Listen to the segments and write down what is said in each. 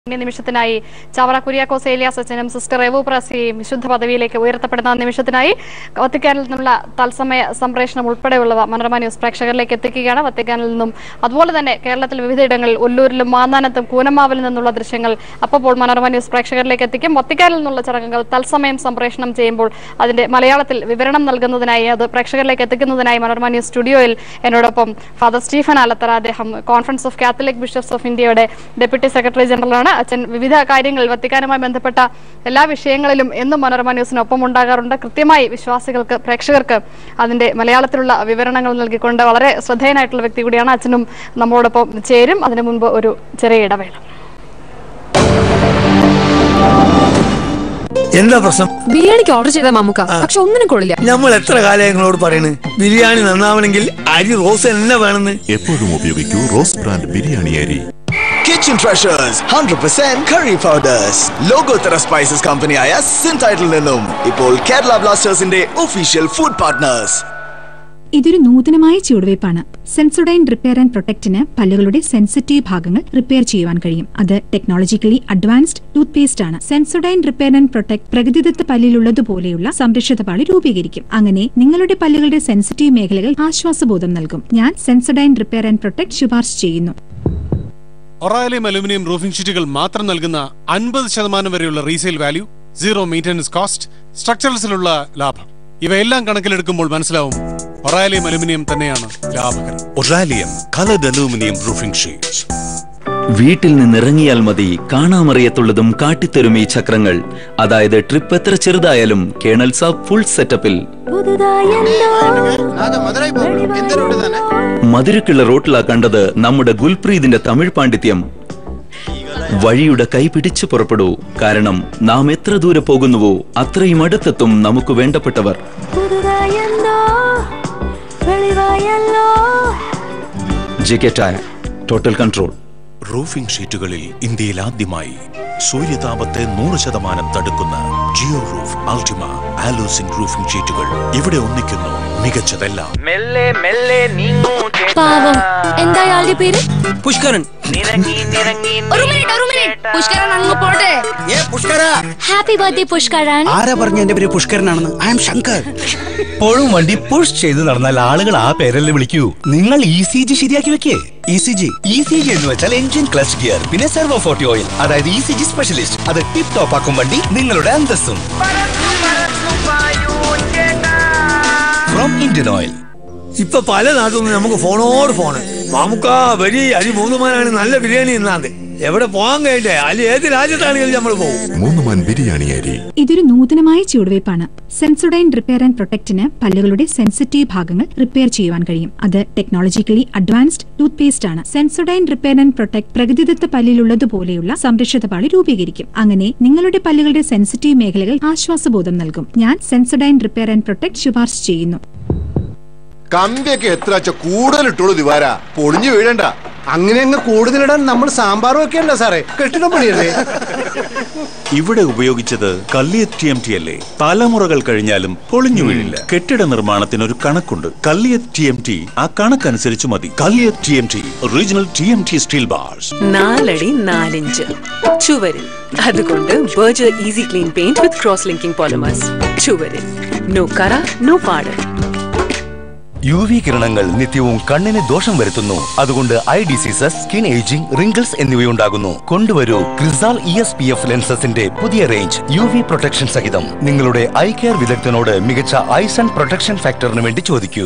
ഇനി നിമിഷത്തിനായി ചവറ കുര്യാക്കോസ് ഏലിയാസ് അച്ഛനും സിസ്റ്റർ എവു പ്രാസിയെയും വിശുദ്ധ പദവിയിലേക്ക് ഉയർത്തപ്പെടുന്ന നിമിഷത്തിനായി വത്തിക്കാനിൽ നിന്നുള്ള തത്സമയ സംപ്രേഷണം ഉൾപ്പെടെയുള്ളവ മനോരമ ന്യൂസ് പ്രേക്ഷകരിലേക്ക് എത്തിക്കുകയാണ് വത്തിക്കാനിൽ നിന്നും അതുപോലെ തന്നെ കേരളത്തിൽ വിവിധയിടങ്ങളിൽ ഒല്ലൂരിലും മാന്നാനത്തും കൂനമാവിൽ നിന്നുള്ള ദൃശ്യങ്ങൾ അപ്പോൾ മനോരമ ന്യൂസ് പ്രേക്ഷകരിലേക്ക് എത്തിക്കും വത്തിക്കാനിൽ നിന്നുള്ള ചടങ്ങുകൾ തത്സമയം സംപ്രേഷണം ചെയ്യുമ്പോൾ അതിന്റെ മലയാളത്തിൽ വിവരണം നൽകുന്നതിനായി അത് പ്രേക്ഷകരിലേക്ക് എത്തിക്കുന്നതിനായി മനോരമ ന്യൂസ് സ്റ്റുഡിയോയിൽ എന്നോടൊപ്പം ഫാദർ സ്റ്റീഫൻ ആലത്തറ അദ്ദേഹം conference of Catholic bishops of ഇന്ത്യയുടെ ഡെപ്യൂട്ടി സെക്രട്ടറി ജനറലാണ് അച്ഛൻ വിവിധ കാര്യങ്ങൾ വത്തിക്കാനുമായി ബന്ധപ്പെട്ട എല്ലാ വിഷയങ്ങളിലും എന്നും മനോരമ ന്യൂസിനൊപ്പം ഉണ്ടാകാറുണ്ട് കൃത്യമായി വിശ്വാസികൾക്ക് പ്രേക്ഷകർക്ക് അതിന്റെ മലയാളത്തിലുള്ള വിവരണങ്ങൾ നൽകിക്കൊണ്ട് വളരെ ശ്രദ്ധേയനായിട്ടുള്ള വ്യക്തി കൂടിയാണ് അച്ഛനും നമ്മോടൊപ്പം ചേരും അതിനു മുൻപ് ഒരു ചെറിയ ഇടവേള എന്താ പ്രശ്നം ബിരിയാണിക്ക് ഓർഡർ ചെയ്ത മമ്മുക്ക പക്ഷെ ഒന്നിനും കൊള്ളില്ല നമ്മൾ എത്ര കാലം നിങ്ങളോട് പറയണ് ബിരിയാണി നന്നാവണമെങ്കിൽ അരി റോസ് തന്നെ വേണമെന്ന് എപ്പോഴും ഉപയോഗിക്കൂ റോസ് ബ്രാൻഡ് ബിരിയാണി അരി Kitchen Treasures 100% curry powders. ലോകോത്തര സ്പൈസസ് കമ്പനിയായ സിൻ ടൈറ്റിൽ നിന്നും ഇപ്പോൾ കേരള ബ്ലാസ്റ്റേഴ്സിന്റെ ഒഫീഷ്യൽ ഫുഡ് പാർട്ട്നേഴ്സ് ഇതൊരു നൂതനമായ ചുവടുവയ്പ്പാണ് സെൻസോഡൈൻ റിപ്പയർ ആൻഡ് പ്രൊട്ടക്റ്റിന് പല്ലുകളുടെ സെൻസിറ്റീവ് ഭാഗങ്ങൾ റിപ്പയർ ചെയ്യുവാൻ കഴിയും അത് ടെക്നോളജിക്കലി അഡ്വാൻസ്ഡ് ടൂത്ത് പേസ്റ്റ് ആണ് സെൻസോഡൈൻ റിപ്പയർ ആൻഡ് പ്രൊട്ടക്ട് പ്രകൃതിദത്ത പല്ലിലുള്ളതുപോലെയുള്ള സംരക്ഷിത പാളി രൂപീകരിക്കും അങ്ങനെ നിങ്ങളുടെ പല്ലുകളുടെ സെൻസിറ്റീവ് മേഖലകൾ ആശ്വാസബോധം നൽകും ഞാൻ സെൻസോഡൈൻ റിപ്പയർ ആൻഡ് പ്രൊട്ടക്ട് ശുപാർശ ചെയ്യുന്നു ഒറാലിയം അലുമിനിയം റൂഫിംഗ് ഷീറ്റുകൾ മാത്രം നൽകുന്ന അൻപത് ശതമാനം വരെയുള്ള resale value zero maintenance cost സ്ട്രക്ചറൽസിലുള്ള ലാഭം ഇവയെല്ലാം കണക്കിലെടുക്കുമ്പോൾ മനസ്സിലാവും ഒറാലിയം അലുമിനിയം തന്നെയാണ് ലാഭകരം Oralium coloured aluminium roofing sheets വീട്ടിൽ നിന്നിറങ്ങിയാൽ മതി കാണാമറിയത്തുള്ളതും കാട്ടിത്തരും ഈ ചക്രങ്ങൾ അതായത് ട്രിപ്പ് എത്ര ചെറുതായാലും കേണൽ സാബ് ഫുൾ സെറ്റപ്പിൽ മധുരക്കുള്ള റോട്ടിലാ കണ്ടത് നമ്മുടെ ഗുൽപ്രീതിന്റെ തമിഴ് പാണ്ഡിത്യം വഴിയുടെ കൈ പിടിച്ചു പുറപ്പെടൂ കാരണം നാം എത്ര ദൂരെ പോകുന്നുവോ അത്രയും അടുത്തെത്തും നമുക്ക് വേണ്ടപ്പെട്ടവർ ജിക്കറ്റായ ടോട്ടൽ കൺട്രോൾ റൂഫിംഗ് ഷീറ്റുകളിൽ ഇന്ത്യയിൽ ആദ്യമായി സൂര്യതാപത്തെ നൂറ് ശതമാനം തടുക്കുന്ന ജിയോ റൂഫ് അൾട്ടിമ ആലോസിൻ റൂഫിംഗ് ഷീറ്റുകൾ ഇവിടെ ഒന്നിക്കുന്നു മികച്ചതെല്ലാം മെല്ലെ മെല്ലെ നീങ്ങൂ പാവം എന്താ ആളുടെ പേര് പുഷ്കരൻ നിറങ്ങി നിറങ്ങി ഒരു മിനിറ്റ് ഒരു മിനിറ്റ് പുഷ്കരൻ അങ്ങ് പോട്ടെ ഏ പുഷ്കര ഹാപ്പി ബർത്ത്ഡേ പുഷ്കരൻ ആരാ പറഞ്ഞ എന്റെ പേര് പുഷ്കരനാണെന്ന് ഐ എം ശങ്കർ എപ്പോഴും വണ്ടി പുഷ് ചെയ്ത് നടന്നാൽ ആളുകൾ ആ പേരല്ലേ വിളിക്കൂ നിങ്ങൾ ഇ സി ജി ശരിയാക്കി വെക്കേ E C G E C G എന്ന് വെച്ചാൽ എഞ്ചിൻ ക്ലച്ച് ഗിയർ പിന്നെ സെർവോ ഫോർട്ടി ഓയിൽ അതായത് ഇ സി ജി സ്പെഷ്യലിസ്റ്റ് അത് ടിപ് ടോപ്പ് ആക്കും വണ്ടി നിങ്ങളുടെ അന്തസ്സും ഫ്രോം ഇന്ത്യൻ ഓയിൽ ഇപ്പൊ പല നാട്ടിൽ നിന്ന് നമുക്ക് ഫോണോട് ഫോണ് മാമുക്ക വരി അരി മൂന്നുമാനാണ് നല്ല ബിരിയാണി ഇന്നാണ്ട് എവിടെ പോകാൻ കഴിയട്ടെ അല്ലെ ഏത് രാജ്യത്താണെങ്കിലും നമ്മൾ പോകും മൂന്ന് മൺ ബിരിയാണി അരി ഇതൊരു നൂതനമായ ചുവടുവയ്പ്പാണ് സെൻസോഡൈൻ റിപ്പയർ ആൻഡ് പ്രൊട്ടക്റ്റിന് പല്ലുകളുടെ സെൻസിറ്റീവ് ഭാഗങ്ങൾ റിപ്പയർ ചെയ്യുവാൻ കഴിയും അത് ടെക്നോളജിക്കലി അഡ്വാൻസ്ഡ് ടൂത്ത് പേസ്റ്റ് ആണ് സെൻസോഡൈൻ റിപ്പയർ ആൻഡ് പ്രൊട്ടക്ട് പ്രകൃതിദത്ത പല്ലിലുള്ളതുപോലെയുള്ള സംരക്ഷിത പാളി രൂപീകരിക്കും അങ്ങനെ നിങ്ങളുടെ പല്ലുകളുടെ സെൻസിറ്റീവ് മേഖലകൾ ആശ്വാസബോധം നൽകും ഞാൻ സെൻസോഡൈൻ റിപ്പയർ ആൻഡ് പ്രൊട്ടക്ട് ശുപാർശ ചെയ്യുന്നു കമ്പിയൊക്കെ എത്ര വെച്ച കൂടുതൽ ഇട്ടോളൂ ദിവാര പൊളിഞ്ഞു വീഴണ്ട അങ്ങനെ അങ്ങ് കൂടുതലിടാൻ നമ്മൾ സാമ്പാർ വെക്കണ്ട സാറേ കെട്ടിടം പണിയല്ലേ ഇവിടെ ഉപയോഗിച്ചത് കല്ലിയറ്റ് ടി എം ടി അല്ലേ തലമുറകൾ കഴിഞ്ഞാലും പൊളിഞ്ഞു വീഴില്ല കെട്ടിട നിർമ്മാണത്തിന് ഒരു കണക്കുണ്ട് കല്ലിയറ്റ് ടി എം ടി ആ കണക്കനുസരിച്ച് മതി Kalliyath T M T original T M T steel bars നാലടി നാലിഞ്ച് ചുവരിൽ അതുകൊണ്ട് Berger easy clean paint with cross linking polymers ചുവരിൽ നോ കറ നോ പാട് യു വി കിരണങ്ങൾ നിത്യവും കണ്ണിന് ദോഷം വരുത്തുന്നു അതുകൊണ്ട് eye diseases skin ageing wrinkles എന്നിവയുണ്ടാകുന്നു കൊണ്ടുവരൂ Crizal E S P F ലെൻസസിന്റെ പുതിയ റേഞ്ച് യു വി പ്രൊട്ടക്ഷൻ സഹിതം നിങ്ങളുടെ ഐ കെയർ വിദഗ്ധനോട് മികച്ച ഐസ് ആൻഡ് പ്രൊട്ടക്ഷൻ ഫാക്ടറിന് വേണ്ടി ചോദിക്കൂ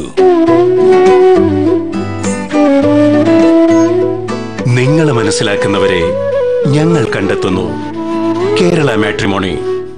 നിങ്ങൾ മനസ്സിലാക്കുന്നവരെ ഞങ്ങൾ കണ്ടെത്തുന്നു കേരള മാട്രിമോണി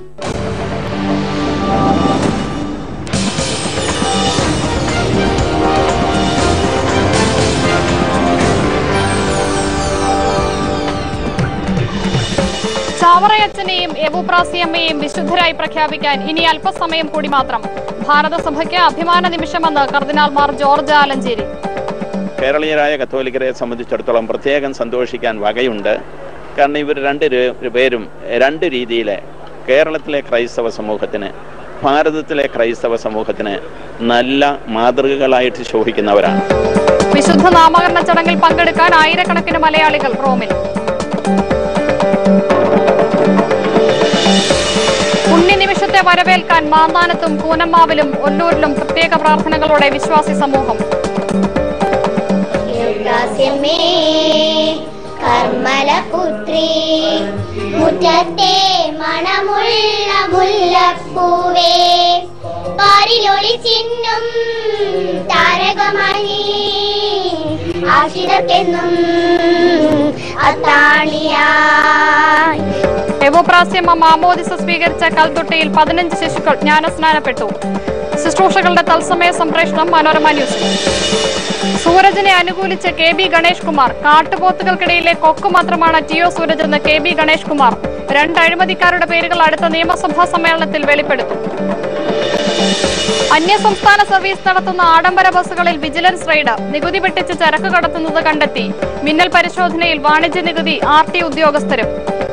ചാവറയച്ചനെയും എബുപ്രാസിയമ്മയെയും വിശുദ്ധരായി പ്രഖ്യാപിക്കാൻ ഇനി അല്പസമയം കൂടി മാത്രം ഭാരതസഭയ്ക്ക് അഭിമാന നിമിഷമെന്ന് കർദിനാൾ മാർ ജോർജ് ആലഞ്ചേരി കേരളീയരായ കത്തോലിക്കരെ സംബന്ധിച്ചിടത്തോളം പ്രത്യേകം സന്തോഷിക്കാൻ വകയുണ്ട് കാരണം ഇവർ രണ്ട് രു- പേരും രണ്ട് രീതിയിൽ കേരളത്തിലെ ക്രൈസ്തവ സമൂഹത്തിന് ഭാരതത്തിലെ ക്രൈസ്തവ സമൂഹത്തിന് നല്ല മാതൃകകളായിട്ട് ശോഭിക്കുന്നവരാണ് വിശുദ്ധ നാമകരണ ചടങ്ങിൽ പങ്കെടുക്കാൻ ആയിരക്കണക്കിന് മലയാളികൾ റോമിൽ വരവേൽക്കാൻ മാന്നാനത്തും കൂനമ്മാവിലും ഒല്ലൂരിലും പ്രത്യേക പ്രാർത്ഥനകളോടെ വിശ്വാസി സമൂഹം യുഗാസ്യമേ കർമ്മലപുത്രി മുറ്റത്തെ മണമുള്ള മുല്ലപ്പൂവേ പാരിലൊളി ചിഹ്നം താരകമണി ആശിതക്കെന്നും അത്താണിയായി എവോപ്രാസ്യമ്മ മാമോദിസ സ്വീകരിച്ച കൽത്തൊട്ടിയിൽ പതിനഞ്ച് ശിശുക്കൾ ജ്ഞാനസ്നാനപ്പെട്ടു ശുശ്രൂഷകളുടെ തത്സമയ സംപ്രേഷണം മനോരമ ന്യൂസിൽ സൂരജിനെ അനുകൂലിച്ച് കെ ബി ഗണേഷ് കുമാർ കാട്ടുപോത്തുകൾക്കിടയിലെ കൊക്കു മാത്രമാണ് ടി ഒ സൂരജ് എന്ന് കെ ബി ഗണേഷ് കുമാർ രണ്ട് അഴിമതിക്കാരുടെ പേരുകൾ അടുത്ത നിയമസഭാ സമ്മേളനത്തിൽ വെളിപ്പെടുത്തും അന്യസംസ്ഥാന സർവീസ് നടത്തുന്ന ആഡംബര ബസ്സുകളിൽ വിജിലൻസ് റെയ്ഡ് നികുതി വെട്ടിച്ച് ചരക്ക് കടത്തുന്നത് കണ്ടെത്തി മിന്നൽ പരിശോധനയിൽ വാണിജ്യ നികുതി ആർ ടി ഉദ്യോഗസ്ഥരും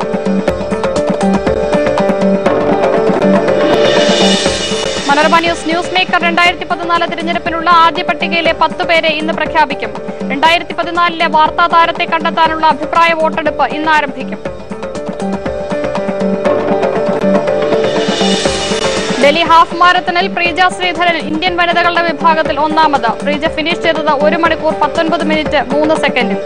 മനോരമ ന്യൂസ് ന്യൂസ് മേക്കർ രണ്ടായിരത്തി പതിനാല് തിരഞ്ഞെടുപ്പിനുള്ള ആദ്യ പട്ടികയിലെ പത്ത് പേരെ ഇന്ന് പ്രഖ്യാപിക്കും രണ്ടായിരത്തി പതിനാലിലെ വാർത്താ താരത്തെ കണ്ടെത്താനുള്ള അഭിപ്രായ വോട്ടെടുപ്പ് ഇന്ന് ആരംഭിക്കും ഡൽഹി ഹാഫ് മാരത്തണിൽ പ്രീജ ശ്രീധരൻ ഇന്ത്യൻ വനിതകളുടെ വിഭാഗത്തിൽ ഒന്നാമത് പ്രീജ ഫിനിഷ് ചെയ്തത് ഒരു മണിക്കൂർ പത്തൊൻപത് മിനിറ്റ് മൂന്ന് സെക്കൻഡിൽ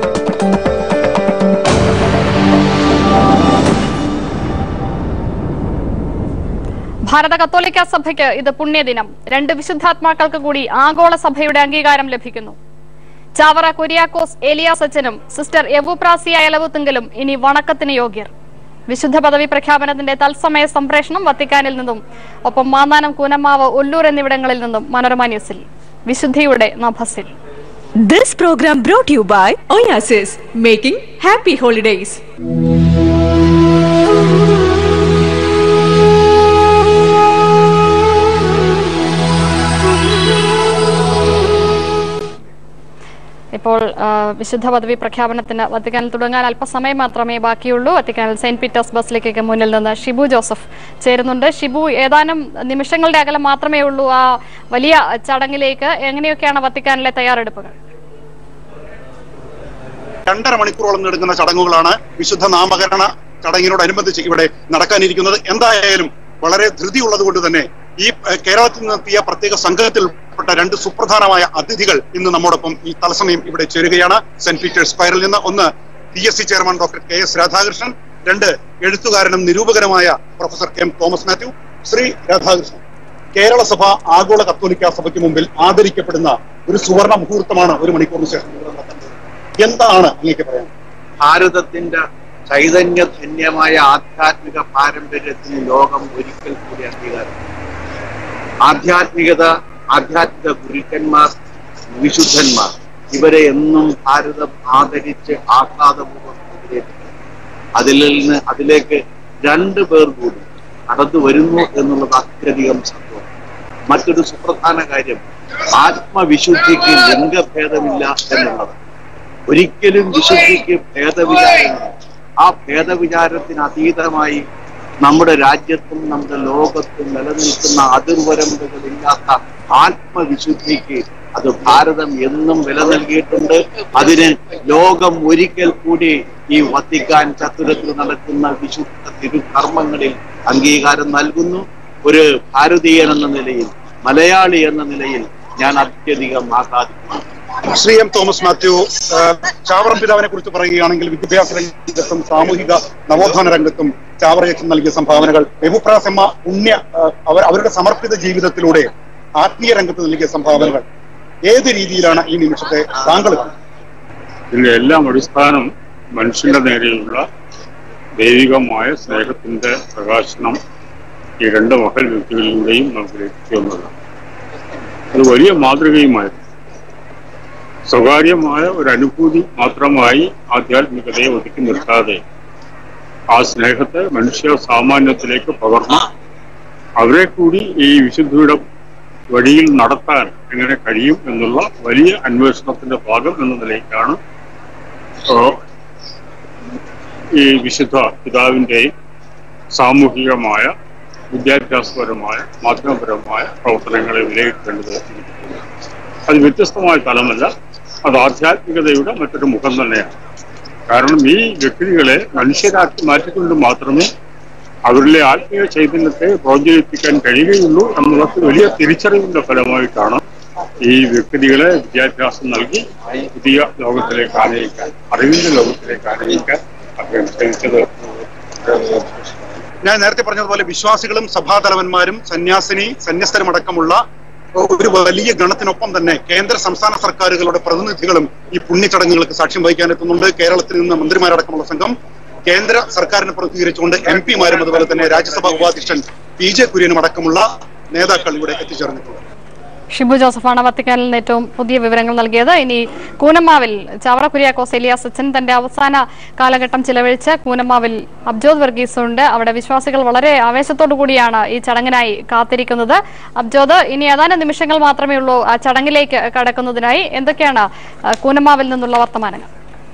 ഭാരത കത്തോലിക്ക സഭയ്ക്ക് ഇത് പുണ്യദിനം രണ്ട് വിശുദ്ധാത്മാക്കൾക്ക് കൂടി ആഗോള സഭയുടെ അംഗീകാരം ലഭിക്കുന്നു ചാവറ കുര്യാക്കോസ് ഏലിയാസ് അച്ഛനും സിസ്റ്റർ എവുപ്രാസിയ എലവുത്തെങ്കിലും ഇനി വണക്കത്തിന് യോഗ്യർ വിശുദ്ധ പദവി പ്രഖ്യാപനത്തിന്റെ തത്സമയ സംപ്രേഷണം വത്തിക്കാനിൽ നിന്നും ഒപ്പം മാന്നാനം കൂനമ്മാവ് ഒല്ലൂർ എന്നിവിടങ്ങളിൽ നിന്നും മനോരമ ന്യൂസിൽ വിശുദ്ധിയുടെ നഭസിൽ This program brought to you by Oasis, making happy holidays. ഇപ്പോൾ ആ, വിശുദ്ധ പദവി പ്രഖ്യാപനത്തിന് വത്തിക്കാനിൽ തുടങ്ങാൻ അല്പസമയം മാത്രമേ ബാക്കിയുള്ളൂ വത്തിക്കാനിൽ സെന്റ് പീറ്റേഴ്സ് ബസിലേക്കൊക്കെ മുന്നിൽ നിന്ന് ഷിബു ജോസഫ് ചേരുന്നുണ്ട് ഷിബു ഏതാനും നിമിഷങ്ങളുടെ അകലം മാത്രമേ ഉള്ളൂ ആ വലിയ ചടങ്ങിലേക്ക് എങ്ങനെയൊക്കെയാണ് വത്തിക്കാനിലെ തയ്യാറെടുപ്പുകൾ രണ്ടര മണിക്കൂറോളം നീടുക്കുന്ന ചടങ്ങുകളാണ് വിശുദ്ധ നാമകരണ ചടങ്ങിനോടനുബന്ധിച്ച് ഇവിടെ നടക്കാനിരിക്കുന്നത് എന്തായാലും വളരെ ധൃതിയുള്ളത് കൊണ്ട് തന്നെ ഈ ഏഹ്, കേരളത്തിൽ നിന്നെത്തിയ പ്രത്യേക സംഘത്തിൽപ്പെട്ട രണ്ട് സുപ്രധാനമായ അതിഥികൾ ഇന്ന് നമ്മോടൊപ്പം ഈ തത്സമയം ഇവിടെ ചേരുകയാണ് സെന്റ് പീറ്റേഴ്സ് സ്ക്വയറിൽ നിന്ന് ഒന്ന് P S C chairman doctor K S Radhakrishnan രണ്ട് എഴുത്തുകാരനും നിരൂപകനുമായ professor K M Thomas Mathew Shri Radhakrishnan Kerala സഭ ആഗോള കത്തോലിക്ക സഭയ്ക്ക് മുമ്പിൽ ആദരിക്കപ്പെടുന്ന ഒരു സുവർണ മുഹൂർത്തമാണ് ഒരു മണിക്കൂറിന് ശേഷം ഇവിടെ നടക്കുന്നത് എന്താണ് അങ്ങേക്ക് പറയാൻ ഭാരതത്തിന്റെ ചൈതന്യധന്യമായ ആധ്യാത്മിക പാരമ്പര്യത്തിന് ലോകം ഒരിക്കൽ കൂടി അംഗീകാരം ആധ്യാത്മികത ആധ്യാത്മിക ഗുരുക്കന്മാർ വിശുദ്ധന്മാർ ഇവരെ എന്നും ഭാരതം ആദരിച്ച് ആഹ്ലാദപൂർവ്വം എതിരേറ്റിട്ടുണ്ട് അതിൽ നിന്ന് അതിലേക്ക് രണ്ടു പേർ കൂടി കടന്നു വരുന്നു എന്നുള്ളത് അത്യധികം സന്തോഷം മറ്റൊരു സുപ്രധാന കാര്യം ആത്മവിശുദ്ധിക്ക് ലിംഗഭേദമില്ല എന്നുള്ളത് ഒരിക്കലും വിശുദ്ധിക്ക് ഭേദവിചാരമില്ല ആ ഭേദവിചാരത്തിന് അതീതമായി നമ്മുടെ രാജ്യത്തും നമ്മുടെ ലോകത്തും നിലനിൽക്കുന്ന അതിർവരമ്പുകളില്ലാത്ത ആത്മവിശുദ്ധിക്ക് അത് ഭാരതം എന്നും വില നൽകിയിട്ടുണ്ട് അതിന് ലോകം ഒരിക്കൽ കൂടി ഈ വത്തിക്കാൻ ചത്തുരത്തിൽ നടക്കുന്ന വിശുദ്ധ തിരുകർമ്മങ്ങളിൽ അംഗീകാരം നൽകുന്നു ഒരു ഭാരതീയൻ എന്ന നിലയിൽ മലയാളി എന്ന നിലയിൽ ഞാൻ അത്യധികം ആഹ്ലാദിക്കുന്നു ശ്രീ എം തോമസ് മാത്യു ആ, ചാവറം പിതാവിനെ കുറിച്ച് പറയുകയാണെങ്കിൽ വിദ്യാഭ്യാസ രംഗത്തും സാമൂഹിക നവോത്ഥാന രംഗത്തും ചാവറയച്ചൻ നൽകിയ സംഭാവനകൾ ബഹുപ്രാസമ്മ പുണ്യ ആ, അവർ അവരുടെ സമർപ്പിത ജീവിതത്തിലൂടെ ആത്മീയ രംഗത്ത് നൽകിയ സംഭാവനകൾ ഏത് രീതിയിലാണ് ഈ നിമിഷത്തെ താങ്കൾ കാണുന്നത്? ഇതിന്റെ എല്ലാം അടിസ്ഥാനം മനുഷ്യന്റെ നേരെയുള്ള ദൈവികമായ സ്നേഹത്തിന്റെ പ്രകാശനം ഈ രണ്ട് മഹൽ വ്യക്തികളിലൂടെയും നമുക്ക് ലഭിച്ചു എന്നതാണ് അത് വലിയ മാതൃകയുമായിരുന്നു സ്വകാര്യമായ ഒരു അനുഭൂതി മാത്രമായി ആധ്യാത്മികതയെ ഒതുക്കി നിർത്താതെ ആ സ്നേഹത്തെ മനുഷ്യ സാമാന്യത്തിലേക്ക് പകർന്ന് അവരെ കൂടി ഈ വിശുദ്ധിയുടെ വഴിയിൽ നടത്താൻ എങ്ങനെ കഴിയും എന്നുള്ള വലിയ അന്വേഷണത്തിന്റെ ഭാഗം എന്ന നിലയ്ക്കാണ് ആ, ഈ വിശുദ്ധ പിതാവിൻ്റെയും സാമൂഹികമായ വിദ്യാഭ്യാസപരമായ മാധ്യമപരമായ പ്രവർത്തനങ്ങളെ വിലയിരുത്തേണ്ടത് അത് വ്യത്യസ്തമായ തലമല്ല അത് ആധ്യാത്മികതയുടെ മറ്റൊരു മുഖം തന്നെയാണ് കാരണം ഈ വ്യക്തികളെ മനുഷ്യരാക്കി മാറ്റിക്കൊണ്ട് മാത്രമേ അവരിലെ ആത്മീയ ചൈതന്യത്തെ പ്രോജ്വലിപ്പിക്കാൻ കഴിയുകയുള്ളൂ എന്നുള്ളത് വലിയ തിരിച്ചറിവിന്റെ ഫലമായിട്ടാണ് ഈ വ്യക്തികളെ വിദ്യാഭ്യാസം നൽകി പുതിയ ലോകത്തിലേക്ക് ആനയിക്കാൻ അറിവിന്റെ ലോകത്തിലേക്ക് ആനയിക്കാൻ അദ്ദേഹം ശ്രമിച്ചത് ഞാൻ നേരത്തെ പറഞ്ഞതുപോലെ വിശ്വാസികളും സഭാതലവന്മാരും സന്യാസിനി സന്യസ്തരും അടക്കമുള്ള ഒരു വലിയ ഗണത്തിനൊപ്പം തന്നെ കേന്ദ്ര സംസ്ഥാന സർക്കാരുകളുടെ പ്രതിനിധികളും ഈ പുണ്യചടങ്ങുകൾക്ക് സാക്ഷ്യം വഹിക്കാൻ എത്തുന്നുണ്ട് കേരളത്തിൽ നിന്ന് മന്ത്രിമാരടക്കമുള്ള സംഘം കേന്ദ്ര സർക്കാരിനെ പ്രതിനിധീകരിച്ചുകൊണ്ട് എം പിമാരും അതുപോലെ തന്നെ രാജ്യസഭാ ഉപാധ്യക്ഷൻ പി ജെ കുര്യനും അടക്കമുള്ള നേതാക്കൾ ഇവിടെ എത്തിച്ചേർന്നിട്ടുണ്ട് ഷിബു ജോസഫാണ് വത്തിക്കാനിൽ നിന്ന് ഏറ്റവും പുതിയ വിവരങ്ങൾ നൽകിയത് ഇനി കൂനമ്മാവിൽ ചവറ കുര്യാക്കോസ് എലിയാസ് അച്ഛൻ തന്റെ അവസാന കാലഘട്ടം ചിലവഴിച്ച് കൂനമ്മാവിൽ അബ്ജോദ് വർഗീസ് ഉണ്ട് അവിടെ വിശ്വാസികൾ വളരെ ആവേശത്തോടു കൂടിയാണ് ഈ ചടങ്ങിനായി കാത്തിരിക്കുന്നത് അബ്ജോദ് ഇനി ഏതാനും നിമിഷങ്ങൾ മാത്രമേ ഉള്ളൂ ആ ചടങ്ങിലേക്ക് കടക്കുന്നതിനായി എന്തൊക്കെയാണ് ആ, കൂനമ്മാവിൽ നിന്നുള്ള വർത്തമാനങ്ങൾ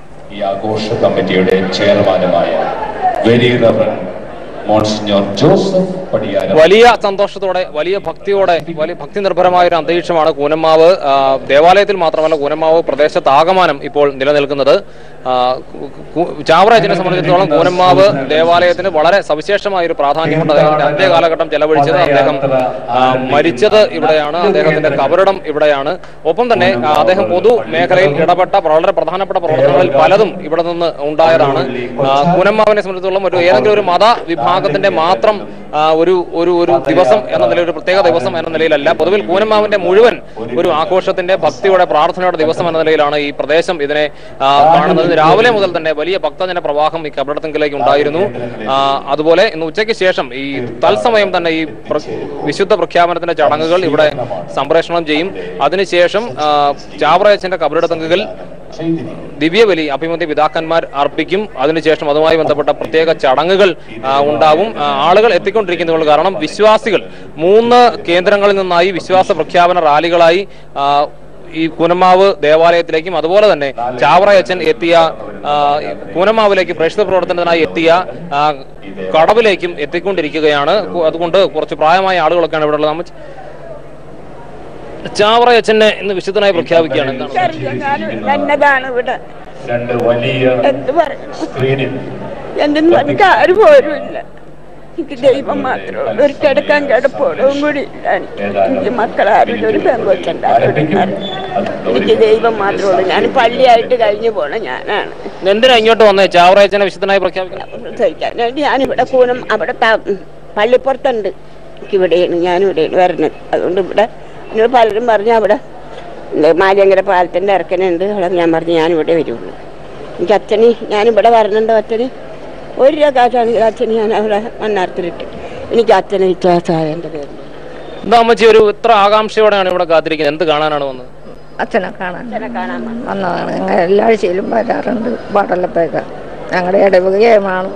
ഈ ആഘോഷ കമ്മിറ്റിയുടെ ചെയർമാനുമായ very reverend monsignor Joseph Padiyaram വലിയ സന്തോഷത്തോടെ വലിയ ഭക്തിയോടെ വലിയ ഭക്തി നിർഭരമായ ഒരു അന്തരീക്ഷമാണ് കൂനമ്മാവ് ആ, ദേവാലയത്തിൽ മാത്രമല്ല കൂനമ്മാവ് പ്രദേശത്താകമാനം ഇപ്പോൾ നിലനിൽക്കുന്നത് ആ, കു- കു- ചാവറേജിനെ സംബന്ധിച്ചിടത്തോളം കൂനമ്മാവ് ദേവാലയത്തിന് വളരെ സവിശേഷമായ ഒരു പ്രാധാന്യമുണ്ട് അദ്ദേഹത്തിന്റെ അന്ത്യ കാലഘട്ടം ചെലവഴിച്ചത് അദ്ദേഹം ആ, മരിച്ചത് ഇവിടെയാണ് അദ്ദേഹത്തിന്റെ കബറിടം ഇവിടെയാണ് ഒപ്പം തന്നെ ആ, അദ്ദേഹം പൊതു മേഖലയിൽ ഇടപെട്ട വളരെ പ്രധാനപ്പെട്ട പ്രവർത്തനങ്ങളിൽ പലതും ഇവിടെ നിന്ന് ഉണ്ടായതാണ് ആ, കൂനമ്മാവിനെ സംബന്ധിച്ചിടത്തോളം ഒരു ഏതെങ്കിലും ഒരു മത വിഭാഗത്തിന്റെ മാത്രം ആ, ഒരു ഒരു ഒരു ദിവസം എന്ന നിലയിൽ ഒരു പ്രത്യേക ദിവസം എന്ന നിലയിലല്ല പൊതുവിൽ കൂനമ്മാവിന്റെ മുഴുവൻ ഒരു ആഘോഷത്തിന്റെ ഭക്തിയുടെ പ്രാർത്ഥനയുടെ ദിവസം എന്ന നിലയിലാണ് ഈ പ്രദേശം ഇതിനെ ആ, കാണുന്നത് ഇന്ന് രാവിലെ മുതൽ തന്നെ വലിയ ഭക്തജന പ്രവാഹം ഈ കബറിടത്തിലേക്ക് ഉണ്ടായിരുന്നു ആ, അതുപോലെ ഇന്ന് ഉച്ചയ്ക്ക് ശേഷം ഈ തത്സമയം തന്നെ ഈ പ്ര- വിശുദ്ധ പ്രഖ്യാപനത്തിന്റെ ചടങ്ങുകൾ ഇവിടെ സംപ്രേഷണം ചെയ്യും അതിനുശേഷം ആ, ചാവറയച്ചന്റെ കബറിടത്തങ്കുകൾ ദിവ്യബലി അഭിമന്യ പിതാക്കന്മാർ അർപ്പിക്കും അതിനുശേഷം അതുമായി ബന്ധപ്പെട്ട പ്രത്യേക ചടങ്ങുകൾ ആ, ഉണ്ടാവും ആ, ആളുകൾ എത്തിക്കൊണ്ടിരിക്കുന്നതുകൊണ്ട് കാരണം വിശ്വാസികൾ മൂന്ന് കേന്ദ്രങ്ങളിൽ നിന്നായി വിശ്വാസ പ്രഖ്യാപന റാലികളായി ആ, ഈ കൂനമാവ് ദേവാലയത്തിലേക്കും അതുപോലെ തന്നെ ചാവറയച്ചൻ എത്തിയ ആ, കൂനമാവിലേക്ക് പ്രേക്ഷിത പ്രവർത്തനത്തിനായി എത്തിയ ആ, കടവിലേക്കും എത്തിക്കൊണ്ടിരിക്കുകയാണ് കു- അതുകൊണ്ട് കുറച്ച് പ്രായമായ ആളുകളൊക്കെയാണ് ഇവിടെ ഉള്ളത് നമ്മ ചാവറയച്ചനെ ഇന്ന് വിശുദ്ധനായി പ്രഖ്യാപിക്കുകയാണ് എന്താണ് എന്നതാണ് ഇവിടെ രണ്ട് വലിയ എന്ത് പറയണം സ്ക്രീനിൽ എന്തെന്ന് പറഞ്ഞിട്ട് ആരും പോരുമില്ല എനിക്ക് ദൈവം മാത്രമേ ഉള്ളൂ ഒരു കിടക്കാൻ കിടപ്പോടും കൂടി ഇല്ല എനിക്ക് എനിക്ക് മക്കളാരും ഒരു പെങ്കൊച്ചുണ്ടാരും എനിക്ക് ദൈവം മാത്രമേ ഉള്ളൂ ഞാൻ പള്ളിയായിട്ട് കഴിഞ്ഞു പോണ ഞാനാണ് എന്തിനാ ഇങ്ങോട്ട് വന്നേ ചാവറയച്ചനെ വിശുദ്ധനായി പ്രഖ്യാപിക്കണം പ്രസവിക്കാൻ വേണ്ടി ഞാനിവിടെ കൂനം അവിടെ ത- പള്ളിപ്പുറത്തുണ്ട് എനിക്ക് ഇവിടെയാണ് ഞാനിവിടെയാണ് വരുന്നത് അതുകൊണ്ട് ഇവിടെ എന്നോട് പലരും പറഞ്ഞു അവിടെ മാലിയങ്കര പാലത്തിൻ്റെ ഇറക്കനുണ്ട് അവിടെ ഞാൻ പറഞ്ഞു ഞാനിവിടെ വരുള്ളൂ എനിക്ക് അച്ഛന് ഞാനിവിടെ വരണുണ്ടോ അച്ഛന് ഒരു രൂപ കാശാണെങ്കിൽ അച്ഛന് ഞാൻ അവിടെ മണ്ണാർത്തിലിട്ട് എനിക്ക് അച്ഛനെ വിശ്വാസമായ എൻ്റെ പേരിൽ എന്താ അമ്മച്ചി ഒരു ഇത്ര ആകാംക്ഷയോടെയാണ് ഇവിടെ കാത്തിരിക്കുന്നത് എന്ത് കാണാനാണ് വന്നത് അച്ഛനെ കാണാൻ അച്ഛനെ കാണാൻ വന്നതാണ് ഞങ്ങൾ എല്ലാ ആഴ്ചയിലും വരാറുണ്ട് പാടലത്തേക്ക് ഞങ്ങളുടെ ഇടവകയുമാണ്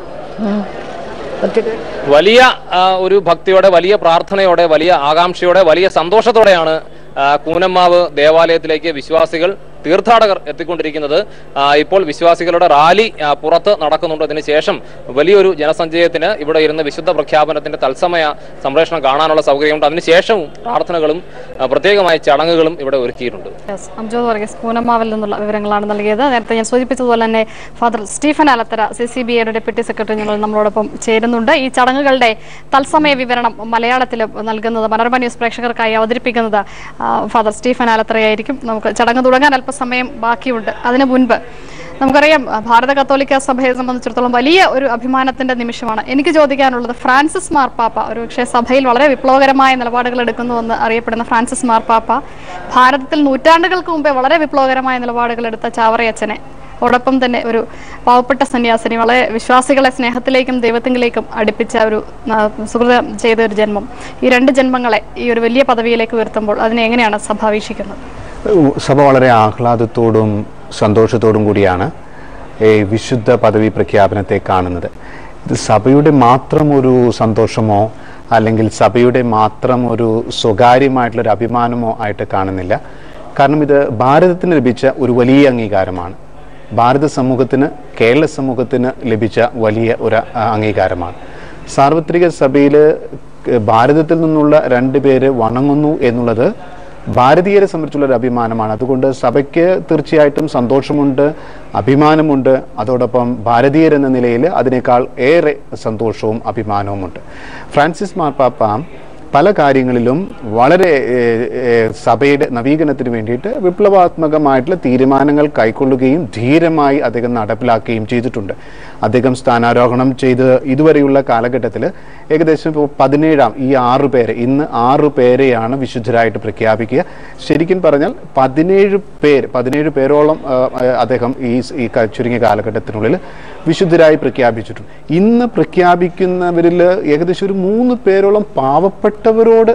ഒത്തിരി വലിയ ആ, ഒരു ഭക്തിയോടെ വലിയ പ്രാർത്ഥനയോടെ വലിയ ആകാംക്ഷയോടെ വലിയ സന്തോഷത്തോടെയാണ് ആ, കൂനമ്മാവ് ദേവാലയത്തിലേക്ക് വിശ്വാസികൾ തീർത്ഥാടകർ എത്തിക്കൊണ്ടിരിക്കുന്നത് ആ, ഇപ്പോൾ വിശ്വാസികളുടെ റാലി ആ, പുറത്ത് നടക്കുന്നുണ്ട് അതിന് ശേഷം വലിയൊരു ജനസഞ്ചയത്തിന് ഇവിടെ ഇരുന്ന് വിശുദ്ധ പ്രഖ്യാപനത്തിന്റെ തത്സമയ സംപ്രേഷണം കാണാനുള്ള സൗകര്യമുണ്ട് അതിനുശേഷവും പ്രാർത്ഥനകളും ആ, പ്രത്യേകമായ ചടങ്ങുകളും ഇവിടെ ഒരുക്കിയിട്ടുണ്ട് യെസ് അംജോദ് വർഗീസ് പൂനമാവിൽ നിന്നുള്ള വിവരങ്ങളാണ് നൽകിയത് നേരത്തെ ഞാൻ സൂചിപ്പിച്ചതുപോലെ തന്നെ father Stephen Alathara C C B ഐയുടെ ഡെപ്യൂട്ടി സെക്രട്ടറി ഞങ്ങൾ നമ്മളോടൊപ്പം ചേരുന്നുണ്ട് ഈ ചടങ്ങുകളുടെ തത്സമയ വിവരണം മലയാളത്തിൽ നൽകുന്നത് മനോരമ ന്യൂസ് പ്രേക്ഷകർക്കായി അവതരിപ്പിക്കുന്നത് ആ, ഫാദർ സ്റ്റീഫൻ ആലത്തറയായിരിക്കും നമുക്ക് ചടങ്ങ് തുടങ്ങാൻ അല്പസമയം ബാക്കിയുണ്ട് അതിനു മുൻപ് നമുക്കറിയാം ആ, ഭാരത കത്തോലിക്ക സഭയെ സംബന്ധിച്ചിടത്തോളം വലിയ ഒരു അഭിമാനത്തിന്റെ നിമിഷമാണ് എനിക്ക് ചോദിക്കാനുള്ളത് ഫ്രാൻസിസ് മാർപ്പാപ്പ ഒരു പക്ഷേ സഭയിൽ വളരെ വിപ്ലവകരമായ നിലപാടുകൾ എടുക്കുന്നുവെന്ന് അറിയപ്പെടുന്ന ഫ്രാൻസിസ് മാർപ്പാപ്പ ഭാരതത്തിൽ നൂറ്റാണ്ടുകൾക്ക് മുമ്പേ വളരെ വിപ്ലവകരമായ നിലപാടുകൾ എടുത്ത ചാവറയച്ചനെ അതോടൊപ്പം തന്നെ ഒരു പാവപ്പെട്ട സന്യാസിനി വളരെ വിശ്വാസികളെ സ്നേഹത്തിലേക്കും ദൈവത്തിലേക്കും അടുപ്പിച്ച ഒരു ആ, സുഹൃതം ചെയ്ത ഒരു ജന്മം ഈ രണ്ട് ജന്മങ്ങളെ ഈ ഒരു വലിയ പദവിയിലേക്ക് ഉയർത്തുമ്പോൾ അതിനെ എങ്ങനെയാണ് സഭ വീക്ഷിക്കുന്നത് സഭ വളരെ ആഹ്ലാദത്തോടും സന്തോഷത്തോടും കൂടിയാണ് ഈ വിശുദ്ധ പദവി പ്രഖ്യാപനത്തെ കാണുന്നത് ഇത് സഭയുടെ മാത്രം ഒരു സന്തോഷമോ അല്ലെങ്കിൽ സഭയുടെ മാത്രം ഒരു സ്വകാര്യമായിട്ടുള്ളൊരു അഭിമാനമോ ആയിട്ട് കാണുന്നില്ല കാരണം ഇത് ഭാരതത്തിന് ലഭിച്ച ഒരു വലിയ അംഗീകാരമാണ് ഭാരത സമൂഹത്തിന് കേരള സമൂഹത്തിന് ലഭിച്ച വലിയ ഒരു ആ, അംഗീകാരമാണ് സാർവത്രിക സഭയിൽ ഭാരതത്തിൽ നിന്നുള്ള രണ്ട് പേര് വണങ്ങുന്നു എന്നുള്ളത് ഭാരതീയരെ സംബന്ധിച്ചുള്ള ഒരു അഭിമാനമാണ് അതുകൊണ്ട് സഭയ്ക്ക് തീർച്ചയായിട്ടും സന്തോഷമുണ്ട് അഭിമാനമുണ്ട് അതോടൊപ്പം ഭാരതീയരെന്ന നിലയിൽ അതിനേക്കാൾ ഏറെ സന്തോഷവും അഭിമാനവുമുണ്ട് ഫ്രാൻസിസ് മാർപ്പാപ്പ പല കാര്യങ്ങളിലും വളരെ ഏഹ്, ഏഹ്, സഭയുടെ നവീകരണത്തിന് വേണ്ടിയിട്ട് വിപ്ലവാത്മകമായിട്ടുള്ള തീരുമാനങ്ങൾ കൈക്കൊള്ളുകയും ധീരമായി അദ്ദേഹം നടപ്പിലാക്കുകയും ചെയ്തിട്ടുണ്ട് അദ്ദേഹം സ്ഥാനാരോഹണം ചെയ്ത് ഇതുവരെയുള്ള കാലഘട്ടത്തിൽ ഏകദേശം ഇപ്പോൾ പതിനേഴാം ഈ ആറു പേരെ ഇന്ന് ആറു പേരെയാണ് വിശുദ്ധരായിട്ട് പ്രഖ്യാപിക്കുക ശരിക്കും പറഞ്ഞാൽ പതിനേഴ് പേര് പതിനേഴ് പേരോളം ആ, ആ, അദ്ദേഹം ഈ സ് ഈ ക- ചുരുങ്ങിയ കാലഘട്ടത്തിനുള്ളിൽ വിശുദ്ധരായി പ്രഖ്യാപിച്ചിട്ടുണ്ട് ഇന്ന് പ്രഖ്യാപിക്കുന്നവരിൽ ഏകദേശം ഒരു മൂന്ന് പേരോളം പാവപ്പെട്ടവരോട്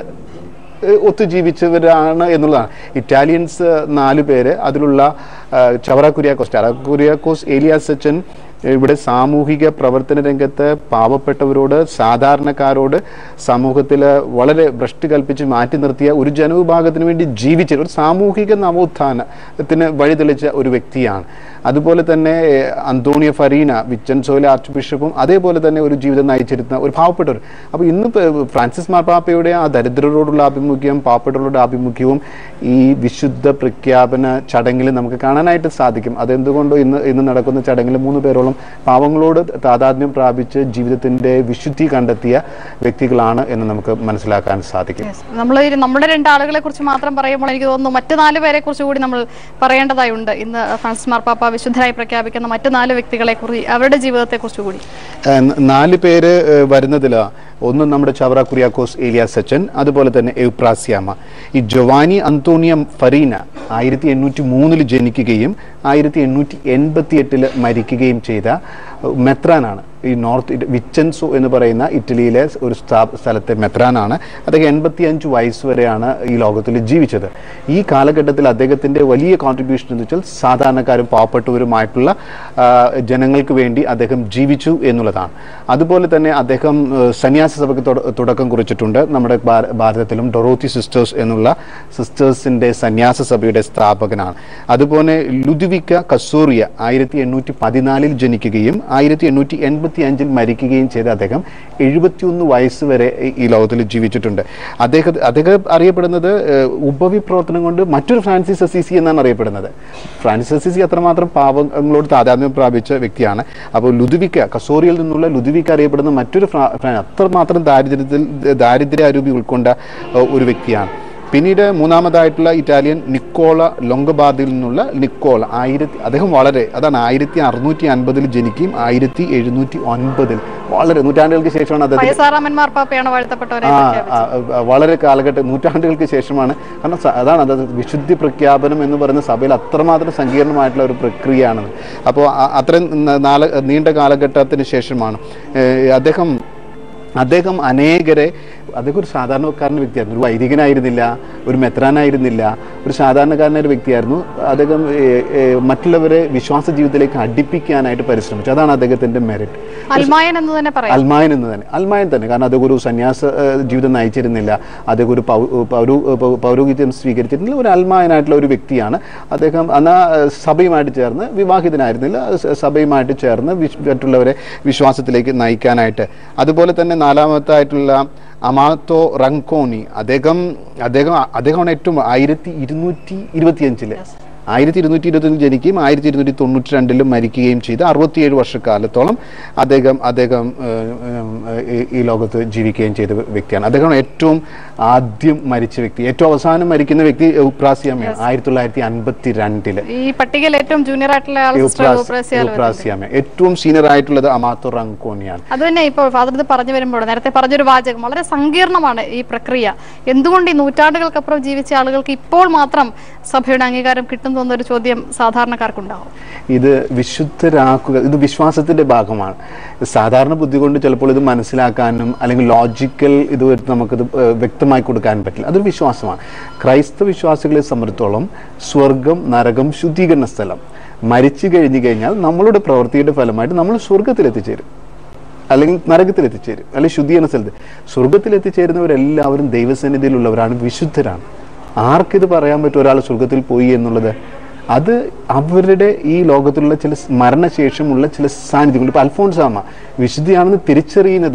ഏഹ് ഒത്തുജീവിച്ചവരാണ് എന്നുള്ളതാണ് ഇറ്റാലിയൻസ് നാല് പേര് അതിലുള്ള ആ, ചവറ കുര്യാക്കോസ് ചവറ കുര്യാക്കോസ് ഏലിയാസ് സച്ചൻ ഇവിടെ സാമൂഹിക പ്രവർത്തന രംഗത്ത് പാവപ്പെട്ടവരോട് സാധാരണക്കാരോട് സമൂഹത്തിൽ വളരെ ഭ്രഷ്ട് കൽപ്പിച്ച് മാറ്റി നിർത്തിയ ഒരു ജനവിഭാഗത്തിന് വേണ്ടി ജീവിച്ച ഒരു സാമൂഹിക നവോത്ഥാനത്തിന് വഴിതെളിച്ച ഒരു വ്യക്തിയാണ് അതുപോലെ തന്നെ ഏഹ്, അന്തോണിയോ ഫരീന വിച്ചൻസോയിലെ ആർച്ച് ബിഷപ്പും അതേപോലെ തന്നെ ഒരു ജീവിതം നയിച്ചിരുന്ന ഒരു പാവപ്പെട്ടവർ അപ്പോൾ ഇന്ന് ഇപ്പൊ ഫ്രാൻസിസ് മാർപ്പാപ്പയുടെ ആ ദരിദ്രരോടുള്ള ആഭിമുഖ്യം പാവപ്പെട്ടവരുടെ ആഭിമുഖ്യവും ഈ വിശുദ്ധ പ്രഖ്യാപന ചടങ്ങിൽ നമുക്ക് കാണാനായിട്ട് സാധിക്കും അതെന്തുകൊണ്ടോ ഇന്ന് ഇന്ന് നടക്കുന്ന ചടങ്ങിൽ മൂന്ന് പേരോളം പാവങ്ങളോട് താതാത്മ്യം പ്രാപിച്ച് ജീവിതത്തിന്റെ വിശുദ്ധി കണ്ടെത്തിയ വ്യക്തികളാണ് എന്ന് നമുക്ക് മനസ്സിലാക്കാൻ സാധിക്കും നമ്മൾ നമ്മുടെ രണ്ടാളുകളെ കുറിച്ച് മാത്രം പറയുമ്പോൾ എനിക്ക് തോന്നുന്നു മറ്റു നാല് പേരെ കുറിച്ച് കൂടി നമ്മൾ പറയേണ്ടതായുണ്ട് ഇന്ന് ഫ്രാൻസിസ് മാർപ്പാപ്പ വിശുദ്ധരായി പ്രഖ്യാപിക്കുന്ന മറ്റു നാല് വ്യക്തികളെ കുറിച്ച് അവരുടെ ജീവിതത്തെ കുറിച്ച് കൂടി ഏഹ് ന- നാല് പേര് ഏഹ് വരുന്നതിൽ ഒന്ന് നമ്മുടെ ചവറ കുര്യാക്കോസ് ഏലിയ സച്ചൻ അതുപോലെ തന്നെ എവ്പ്രാസ്യാമ ഈ ജൊവാനി അന്തോണിയ ഫറീന ആയിരത്തി എണ്ണൂറ്റി മൂന്നിൽ ജനിക്കുകയും ആയിരത്തി എണ്ണൂറ്റി എൺപത്തി എട്ടിൽ മരിക്കുകയും ചെയ്ത ഏഹ് മെത്രാനാണ് ഈ നോർത്ത് ഇറ്റ- വിച്ചൻസോ എന്ന് പറയുന്ന ഇറ്റലിയിലെ ഒരു സ്ഥാ സ്ഥലത്തെ മെത്രാനാണ് അദ്ദേഹം എൺപത്തി അഞ്ച് വയസ്സ് വരെയാണ് ഈ ലോകത്തിൽ ജീവിച്ചത് ഈ കാലഘട്ടത്തിൽ അദ്ദേഹത്തിന്റെ വലിയ കോൺട്രിബ്യൂഷൻ എന്ന് വെച്ചാൽ സാധാരണക്കാരും പാവപ്പെട്ടവരുമായിട്ടുള്ള ആ, ജനങ്ങൾക്ക് വേണ്ടി അദ്ദേഹം ജീവിച്ചു എന്നുള്ളതാണ് അതുപോലെ തന്നെ അദ്ദേഹം ഏഹ്, സന്യാസ സഭയ്ക്ക് തുട- തുടക്കം കുറിച്ചിട്ടുണ്ട് നമ്മുടെ ഭാര- ഭാരതത്തിലും ഡൊറോത്തി സിസ്റ്റേഴ്സ് എന്നുള്ള സിസ്റ്റേഴ്സിന്റെ സന്യാസ സഭയുടെ സ്ഥാപകനാണ് അതുപോലെ ലുദുവിക്ക കസൂറിയ ആയിരത്തി എണ്ണൂറ്റി പതിനാലിൽ ജനിക്കുകയും ആയിരത്തി എണ്ണൂറ്റി എൺപത്തി അഞ്ചിൽ മരിക്കുകയും ചെയ്ത അദ്ദേഹം എഴുപത്തിയൊന്ന് വയസ്സ് വരെ ഈ- ഈ ലോകത്തിൽ ജീവിച്ചിട്ടുണ്ട് അദ്ദേഹം അദ്ദേഹം അറിയപ്പെടുന്നത് ഏഹ്, ഉപവി പ്രവർത്തനം കൊണ്ട് മറ്റൊരു ഫ്രാൻസിസ് അസീസി എന്നാണ് അറിയപ്പെടുന്നത് ഫ്രാൻസിസ് അസീസി അത്രമാത്രം പാവങ്ങളോട് താതാത്മ്യം പ്രാപിച്ച വ്യക്തിയാണ് അപ്പോൾ ലുദുവിക്ക കസോറിയിൽ നിന്നുള്ള ലുദുവിക്ക അറിയപ്പെടുന്ന മറ്റൊരു ഫ്രാ- ഫ്രാ- അത്രമാത്രം ദാരിദ്ര്യത്തിൽ ദാരിദ്ര്യാരൂപി ഉൾക്കൊണ്ട ഏഹ്, ഒരു വ്യക്തിയാണ് പിന്നീട് മൂന്നാമതായിട്ടുള്ള ഇറ്റാലിയൻ നിക്കോള ലൊങ്കബാദിൽ നിന്നുള്ള നിക്കോള ആയിരത്തി അദ്ദേഹം വളരെ അതാണ് ആയിരത്തി അറുന്നൂറ്റി അൻപതിൽ ജനിക്കുകയും ആയിരത്തി എഴുന്നൂറ്റി ഒൻപതിൽ വളരെ നൂറ്റാണ്ടുകൾക്ക് ശേഷമാണ് അദ്ദേഹം പയസാറാമൻ മാർപ്പാപ്പയാണ് വാഴ്ത്തപ്പെട്ടവരെ ആ, പ്രഖ്യാപിച്ചത് ആ, ആ, വളരെ കാലഘട്ടം നൂറ്റാണ്ടുകൾക്ക് ശേഷമാണ് കാരണം സ- അതാണ് അത് വിശുദ്ധി പ്രഖ്യാപനം എന്ന് പറയുന്ന സഭയിൽ അത്രമാത്രം സങ്കീർണമായിട്ടുള്ള ഒരു പ്രക്രിയയാണത് അപ്പോൾ അ- അത്രയും ന- നാല നീണ്ട കാലഘട്ടത്തിന് ശേഷമാണ് ഏഹ്, അദ്ദേഹം അദ്ദേഹം അനേകരെ അദ്ദേഹം ഒരു സാധാരണക്കാരൻ്റെ വ്യക്തിയായിരുന്നു ഒരു വൈദികനായിരുന്നില്ല ഒരു മെത്രാനായിരുന്നില്ല ഒരു സാധാരണക്കാരനായ ഒരു വ്യക്തിയായിരുന്നു അദ്ദേഹം ഏഹ്, ഏഹ്, മറ്റുള്ളവരെ വിശ്വാസ ജീവിതത്തിലേക്ക് അടുപ്പിക്കാനായിട്ട് പരിശ്രമിച്ചു അതാണ് അദ്ദേഹത്തിൻ്റെ മെറിറ്റ് അൽമായൻ എന്ന് തന്നെ പറയാം അൽമായൻ എന്ന് തന്നെ അൽമായൻ തന്നെ കാരണം അദ്ദേഹം ഒരു സന്യാസ ഏഹ്, ജീവിതം നയിച്ചിരുന്നില്ല അദ്ദേഹം ഒരു പൗ- പൗരു പൗ- പൗരോഹിത്യം സ്വീകരിച്ചിരുന്നില്ല ഒരു അൽമായനായിട്ടുള്ള ഒരു വ്യക്തിയാണ് അദ്ദേഹം അന്ന് സഭയുമായിട്ട് ചേർന്ന് വിവാഹിതനായിരുന്നില്ല സ- സഭയുമായിട്ട് ചേർന്ന് വിശ്- മറ്റുള്ളവരെ വിശ്വാസത്തിലേക്ക് നയിക്കാനായിട്ട് അതുപോലെ തന്നെ നാലാമത്തായിട്ടുള്ള അമാത്തോ റങ്കോണി അദ്ദേഹം അദ്ദേഹം അദ്ദേഹമാണ് ഏറ്റവും ആയിരത്തി ഇരുന്നൂറ്റി ഇരുപത്തിയഞ്ചില് ആയിരത്തി ഇരുന്നൂറ്റി ഇരുപത്തിയഞ്ചിൽ ജനിക്കുകയും ആയിരത്തി ഇരുന്നൂറ്റി തൊണ്ണൂറ്റി രണ്ടിലും മരിക്കുകയും ചെയ്ത് അറുപത്തിയേഴ് വർഷക്കാലത്തോളം അദ്ദേഹം അദ്ദേഹം ഏഹ്, ഏഹ്, ഈ- ഈ ലോകത്ത് ജീവിക്കുകയും ചെയ്ത വ്യക്തിയാണ് അദ്ദേഹം ഏറ്റവും ആദ്യം മരിച്ച വ്യക്തി ഏറ്റവും അവസാനം മരിക്കുന്ന വ്യക്തി എൗപ്രാസിയാമയാണ് ആയിരത്തി തൊള്ളായിരത്തി അൻപത്തി രണ്ടില് ഈ പട്ടികയിൽ ഏറ്റവും ജൂനിയർ ആയിട്ടുള്ള ആൾ സിസ്റ്റർ യൂപ്രേസ്യാൽ വരുന്നുണ്ട്. എൗപ്രാസിയാമ ഏറ്റവും സീനിയർ ആയിട്ടുള്ളത് അമാത്തോ റങ്കോണിയാണ് അത് തന്നെ ഇപ്പോൾ ഫാദർ ഇത് പറഞ്ഞു വരുമ്പോൾ നേരത്തെ പറഞ്ഞൊരു വാചകം വളരെ സങ്കീർണമാണ് ഈ പ്രക്രിയ എന്തുകൊണ്ട് ഈ നൂറ്റാണ്ടുകൾക്കപ്പുറം ജീവിച്ച ആളുകൾക്ക് ഇപ്പോൾ മാത്രം സഭയുടെ അംഗീകാരം കിട്ടുന്നു എന്നൊരു ചോദ്യം സാധാരണക്കാർക്കുണ്ടാവും ഇത് വിശുദ്ധരാക്കുക ഇത് വിശ്വാസത്തിന്റെ ഭാഗമാണ് സാധാരണ ബുദ്ധി കൊണ്ട് ചിലപ്പോൾ ഇത് മനസ്സിലാക്കാനും അല്ലെങ്കിൽ ലോജിക്കൽ ഇത് വെച്ച് നമുക്കിത് ഏഹ്, വ്യക്തമായി കൊടുക്കാൻ പറ്റില്ല അതൊരു വിശ്വാസമാണ് ക്രൈസ്തവ വിശ്വാസികളെ സംബന്ധിച്ചോളം സ്വർഗം നരകം ശുദ്ധീകരണ സ്ഥലം മരിച്ചു കഴിഞ്ഞു കഴിഞ്ഞാൽ നമ്മളുടെ പ്രവൃത്തിയുടെ ഫലമായിട്ട് നമ്മൾ സ്വർഗത്തിൽ എത്തിച്ചേരും അല്ലെങ്കിൽ നരകത്തിൽ എത്തിച്ചേരും അല്ലെങ്കിൽ ശുദ്ധീകരണ സ്ഥലത്ത് സ്വർഗത്തിൽ എത്തിച്ചേരുന്നവരെല്ലാവരും ദൈവസന്നിധിയിലുള്ളവരാണ് വിശുദ്ധരാണ് ആർക്കിത് പറയാൻ പറ്റും ഒരാൾ സ്വർഗത്തിൽ പോയി എന്നുള്ളത് അത് അവരുടെ ഈ ലോകത്തിലുള്ള ചില സ് മരണശേഷമുള്ള ചില സാന്നിധ്യങ്ങൾ ഇപ്പൊ അൽഫോൺസാമ വിശുദ്ധിയാണെന്ന് തിരിച്ചറിയുന്നത്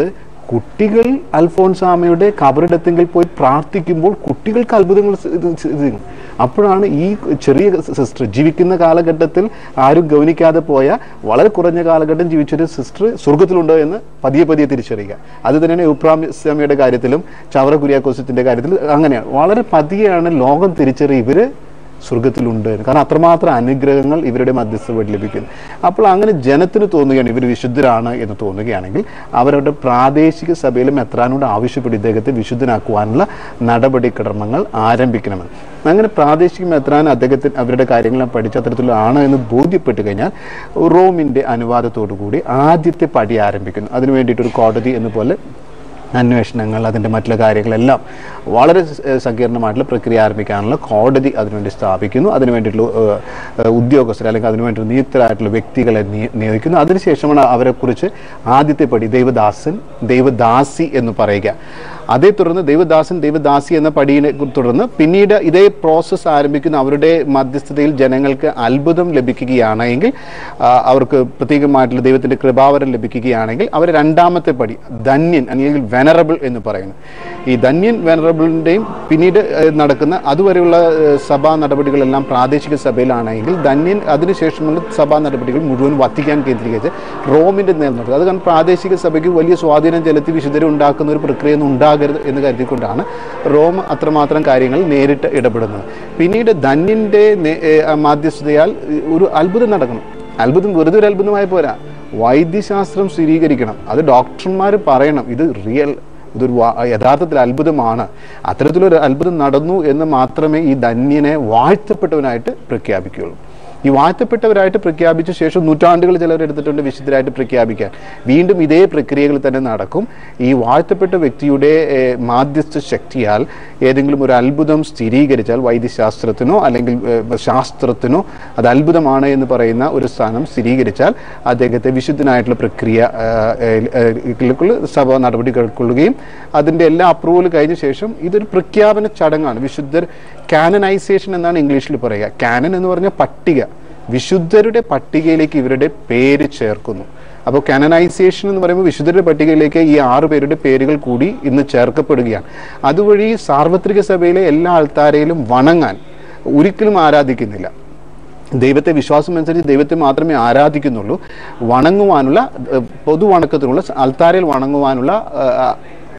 കുട്ടികൾ അൽഫോൺസാമയുടെ കബറിടത്തെങ്കിൽ പോയി പ്രാർത്ഥിക്കുമ്പോൾ കുട്ടികൾക്ക് അത്ഭുതങ്ങൾ സ- ഇത് സ- ഇത് ചെയ്യും. അപ്പോഴാണ് ഈ ചെറിയ സിസ്റ്റർ ജീവിക്കുന്ന കാലഘട്ടത്തിൽ ആരും ഗവനിക്കാതെ പോയ വളരെ കുറഞ്ഞ കാലഘട്ടം ജീവിച്ചൊരു സിസ്റ്റർ സ്വർഗത്തിലുണ്ടോ എന്ന് പതിയെ പതിയെ തിരിച്ചറിയുക അത് തന്നെയാണ് യുപ്രാസ്വാമിയുടെ കാര്യത്തിലും ചവറ കുര്യാക്കോസത്തിന്റെ കാര്യത്തിൽ അങ്ങനെയാണ് വളരെ പതിയെയാണ് ലോകം തിരിച്ചറിയുക ഇവര് സ്വർഗത്തിലുണ്ട് എന്ന്. കാരണം അത്രമാത്രം അനുഗ്രഹങ്ങൾ ഇവരുടെ മധ്യസ്ഥ വഴി ലഭിക്കുന്നു അപ്പോൾ അങ്ങനെ ജനത്തിന് തോന്നുകയാണ് ഇവർ വിശുദ്ധരാണ് എന്ന് തോന്നുകയാണെങ്കിൽ അവരുടെ പ്രാദേശിക സഭയിലും എത്രാനോട് ആവശ്യപ്പെട്ട് ഇദ്ദേഹത്തെ വിശുദ്ധനാക്കുവാനുള്ള നടപടിക്രമങ്ങൾ ആരംഭിക്കണമെന്ന് അങ്ങനെ പ്രാദേശിക മെത്രാൻ അദ്ദേഹത്തിന് അവരുടെ കാര്യങ്ങളെല്ലാം പഠിച്ച അത്തരത്തിലാണ് എന്ന് ബോധ്യപ്പെട്ട് കഴിഞ്ഞാൽ റോമിൻ്റെ അനുവാദത്തോടു കൂടി ആദ്യത്തെ പടി ആരംഭിക്കുന്നു അതിനു വേണ്ടിയിട്ടൊരു കോടതി എന്ന പോലെ അന്വേഷണങ്ങൾ അതിൻ്റെ മറ്റുള്ള കാര്യങ്ങളെല്ലാം വളരെ സ- സങ്കീർണമായിട്ടുള്ള പ്രക്രിയ ആരംഭിക്കാനുള്ള കോടതി അതിനുവേണ്ടി സ്ഥാപിക്കുന്നു അതിനു വേണ്ടിയിട്ടുള്ള ഏഹ്, ഏഹ്, ഉദ്യോഗസ്ഥർ അല്ലെങ്കിൽ അതിനുവേണ്ടി നിയുക്തരായിട്ടുള്ള വ്യക്തികളെ നിയ- നിയോഗിക്കുന്നു അതിനുശേഷമാണ് അവരെക്കുറിച്ച് ആദ്യത്തെ പടി ദൈവദാസൻ ദൈവദാസി എന്ന് പറയുക അതേ തുടർന്ന് ദൈവദാസൻ ദൈവദാസി എന്ന പടിയെ തുടർന്ന് പിന്നീട് ഇതേ പ്രോസസ്സ് ആരംഭിക്കുന്ന അവരുടെ മധ്യസ്ഥതയിൽ ജനങ്ങൾക്ക് അത്ഭുതം ലഭിക്കുകയാണ് എങ്കിൽ ആ, അവർക്ക് പ്രത്യേകമായിട്ടുള്ള ദൈവത്തിന്റെ കൃപാവരം ലഭിക്കുകയാണെങ്കിൽ അവർ രണ്ടാമത്തെ പടി ധന്യൻ അല്ലെങ്കിൽ വെനറബിൾ എന്ന് പറയുന്നു ഈ ധന്യൻ വെനറബിളിന്റെയും പിന്നീട് ഏഹ്, നടക്കുന്ന അതുവരെയുള്ള ഏഹ്, സഭാ നടപടികളെല്ലാം പ്രാദേശിക സഭയിലാണെങ്കിൽ ധന്യൻ അതിനുശേഷമുള്ള സഭാ നടപടികൾ മുഴുവൻ വത്തിക്കാൻ കേന്ദ്രീകരിച്ച് റോമിന്റെ നേർ നടത്തുക അത് കാരണം പ്രാദേശിക സഭയ്ക്ക് വലിയ സ്വാധീനം ചെലുത്തി വിശുദ്ധരെ ഉണ്ടാക്കുന്ന ഒരു പ്രക്രിയ ഒന്നും ഉണ്ടാകരുത് എന്ന് കരുതിക്കൊണ്ടാണ് റോം അത്രമാത്രം കാര്യങ്ങൾ നേരിട്ട് ഇടപെടുന്നത് പിന്നീട് ധന്യന്റെ നേ- ഏഹ്, മാധ്യസ്ഥതയാൽ ഒരു അത്ഭുതം നടക്കണം അത്ഭുതം വെറുതെ ഒരു അത്ഭുതമായി പോരാ വൈദ്യശാസ്ത്രം സ്ഥിരീകരിക്കണം അത് ഡോക്ടർമാർ പറയണം ഇത് റിയൽ ഇതൊരു വാ- യഥാർത്ഥത്തിൽ അത്ഭുതമാണ് അത്തരത്തിലൊരു അത്ഭുതം നടന്നു എന്ന് മാത്രമേ ഈ ധന്യനെ വാഴ്ത്തപ്പെട്ടവനായിട്ട് പ്രഖ്യാപിക്കുകയുള്ളൂ ഈ വാഴ്ത്തപ്പെട്ടവരായിട്ട് പ്രഖ്യാപിച്ച ശേഷം നൂറ്റാണ്ടുകൾ ചിലർ എടുത്തിട്ടുണ്ട് വിശുദ്ധരായിട്ട് പ്രഖ്യാപിക്കാൻ വീണ്ടും ഇതേ പ്രക്രിയകൾ തന്നെ നടക്കും ഈ വാഴ്ത്തപ്പെട്ട വ്യക്തിയുടെ ഏഹ്, മാധ്യസ്ഥ ശക്തിയാൽ ഏതെങ്കിലും ഒരു അത്ഭുതം സ്ഥിരീകരിച്ചാൽ വൈദ്യശാസ്ത്രത്തിനോ അല്ലെങ്കിൽ ഏഹ്, ശാസ്ത്രത്തിനോ അത് അത്ഭുതമാണ് എന്ന് പറയുന്ന ഒരു സ്ഥാനം സ്ഥിരീകരിച്ചാൽ അദ്ദേഹത്തെ വിശുദ്ധനായിട്ടുള്ള പ്രക്രിയ ഏഹ്, ഏഹ്, ലേക്കുള്ള സഭ നടപടി കൈക്കൊള്ളുകയും അതിൻ്റെ എല്ലാ അപ്രൂവൽ കഴിഞ്ഞ ശേഷം ഇതൊരു പ്രഖ്യാപന ചടങ്ങാണ് വിശുദ്ധർ കാനനൈസേഷൻ എന്നാണ് ഇംഗ്ലീഷിൽ പറയുക കാനൻ എന്ന് പറഞ്ഞ പട്ടിക വിശുദ്ധരുടെ പട്ടികയിലേക്ക് ഇവരുടെ പേര് ചേർക്കുന്നു അപ്പോൾ കാനനൈസേഷൻ എന്ന് പറയുമ്പോൾ വിശുദ്ധരുടെ പട്ടികയിലേക്ക് ഈ ആറ് പേരുടെ പേരുകൾ കൂടി ഇന്ന് ചേർക്കപ്പെടുകയാണ് അതുവഴി സാർവത്രിക സഭയിലെ എല്ലാ ആൾത്താരെയിലും വണങ്ങാൻ ഒരിക്കലും ആരാധിക്കുന്നില്ല ദൈവത്തെ വിശ്വാസം അനുസരിച്ച് ദൈവത്തെ മാത്രമേ ആരാധിക്കുന്നുള്ളൂ വണങ്ങുവാനുള്ള ഏഹ്, പൊതുവണക്കത്തിനുള്ള അൽത്താരയിൽ വണങ്ങുവാനുള്ള ഏഹ്,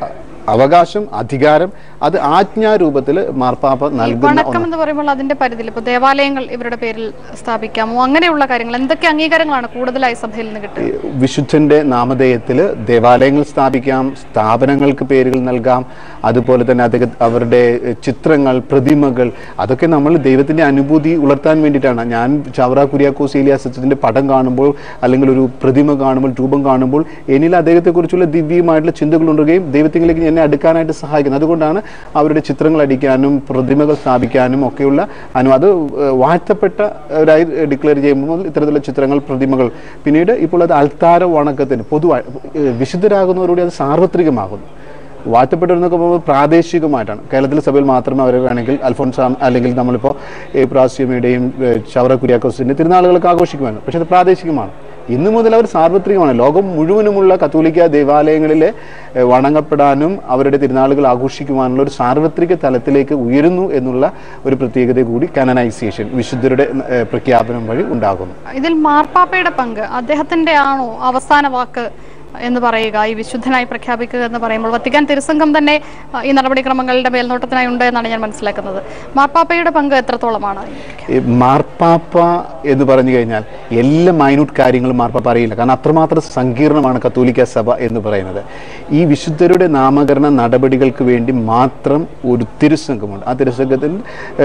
അവകാശം അധികാരം അത് ആജ്ഞാരൂപത്തിൽ മാർപ്പാപ്പ ഈ നൽകുന്ന വണക്കം ഒന്നാണ് എന്ന് പറയുമ്പോൾ അതിന്റെ പരിധിയിൽ ഇപ്പൊ ദേവാലയങ്ങൾ ഇവരുടെ പേരിൽ സ്ഥാപിക്കാമോ അങ്ങനെയുള്ള കാര്യങ്ങൾ എന്തൊക്കെ അംഗീകാരങ്ങളാണ് കൂടുതലായി സഭയിൽ നിന്ന് കിട്ടുക വിശുദ്ധന്റെ നാമധേയത്തിൽ ദേവാലയങ്ങൾ സ്ഥാപിക്കാം സ്ഥാപനങ്ങൾക്ക് പേരുകൾ നൽകാം അതുപോലെ തന്നെ അദ്ദേഹം അവരുടെ ചിത്രങ്ങൾ പ്രതിമകൾ അതൊക്കെ നമ്മൾ ദൈവത്തിന്റെ അനുഭൂതി ഉണർത്താൻ വേണ്ടിയിട്ടാണ് ഞാൻ ചവറ കുര്യാക്കോസ് ഏലിയാസത്തിന്റെ പടം കാണുമ്പോൾ അല്ലെങ്കിൽ ഒരു പ്രതിമ കാണുമ്പോൾ രൂപം കാണുമ്പോൾ എന്നിൽ അദ്ദേഹത്തെക്കുറിച്ചുള്ള ദിവ്യമായിട്ടുള്ള ചിന്തകൾ ഉണ്ടുകയും ദൈവത്തിലേക്ക് എന്നെ അടുക്കാനായിട്ട് സഹായിക്കുന്നത് അതുകൊണ്ടാണ് അവരുടെ ചിത്രങ്ങൾ അടിക്കാനും പ്രതിമകൾ സ്ഥാപിക്കാനും ഒക്കെയുള്ള അനു അത് ഏഹ്, വാഴ്ത്തപ്പെട്ടവരായി ഡിക്ലെയർ ചെയ്യുമ്പോൾ ഇത്തരത്തിലുള്ള ചിത്രങ്ങൾ പ്രതിമകൾ പിന്നീട് ഇപ്പോൾ അത് അൾത്താര വണക്കത്തിന് പൊതുവായി ഏഹ്, വിശുദ്ധരാകുന്നവരോട് അത് സാർവത്രികമാകുന്നു വാഴ്ത്തപ്പെട്ടവരെന്നൊക്കെ പോകുമ്പോൾ പ്രാദേശികമായിട്ടാണ് കേരളത്തിലെ സഭയിൽ മാത്രമേ അവർ വേണമെങ്കിൽ അൽഫോൺസാം അല്ലെങ്കിൽ നമ്മളിപ്പോൾ പ്രാസ്യമയുടെയും ചവറ കുര്യാക്കോസിൻ്റെ തിരുനാളുകളൊക്കെ ആഘോഷിക്കുവാണ് പക്ഷേ അത് പ്രാദേശികമാണ് ഇന്നു മുതൽ അവർ സാർവത്രികമാണ് ലോകം മുഴുവനുമുള്ള കത്തോലിക്ക ദേവാലയങ്ങളിലെ ഏഹ്, വണങ്ങപ്പെടാനും അവരുടെ തിരുനാളുകൾ ആഘോഷിക്കുവാനുള്ള ഒരു സാർവത്രിക തലത്തിലേക്ക് ഉയരുന്നു എന്നുള്ള ഒരു പ്രത്യേകത കൂടി കാനനൈസേഷൻ വിശുദ്ധരുടെ ഏഹ്, പ്രഖ്യാപനം വഴി ഉണ്ടാകുന്നു ഇതിൽ മാർപ്പാപ്പയുടെ പങ്ക് അദ്ദേഹത്തിന്റെ ആണോ അവസാന വാക്ക് എന്ന് പറയുക ഈ വിശുദ്ധനായി പ്രഖ്യാപിക്കുക എന്ന് പറയുമ്പോൾ വത്തിക്കാൻ തിരുസംഘം തന്നെ ആ, ഈ നടപടിക്രമങ്ങളുടെ മേൽനോട്ടത്തിനായി ഉണ്ട് എന്നാണ് ഞാൻ മനസ്സിലാക്കുന്നത് മാർപ്പാപ്പയുടെ പങ്ക് എത്രത്തോളമാണ് ഈ മാർപ്പാപ്പ എന്ന് പറഞ്ഞു കഴിഞ്ഞാൽ എല്ലാ മൈന്യൂട്ട് കാര്യങ്ങളും മാർപ്പാപ്പ അറിയില്ല കാരണം അത്രമാത്രം സങ്കീർണമാണ് കത്തോലിക്ക സഭ എന്ന് പറയുന്നത് ഈ വിശുദ്ധരുടെ നാമകരണ നടപടികൾക്ക് വേണ്ടി മാത്രം ഒരു തിരുസംഘമുണ്ട് ആ തിരുസംഘത്തിൽ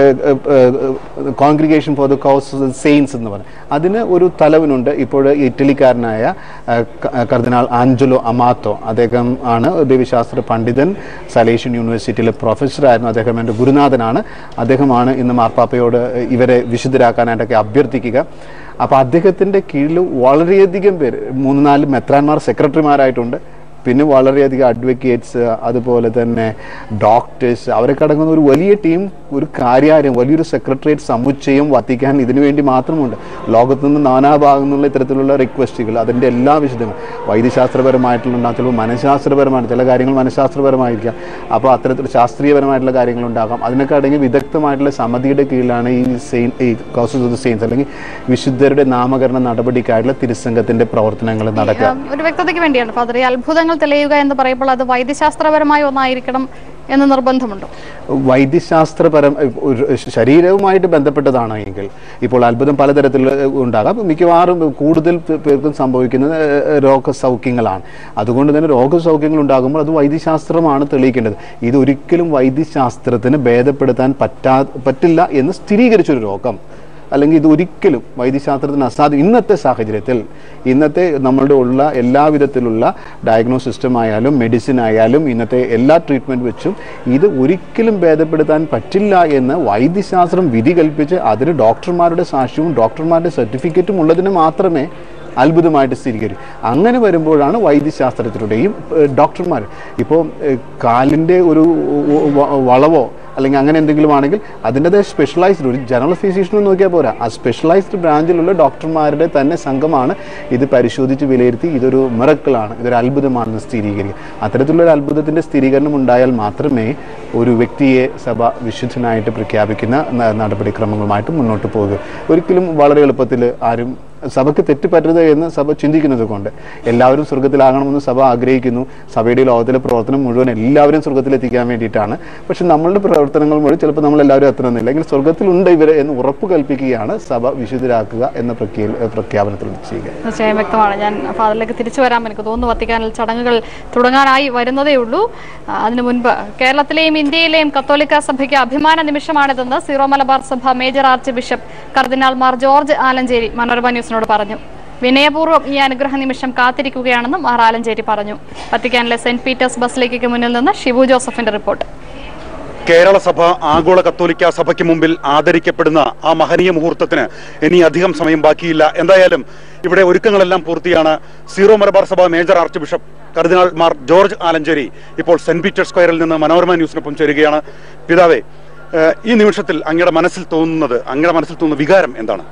congregation for the cause saints എന്ന് പറയും അതിന് ഒരു തലവനുണ്ട് ഇപ്പോൾ ഇറ്റലിക്കാരനായ ആ, ക- കർദിനാൾ ആഞ്ചലോ അമാത്തോ അദ്ദേഹം ആണ് ദൈവശാസ്ത്ര പണ്ഡിതൻ സലേഷ്യൻ യൂണിവേഴ്സിറ്റിയിലെ പ്രൊഫസറായിരുന്നു അദ്ദേഹം എൻ്റെ ഗുരുനാഥനാണ് അദ്ദേഹമാണ് ഇന്ന് മാർപ്പാപ്പയോട് ഇവരെ വിശുദ്ധരാക്കാനായിട്ടൊക്കെ അഭ്യർത്ഥിക്കുക അപ്പോൾ അദ്ദേഹത്തിൻ്റെ കീഴിൽ വളരെയധികം പേര് മൂന്ന് നാല് മെത്രാന്മാർ സെക്രട്ടറിമാരായിട്ടുണ്ട് പിന്നെ വളരെയധികം അഡ്വക്കേറ്റ്സ് അതുപോലെ തന്നെ ഡോക്ടേഴ്സ് അവരൊക്കെ അടങ്ങുന്ന ഒരു വലിയ ടീം ഒരു കാര്യാലയം വലിയൊരു സെക്രട്ടേറിയറ്റ് സമുച്ചയം വത്തിക്കാൻ ഇതിനു വേണ്ടി മാത്രമുണ്ട് ലോകത്തു നിന്ന് നാനാഭാഗത്തു നിന്നുള്ള ഇത്തരത്തിലുള്ള റിക്വസ്റ്റുകൾ അതിൻ്റെ എല്ലാ വിശദങ്ങളും വൈദ്യശാസ്ത്രപരമായിട്ടുള്ള ഉണ്ടാകും ചിലപ്പോൾ മനഃശാസ്ത്രപരമാണ് ചില കാര്യങ്ങൾ മനഃശാസ്ത്രപരമായിരിക്കാം അപ്പോൾ അത്തരത്തിൽ ശാസ്ത്രീയപരമായിട്ടുള്ള കാര്യങ്ങളുണ്ടാകാം അതിനൊക്കെ അടങ്ങി വിദഗ്ധമായിട്ടുള്ള സമിതിയുടെ കീഴിലാണ് ഈ സെയിൻ ഈ കോസസ് ഓഫ് ദ സെയിൻസ് അല്ലെങ്കിൽ വിശുദ്ധരുടെ നാമകരണ നടപടിക്കായിട്ടുള്ള തിരുസംഘത്തിന്റെ പ്രവർത്തനങ്ങൾ നടക്കുക ഉം, ഒരു വ്യക്തതയ്ക്ക് വേണ്ടിയാണ് ഫാദർ ഈ അത്ഭുതങ്ങൾ തെളിയുക എന്ന് പറയുമ്പോൾ അത് വൈദ്യശാസ്ത്രപരമായ ഒന്നായിരിക്കണം എന്ന് നിർബന്ധമുണ്ടോ വൈദ്യശാസ്ത്രപരം ഒരു ശരീരവുമായിട്ട് ബന്ധപ്പെട്ടതാണ് എങ്കിൽ ഇപ്പോൾ അത്ഭുതം പലതരത്തിൽ ഉണ്ടാകാം മിക്കവാറും കൂടുതൽ പേ- പേർക്കും സംഭവിക്കുന്നത് ഏഹ്, രോഗസൗഖ്യങ്ങളാണ് അതുകൊണ്ട് തന്നെ രോഗസൗഖ്യങ്ങൾ ഉണ്ടാകുമ്പോൾ അത് വൈദ്യശാസ്ത്രമാണ് തെളിയിക്കേണ്ടത് ഇത് ഒരിക്കലും വൈദ്യശാസ്ത്രത്തിന് ഭേദപ്പെടുത്താൻ പറ്റാ പറ്റില്ല എന്ന് സ്ഥിരീകരിച്ചൊരു രോഗം അല്ലെങ്കിൽ ഇത് ഒരിക്കലും വൈദ്യശാസ്ത്രത്തിന് അസാധ്യം ഇന്നത്തെ സാഹചര്യത്തിൽ ഇന്നത്തെ നമ്മളുടെ ഉള്ള എല്ലാവിധത്തിലുള്ള ഡയഗ്നോസ് സിസ്റ്റം ആയാലും മെഡിസിൻ ആയാലും ഇന്നത്തെ എല്ലാ ട്രീറ്റ്മെൻറ്റ് വെച്ചും ഇത് ഒരിക്കലും ഭേദപ്പെടുത്താൻ പറ്റില്ല എന്ന് വൈദ്യശാസ്ത്രം വിധി കൽപ്പിച്ച് അതിന് ഡോക്ടർമാരുടെ സാക്ഷ്യവും ഡോക്ടർമാരുടെ സർട്ടിഫിക്കറ്റും ഉള്ളതിന് മാത്രമേ അത്ഭുതമായിട്ട് സ്ഥിരീകരിക്കും അങ്ങനെ വരുമ്പോഴാണ് വൈദ്യശാസ്ത്രത്തിലൂടെയും ഡോക്ടർമാർ ഇപ്പോൾ കാലിൻ്റെ ഒരു വ- വളവോ അല്ലെങ്കിൽ അങ്ങനെ എന്തെങ്കിലും ആണെങ്കിൽ അതിൻ്റെതായ സ്പെഷ്യലൈസ്ഡ് ഒരു ജനറൽ ഫിസിഷ്യനും നോക്കിയാൽ പോരാ ആ സ്പെഷ്യലൈസ്ഡ് ബ്രാഞ്ചിലുള്ള ഡോക്ടർമാരുടെ തന്നെ സംഘമാണ് ഇത് പരിശോധിച്ച് വിലയിരുത്തി ഇതൊരു മിറക്കിളാണ് ഇതൊരു അത്ഭുതമാണെന്ന് സ്ഥിരീകരിക്കുക അത്തരത്തിലുള്ള ഒരു അത്ഭുതത്തിൻ്റെ സ്ഥിരീകരണം ഉണ്ടായാൽ മാത്രമേ ഒരു വ്യക്തിയെ സഭ വിശുദ്ധനായിട്ട് പ്രഖ്യാപിക്കുന്ന ന- നടപടിക്രമങ്ങളുമായിട്ട് മുന്നോട്ട് പോകുക ഒരിക്കലും വളരെ എളുപ്പത്തിൽ ആരും സഭയ്ക്ക് തെറ്റുപറ്റരുത് എന്ന് സഭ ചിന്തിക്കുന്നത് കൊണ്ട് എല്ലാവരും സ്വർഗത്തിലാകണമെന്ന് സഭ ആഗ്രഹിക്കുന്നു സഭയുടെ ഈ ലോകത്തിലെ പ്രവർത്തനം മുഴുവൻ എല്ലാവരും സ്വർഗത്തിലെത്തിക്കാൻ വേണ്ടിയിട്ടാണ് പക്ഷെ നമ്മളുടെ പ്രവർത്തനങ്ങൾ മുഴുവൻ ചിലപ്പോൾ നമ്മൾ എല്ലാവരും എത്തണമെന്നില്ല എങ്കിൽ സ്വർഗത്തിലുണ്ട് ഇവരെ എന്ന് ഉറപ്പ് കൽപ്പിക്കുകയാണ് സഭ വിശുദ്ധരാക്കുക എന്ന പ്രഖ്യ- പ്രഖ്യാപനത്തിൽ ചെയ്യുക തീർച്ചയായും വ്യക്തമാണ് ഞാൻ ഫാദറിലേക്ക് തിരിച്ചു വരാൻ എനിക്ക് തോന്നുന്നു വത്തിക്കാനിൽ ചടങ്ങുകൾ തുടങ്ങാനായി വരുന്നതേ ഉള്ളൂ ആ, അതിനു മുൻപ് കേരളത്തിലെയും ഇന്ത്യയിലെയും കത്തോലിക്ക സഭയ്ക്ക് അഭിമാന നിമിഷമാണിതെന്ന് സീറോ മലബാർ സഭ മേജർ ആർച്ച് ബിഷപ്പ് കർദിനാൾ മാർ ജോർജ് ആലഞ്ചേരി മനോരമ ന്യൂസിനോട് പറഞ്ഞു വിനയപൂർവ്വം ഈ അനുഗ്രഹ നിമിഷം കാത്തിരിക്കുകയാണെന്ന് മാർ ആലഞ്ചേരി പറഞ്ഞു വത്തിക്കാനിലെ സെന്റ് പീറ്റേഴ്സ് ബസിലേക്കൊക്കെ മുന്നിൽ നിന്ന് ഷിബു ജോസഫിന്റെ റിപ്പോർട്ട് കേരള സഭ ആഗോള കത്തോലിക്ക സഭയ്ക്ക് മുമ്പിൽ ആദരിക്കപ്പെടുന്ന ആ മഹനീയ മുഹൂർത്തത്തിന് ഇനി അധികം സമയം ബാക്കിയില്ല എന്തായാലും ഇവിടെ ഒരുക്കങ്ങളെല്ലാം പൂർത്തിയാണ് സീറോ മലബാർ സഭ മേജർ ആർച്ച് ബിഷപ്പ് കർദിനാൾ മാർ ജോർജ് ആലഞ്ചേരി ഇപ്പോൾ സെന്റ് പീറ്റർ സ്ക്വയറിൽ നിന്ന് മനോരമ ന്യൂസിനൊപ്പം ചേരുകയാണ് പിതാവേ ഏഹ്, ഈ നിമിഷത്തിൽ അങ്ങയുടെ മനസ്സിൽ തോന്നുന്നത് അങ്ങയുടെ മനസ്സിൽ തോന്നുന്ന വികാരം എന്താണ്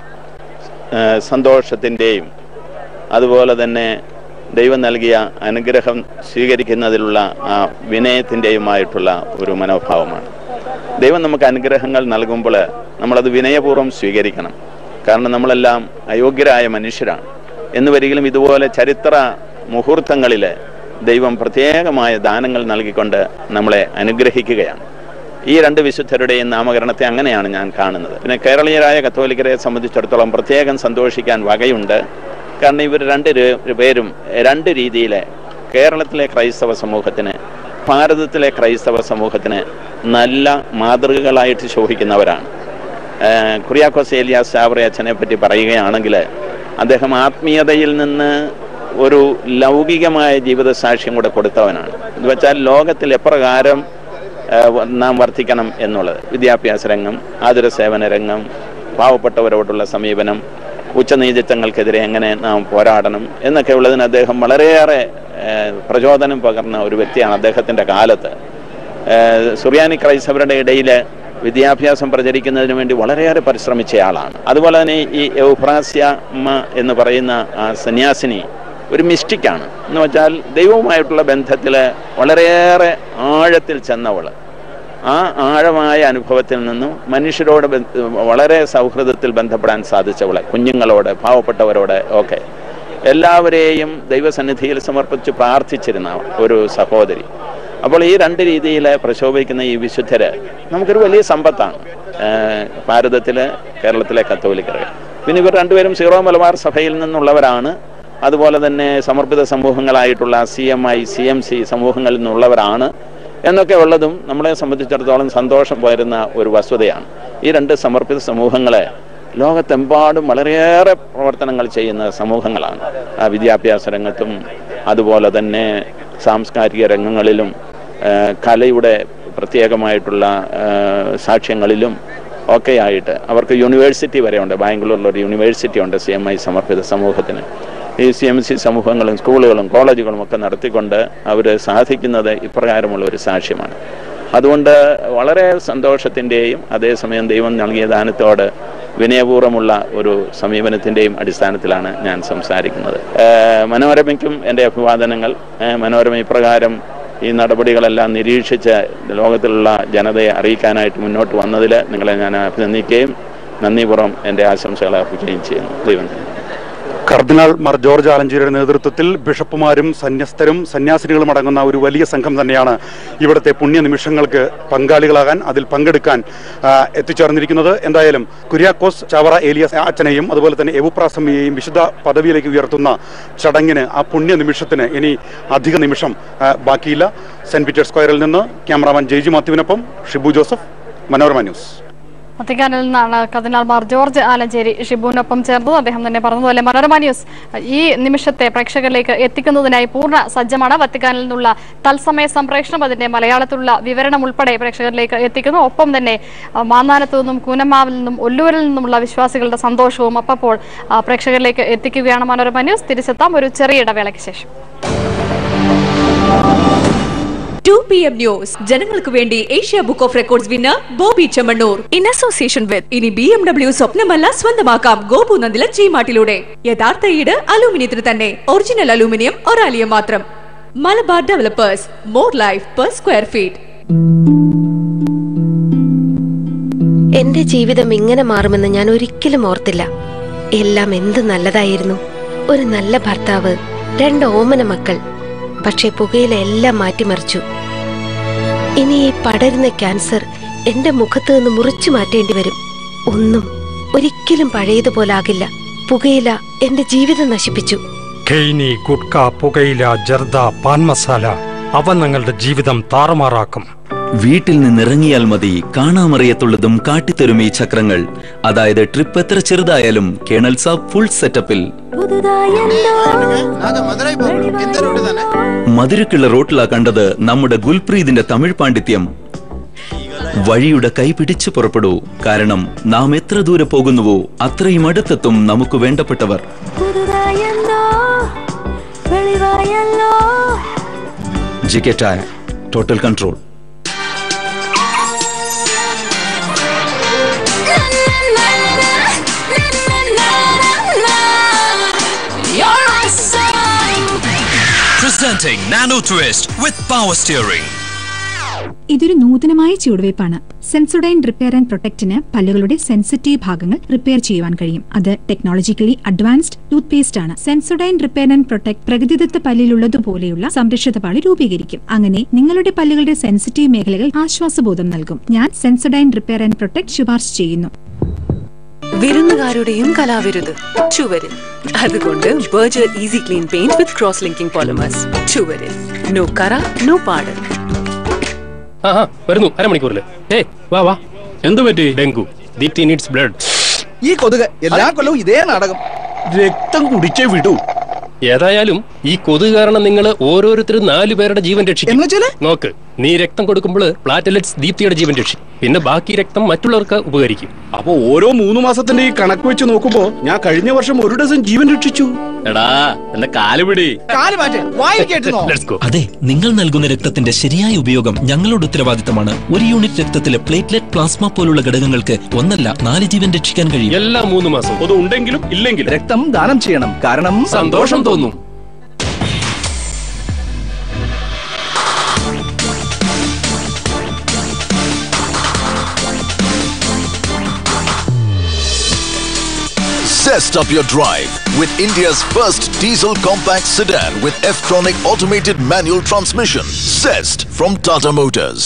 ഏഹ് സന്തോഷത്തിൻ്റെയും അതുപോലെ തന്നെ ദൈവം നൽകിയ അനുഗ്രഹം സ്വീകരിക്കുന്നതിലുള്ള ആ വിനയത്തിൻ്റെയുമായിട്ടുള്ള ഒരു മനോഭാവമാണ് ദൈവം നമുക്ക് അനുഗ്രഹങ്ങൾ നൽകുമ്പോൾ നമ്മളത് വിനയപൂർവ്വം സ്വീകരിക്കണം കാരണം നമ്മളെല്ലാം അയോഗ്യരായ മനുഷ്യരാണ് എന്ന് വരികിലും ഇതുപോലെ ചരിത്ര മുഹൂർത്തങ്ങളിൽ ദൈവം പ്രത്യേകമായ ദാനങ്ങൾ നൽകിക്കൊണ്ട് നമ്മളെ അനുഗ്രഹിക്കുകയാണ് ഈ രണ്ട് വിശുദ്ധരുടെയും നാമകരണത്തെ അങ്ങനെയാണ് ഞാൻ കാണുന്നത് പിന്നെ കേരളീയരായ കത്തോലിക്കരെ സംബന്ധിച്ചിടത്തോളം പ്രത്യേകം സന്തോഷിക്കാൻ വകയുണ്ട് കാരണം ഇവർ രണ്ട് രു- പേരും രണ്ട് രീതിയിൽ കേരളത്തിലെ ക്രൈസ്തവ സമൂഹത്തിന് ഭാരതത്തിലെ ക്രൈസ്തവ സമൂഹത്തിന് നല്ല മാതൃകകളായിട്ട് ശോഭിക്കുന്നവരാണ് ഏഹ് കുറിയാക്കോസ് ഏലിയാസ് ചാവറ അച്ഛനെ പറ്റി പറയുകയാണെങ്കിൽ അദ്ദേഹം ആത്മീയതയിൽ നിന്ന് ഒരു ലൗകികമായ ജീവിത സാക്ഷ്യം കൂടെ കൊടുത്തവനാണ് എന്ന് വെച്ചാൽ ലോകത്തിൽ എപ്രകാരം ഏഹ് നാം വർദ്ധിക്കണം എന്നുള്ളത് വിദ്യാഭ്യാസ രംഗം ആതുര സേവന രംഗം പാവപ്പെട്ടവരോടുള്ള സമീപനം ഉച്ചനീചത്വങ്ങൾക്കെതിരെ എങ്ങനെ നാം പോരാടണം എന്നൊക്കെ ഉള്ളതിന് അദ്ദേഹം വളരെയേറെ ഏഹ് പ്രചോദനം പകർന്ന ഒരു വ്യക്തിയാണ് അദ്ദേഹത്തിൻ്റെ കാലത്ത് ഏഹ് സുറിയാനി ക്രൈസ്തവരുടെ ഇടയിൽ വിദ്യാഭ്യാസം പ്രചരിക്കുന്നതിന് വേണ്ടി വളരെയേറെ പരിശ്രമിച്ചയാളാണ് അതുപോലെ തന്നെ ഈ എൗഫ്രാസ്യ അമ്മ എന്ന് പറയുന്ന ആ സന്യാസിനി ഒരു മിസ്റ്റിക്കാണ് എന്ന് വെച്ചാൽ ദൈവവുമായിട്ടുള്ള ബന്ധത്തിൽ വളരെയേറെ ആഴത്തിൽ ചെന്നവൾ ആ ആഴമായ അനുഭവത്തിൽ നിന്നും മനുഷ്യരോട് ബന്ധ- വളരെ സൗഹൃദത്തിൽ ബന്ധപ്പെടാൻ സാധിച്ചവളെ കുഞ്ഞുങ്ങളോട് പാവപ്പെട്ടവരോട് ഒക്കെ എല്ലാവരെയും ദൈവസന്നിധിയിൽ സമർപ്പിച്ച് പ്രാർത്ഥിച്ചിരുന്ന ഒരു സഹോദരി അപ്പോൾ ഈ രണ്ട് രീതിയിൽ പ്രശോഭിക്കുന്ന ഈ വിശുദ്ധര് നമുക്കൊരു വലിയ സമ്പത്താണ് ഏഹ് ഭാരതത്തിലെ കേരളത്തിലെ കത്തോലിക്കർ പിന്നെ ഇവർ രണ്ടുപേരും സീറോ മലബാർ സഭയിൽ നിന്നുള്ളവരാണ് അതുപോലെ തന്നെ സമർപ്പിത സമൂഹങ്ങളായിട്ടുള്ള C M I C M C സമൂഹങ്ങളിൽ നിന്നുള്ളവരാണ് എന്നൊക്കെ ഉള്ളതും നമ്മളെ സംബന്ധിച്ചിടത്തോളം സന്തോഷം പകരുന്ന ഒരു വസ്തുതയാണ് ഈ രണ്ട് സമർപ്പിത സമൂഹങ്ങളെ ലോകത്തെമ്പാടും വളരെയേറെ പ്രവർത്തനങ്ങൾ ചെയ്യുന്ന സമൂഹങ്ങളാണ് ആ വിദ്യാഭ്യാസ രംഗത്തും അതുപോലെ തന്നെ സാംസ്കാരിക രംഗങ്ങളിലും ആ, കലയുടെ പ്രത്യേകമായിട്ടുള്ള ആ, സാക്ഷ്യങ്ങളിലും ഒക്കെയായിട്ട് അവർക്ക് യൂണിവേഴ്സിറ്റി വരെ ഉണ്ട് ബാംഗ്ലൂരിലൊരു യൂണിവേഴ്സിറ്റി ഉണ്ട് സി എം ഐ സമർപ്പിത സമൂഹത്തിന് ഈ സി എം സി സമൂഹങ്ങളും സ്കൂളുകളും കോളേജുകളും ഒക്കെ നടത്തിക്കൊണ്ട് അവർ സാധിക്കുന്നത് ഇപ്രകാരമുള്ള ഒരു സാക്ഷ്യമാണ് അതുകൊണ്ട് വളരെ സന്തോഷത്തിൻ്റെയും അതേസമയം ദൈവം നൽകിയ ദാനത്തോട് വിനയപൂർവ്വമുള്ള ഒരു സമീപനത്തിൻ്റെയും അടിസ്ഥാനത്തിലാണ് ഞാൻ സംസാരിക്കുന്നത് ഏഹ് മനോരമയ്ക്കും എൻ്റെ അഭിവാദനങ്ങൾ ഏഹ് മനോരമ ഇപ്രകാരം ഈ നടപടികളെല്ലാം നിരീക്ഷിച്ച് ലോകത്തിലുള്ള ജനതയെ അറിയിക്കാനായിട്ട് മുന്നോട്ട് വന്നതിൽ നിങ്ങളെ ഞാൻ അഭിനന്ദിക്കുകയും നന്ദിപൂർവ്വം എൻ്റെ ആശംസകൾ അർപ്പിക്കുകയും ചെയ്യുന്നു ദൈവം നന്ദി. കർദിനാൾ മാർ ജോർജ് ആലഞ്ചേരിയുടെ നേതൃത്വത്തിൽ ബിഷപ്പുമാരും സന്യസ്തരും സന്യാസിനികളും അടങ്ങുന്ന ഒരു വലിയ സംഘം തന്നെയാണ് ഇവിടുത്തെ പുണ്യ നിമിഷങ്ങൾക്ക് പങ്കാളികളാകാൻ അതിൽ പങ്കെടുക്കാൻ ആ, എത്തിച്ചേർന്നിരിക്കുന്നത് എന്തായാലും കുര്യാക്കോസ് ചവറ ഏലിയസ് അച്ഛനെയും അതുപോലെ തന്നെ എവുപ്രാസമിയെയും വിശുദ്ധ പദവിയിലേക്ക് ഉയർത്തുന്ന ചടങ്ങിന് ആ പുണ്യ നിമിഷത്തിന് ഇനി അധിക നിമിഷം ആ, ബാക്കിയില്ല സെന്റ് പീറ്റേഴ്സ് സ്ക്വയറിൽ നിന്ന് ക്യാമറാമാൻ ജെയ്ജി മാത്യുവിനൊപ്പം ഷിബു ജോസഫ് മനോരമ ന്യൂസ് വത്തിക്കാനിൽ നിന്നാണ് കർദിനാൾ മാർ ജോർജ് ആലഞ്ചേരി ഷിബുവിനൊപ്പം ചേർന്നത് അദ്ദേഹം തന്നെ പറഞ്ഞതുപോലെ മനോരമ ന്യൂസ് ഈ നിമിഷത്തെ പ്രേക്ഷകരിലേക്ക് എത്തിക്കുന്നതിനായി പൂർണ്ണ സജ്ജമാണ് വത്തിക്കാനിൽ നിന്നുള്ള തത്സമയ സംപ്രേഷണം അതിന്റെ മലയാളത്തിലുള്ള വിവരണം ഉൾപ്പെടെ പ്രേക്ഷകരിലേക്ക് എത്തിക്കുന്നു ഒപ്പം തന്നെ ആ, മാന്നാനത്തു നിന്നും കൂനമാവിൽ നിന്നും ഒല്ലൂരിൽ നിന്നുമുള്ള വിശ്വാസികളുടെ സന്തോഷവും അപ്പോൾ ആ, പ്രേക്ഷകരിലേക്ക് എത്തിക്കുകയാണ് മനോരമ ന്യൂസ് തിരിച്ചെത്താം ഒരു ചെറിയ ഇടവേളയ്ക്ക് ശേഷം ടു പി എം ന്യൂസ് ജനങ്ങൾക്ക് വേണ്ടി Asia book of records winner Bobby Chemmanur in association with ഇനി ബി എം ഡബ്ല്യു സ്വപ്നമല്ല സ്വന്തമാക്കാം ഗോപു നന്ദില ചീമാട്ടിലൂടെ യഥാർത്ഥ ഈട് അലൂമിനിയത്തിന് തന്നെ ഒറിജിനൽ അലൂമിനിയം ഒരാലിയം മാത്രം Malabar developers more life per square feet എന്റെ ജീവിതം ഇങ്ങനെ മാറുമെന്ന് ഞാൻ ഒരിക്കലും ഓർത്തില്ല എല്ലാം എന്ത് നല്ലതായിരുന്നു ഒരു നല്ല ഭർത്താവ് രണ്ട് ഓമന മക്കൾ പക്ഷേ പുകയില എല്ലാം മാറ്റിമറിച്ചു ഇനി ഈ പടരുന്ന ക്യാൻസർ എന്റെ മുഖത്ത് നിന്ന് മുറിച്ചു മാറ്റേണ്ടി വരും ഒന്നും ഒരിക്കലും പഴയതുപോലാകില്ല പുകയില എന്റെ ജീവിതം നശിപ്പിച്ചു ഖെയ്നി ഗുഡ്ക പുകയില ജർദ പാൻ മസാല അവ നിങ്ങളുടെ ജീവിതം താറുമാറാക്കും വീട്ടിൽ നിന്നിറങ്ങിയാൽ മതി കാണാമറിയത്തുള്ളതും കാട്ടിത്തരും ഈ ചക്രങ്ങൾ അതായത് ട്രിപ്പ് എത്ര ചെറുതായാലും കേണൽ സാബ് ഫുൾ സെറ്റപ്പിൽ മധുരക്കുള്ള റോട്ടിലാ കണ്ടത് നമ്മുടെ ഗുൽപ്രീതിന്റെ തമിഴ് പാണ്ഡിത്യം വഴിയുടെ കൈ പിടിച്ചു പുറപ്പെടൂ കാരണം നാം എത്ര ദൂരെ പോകുന്നുവോ അത്രയും അടുത്തെത്തും നമുക്ക് വേണ്ടപ്പെട്ടവർ ജിക്കറ്റായ total control Presenting Nano Twist with power steering. ഇതൊരു നൂതനമായ ചുവടുവയ്പ്പാണ് സെൻസോഡൈൻ റിപ്പയർ ആൻഡ് പ്രൊട്ടക്റ്റിന് പല്ലുകളുടെ സെൻസിറ്റീവ് ഭാഗങ്ങൾ റിപ്പയർ ചെയ്യുവാൻ കഴിയും അത് ടെക്നോളജിക്കലി അഡ്വാൻസ്ഡ് ടൂത്ത് പേസ്റ്റ് ആണ് സെൻസോഡൈൻ റിപ്പയർ ആൻഡ് പ്രൊട്ടക്ട് പ്രകൃതിദത്ത പല്ലിലുള്ളതുപോലെയുള്ള സംരക്ഷിത പാളി രൂപീകരിക്കും അങ്ങനെ നിങ്ങളുടെ പല്ലുകളുടെ സെൻസിറ്റീവ് മേഖലകൾ ആശ്വാസബോധം നൽകും ഞാൻ സെൻസോഡൈൻ റിപ്പയർ ആൻഡ് പ്രൊട്ടക്ട് ശുപാർശ ചെയ്യുന്നു വിരുന്നുകാരുടെയും കലാവിരുത് ചുവരിൽ അതുകൊണ്ട് Berger easy clean paint with cross linking polymers ചുവരിൽ നോ കറ നോ പാട് ആഹാ വരുന്നു അരമണിക്കൂറിൽ ഏയ് വാ വാ എന്തു പറ്റി ഡെങ്കു ദീപ്തി നീഡ്സ് ബ്ലഡ് ഈ കൊതുക് എല്ലാ കൊല്ലവും ഇതേ നാടകം രക്തം കുടിച്ചേ വിടൂ ഏതായാലും ഈ കൊതുക് കാരണം നിങ്ങൾ ഓരോരുത്തരും നാലു പേരുടെ ജീവൻ രക്ഷിക്കും നോക്ക് നീ രക്തം കൊടുക്കുമ്പോൾ പ്ലാറ്റലറ്റ്സ് ദീപ്തിയുടെ ജീവൻ രക്ഷിക്കും പിന്നെ ബാക്കി രക്തം മറ്റുള്ളവർക്ക് ഉപകരിക്കും അപ്പൊ ഓരോ മൂന്ന് മാസത്തിന്റെ ഈ കണക്ക് വെച്ച് നോക്കുമ്പോ ഞാൻ കഴിഞ്ഞ വർഷം ഒരു ഡസൻ ജീവൻ രക്ഷിച്ചു എടാ എന്റെ കാല് പിടി കാല് മാറ്റ് വായി കേട്ടുന്നോ അതെ നിങ്ങൾ നൽകുന്ന രക്തത്തിന്റെ ശരിയായ ഉപയോഗം ഞങ്ങളുടെ ഉത്തരവാദിത്തമാണ് ഒരു യൂണിറ്റ് രക്തത്തിലെ പ്ലേറ്റ്ലെറ്റ് പ്ലാസ്മ പോലുള്ള ഘടകങ്ങൾക്ക് ഒന്നല്ല നാല് ജീവൻ രക്ഷിക്കാൻ കഴിയും എല്ലാ മൂന്ന് മാസം അത് ഉണ്ടെങ്കിലും ഇല്ലെങ്കിലും രക്തം ദാനം ചെയ്യണം കാരണം സന്തോഷം തോന്നും Zest up your drive with India's first diesel compact sedan with F-Tronic automated manual transmission. Zest from Tata Motors.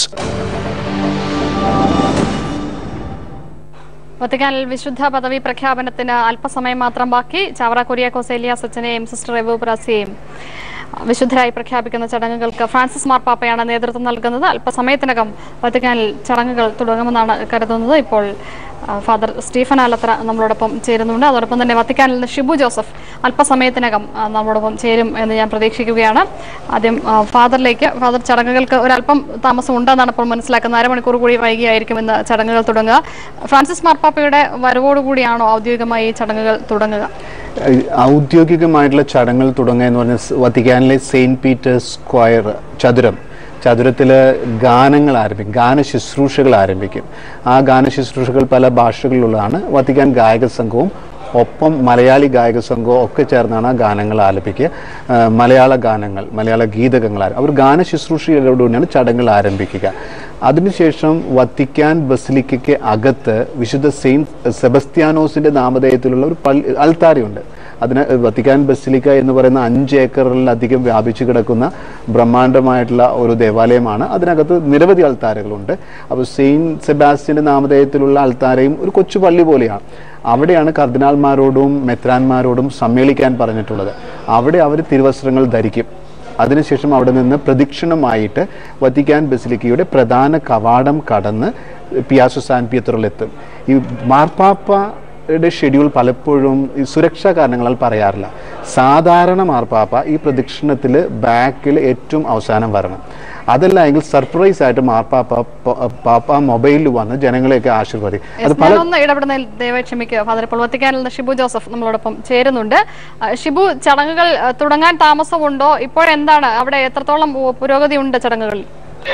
വത്തിക്കാനിൽ വിശുദ്ധ പദവി പ്രഖ്യാപനത്തിന് അല്പസമയം മാത്രം ബാക്കി ചാവറ കുര്യാക്കോസ് എലിയാസ് അച്ഛനെയും സിസ്റ്റർ എബു പ്രാസിയെയും വിശുദ്ധരായി പ്രഖ്യാപിക്കുന്ന ചടങ്ങുകൾക്ക് ഫ്രാൻസിസ് മാർപ്പാപ്പയാണ് നേതൃത്വം നൽകുന്നത് അല്പസമയത്തിനകം വത്തിക്കാനിൽ ചടങ്ങുകൾ തുടങ്ങുമെന്നാണ് കരുതുന്നത് ഇപ്പോൾ ആ, ഫാദർ സ്റ്റീഫൻ ആലത്ര നമ്മളോടൊപ്പം ചേരുന്നുണ്ട് അതോടൊപ്പം തന്നെ വത്തിക്കാനിൽ നിന്ന് ഷിബു ജോസഫ് അല്പസമയത്തിനകം ആ, നമ്മളോടൊപ്പം ചേരും എന്ന് ഞാൻ പ്രതീക്ഷിക്കുകയാണ് ആദ്യം ആ, ഫാദറിലേക്ക് ഫാദർ ചടങ്ങുകൾക്ക് ഒരല്പം താമസം ഉണ്ടെന്നാണ് ഇപ്പോൾ മനസ്സിലാക്കുന്നത് അരമണിക്കൂർ കൂടി വൈകിയായിരിക്കും ഇന്ന് ചടങ്ങുകൾ തുടങ്ങുക ഫ്രാൻസിസ് മാർപ്പാപ്പയുടെ വരവോടുകൂടിയാണോ ഔദ്യോഗികമായി ഈ ചടങ്ങുകൾ തുടങ്ങുക ഏഹ് ഔദ്യോഗികമായിട്ടുള്ള ചടങ്ങുകൾ തുടങ്ങുക എന്ന് പറഞ്ഞാൽ സ് വത്തിക്കാനിലെ സെയിൻറ്റ് പീറ്റേഴ്സ് സ്ക്വയർ ചതുരം ചതുരത്തിൽ ഗാനങ്ങൾ ആരംഭിക്കും ഗാന ശുശ്രൂഷകൾ ആരംഭിക്കും ആ ഗാന ശുശ്രൂഷകൾ പല ഭാഷകളിലുള്ളതാണ് വത്തിക്കാൻ ഗായക സംഘവും ഒപ്പം മലയാളി ഗായക സംഘവും ഒക്കെ ചേർന്നാണ് ആ ഗാനങ്ങൾ ആലപിക്കുക ആ, മലയാള ഗാനങ്ങൾ മലയാള ഗീതകങ്ങൾ ആര- അവർ ഗാന ശുശ്രൂഷയോടുകൂടിയാണ് ചടങ്ങുകൾ ആരംഭിക്കുക അതിനുശേഷം വത്തിക്കാൻ ബസിലിക്കയ്ക്ക് അകത്ത് വിശുദ്ധ സെയിൻറ്റ് സെബസ്ത്യാനോസിന്റെ നാമധേയത്തിലുള്ള ഒരു പള്ളി അൽത്താരയുണ്ട് അതിന് വത്തിക്കാൻ ബസിലിക്ക എന്ന് പറയുന്ന അഞ്ച് ഏക്കറിലധികം വ്യാപിച്ചു കിടക്കുന്ന ബ്രഹ്മാണ്ഡമായിട്ടുള്ള ഒരു ദേവാലയമാണ് അതിനകത്ത് നിരവധി അൾത്താരകളുണ്ട് അപ്പോൾ സെയിൻറ്റ് സെബാസ്റ്റ്യന്റെ നാമധേയത്തിലുള്ള അൾത്താരയും ഒരു കൊച്ചു പള്ളി പോലെയാണ് അവിടെയാണ് കർദിനാൾമാരോടും മെത്രാന്മാരോടും സമ്മേളിക്കാൻ പറഞ്ഞിട്ടുള്ളത് അവിടെ അവർ തിരുവസ്ത്രങ്ങൾ ധരിക്കും അതിനുശേഷം അവിടെ നിന്ന് പ്രദക്ഷിണമായിട്ട് വത്തിക്കാൻ ബസിലിക്കയുടെ പ്രധാന കവാടം കടന്ന് പിയാസോ സാൻ പിയത്രോയിലെത്തും ഈ മാർപ്പാപ്പയുടെ ഷെഡ്യൂൾ പലപ്പോഴും ഈ സുരക്ഷാ കാരണങ്ങളാൽ പറയാറില്ല സാധാരണ മാർപ്പാപ്പ ഈ പ്രദക്ഷിണത്തിൽ ബാക്കിൽ ഏറ്റവും അവസാനം വരണം അതല്ല എങ്കിൽ സർപ്രൈസ് ആയിട്ട് മാർപ്പാപ്പ പ- പാപ്പ മൊബൈലിൽ വന്ന് ജനങ്ങളെയൊക്കെ ആശീർവദിക്കും അത് Yes, പല ഞാനൊന്ന് ഇടപെടുന്നതിൽ ദയവായി ക്ഷമിക്കുക ഫാദർ ഇപ്പോൾ വത്തിക്കാനിൽ നിന്ന് ഷിബു ജോസഫ് നമ്മളോടൊപ്പം ചേരുന്നുണ്ട് ആ, ഷിബു ചടങ്ങുകൾ ആ, തുടങ്ങാൻ താമസമുണ്ടോ ഇപ്പോഴെന്താണ് അവിടെ എത്രത്തോളം ഉ, പുരോഗതി ഉണ്ട് ചടങ്ങുകളിൽ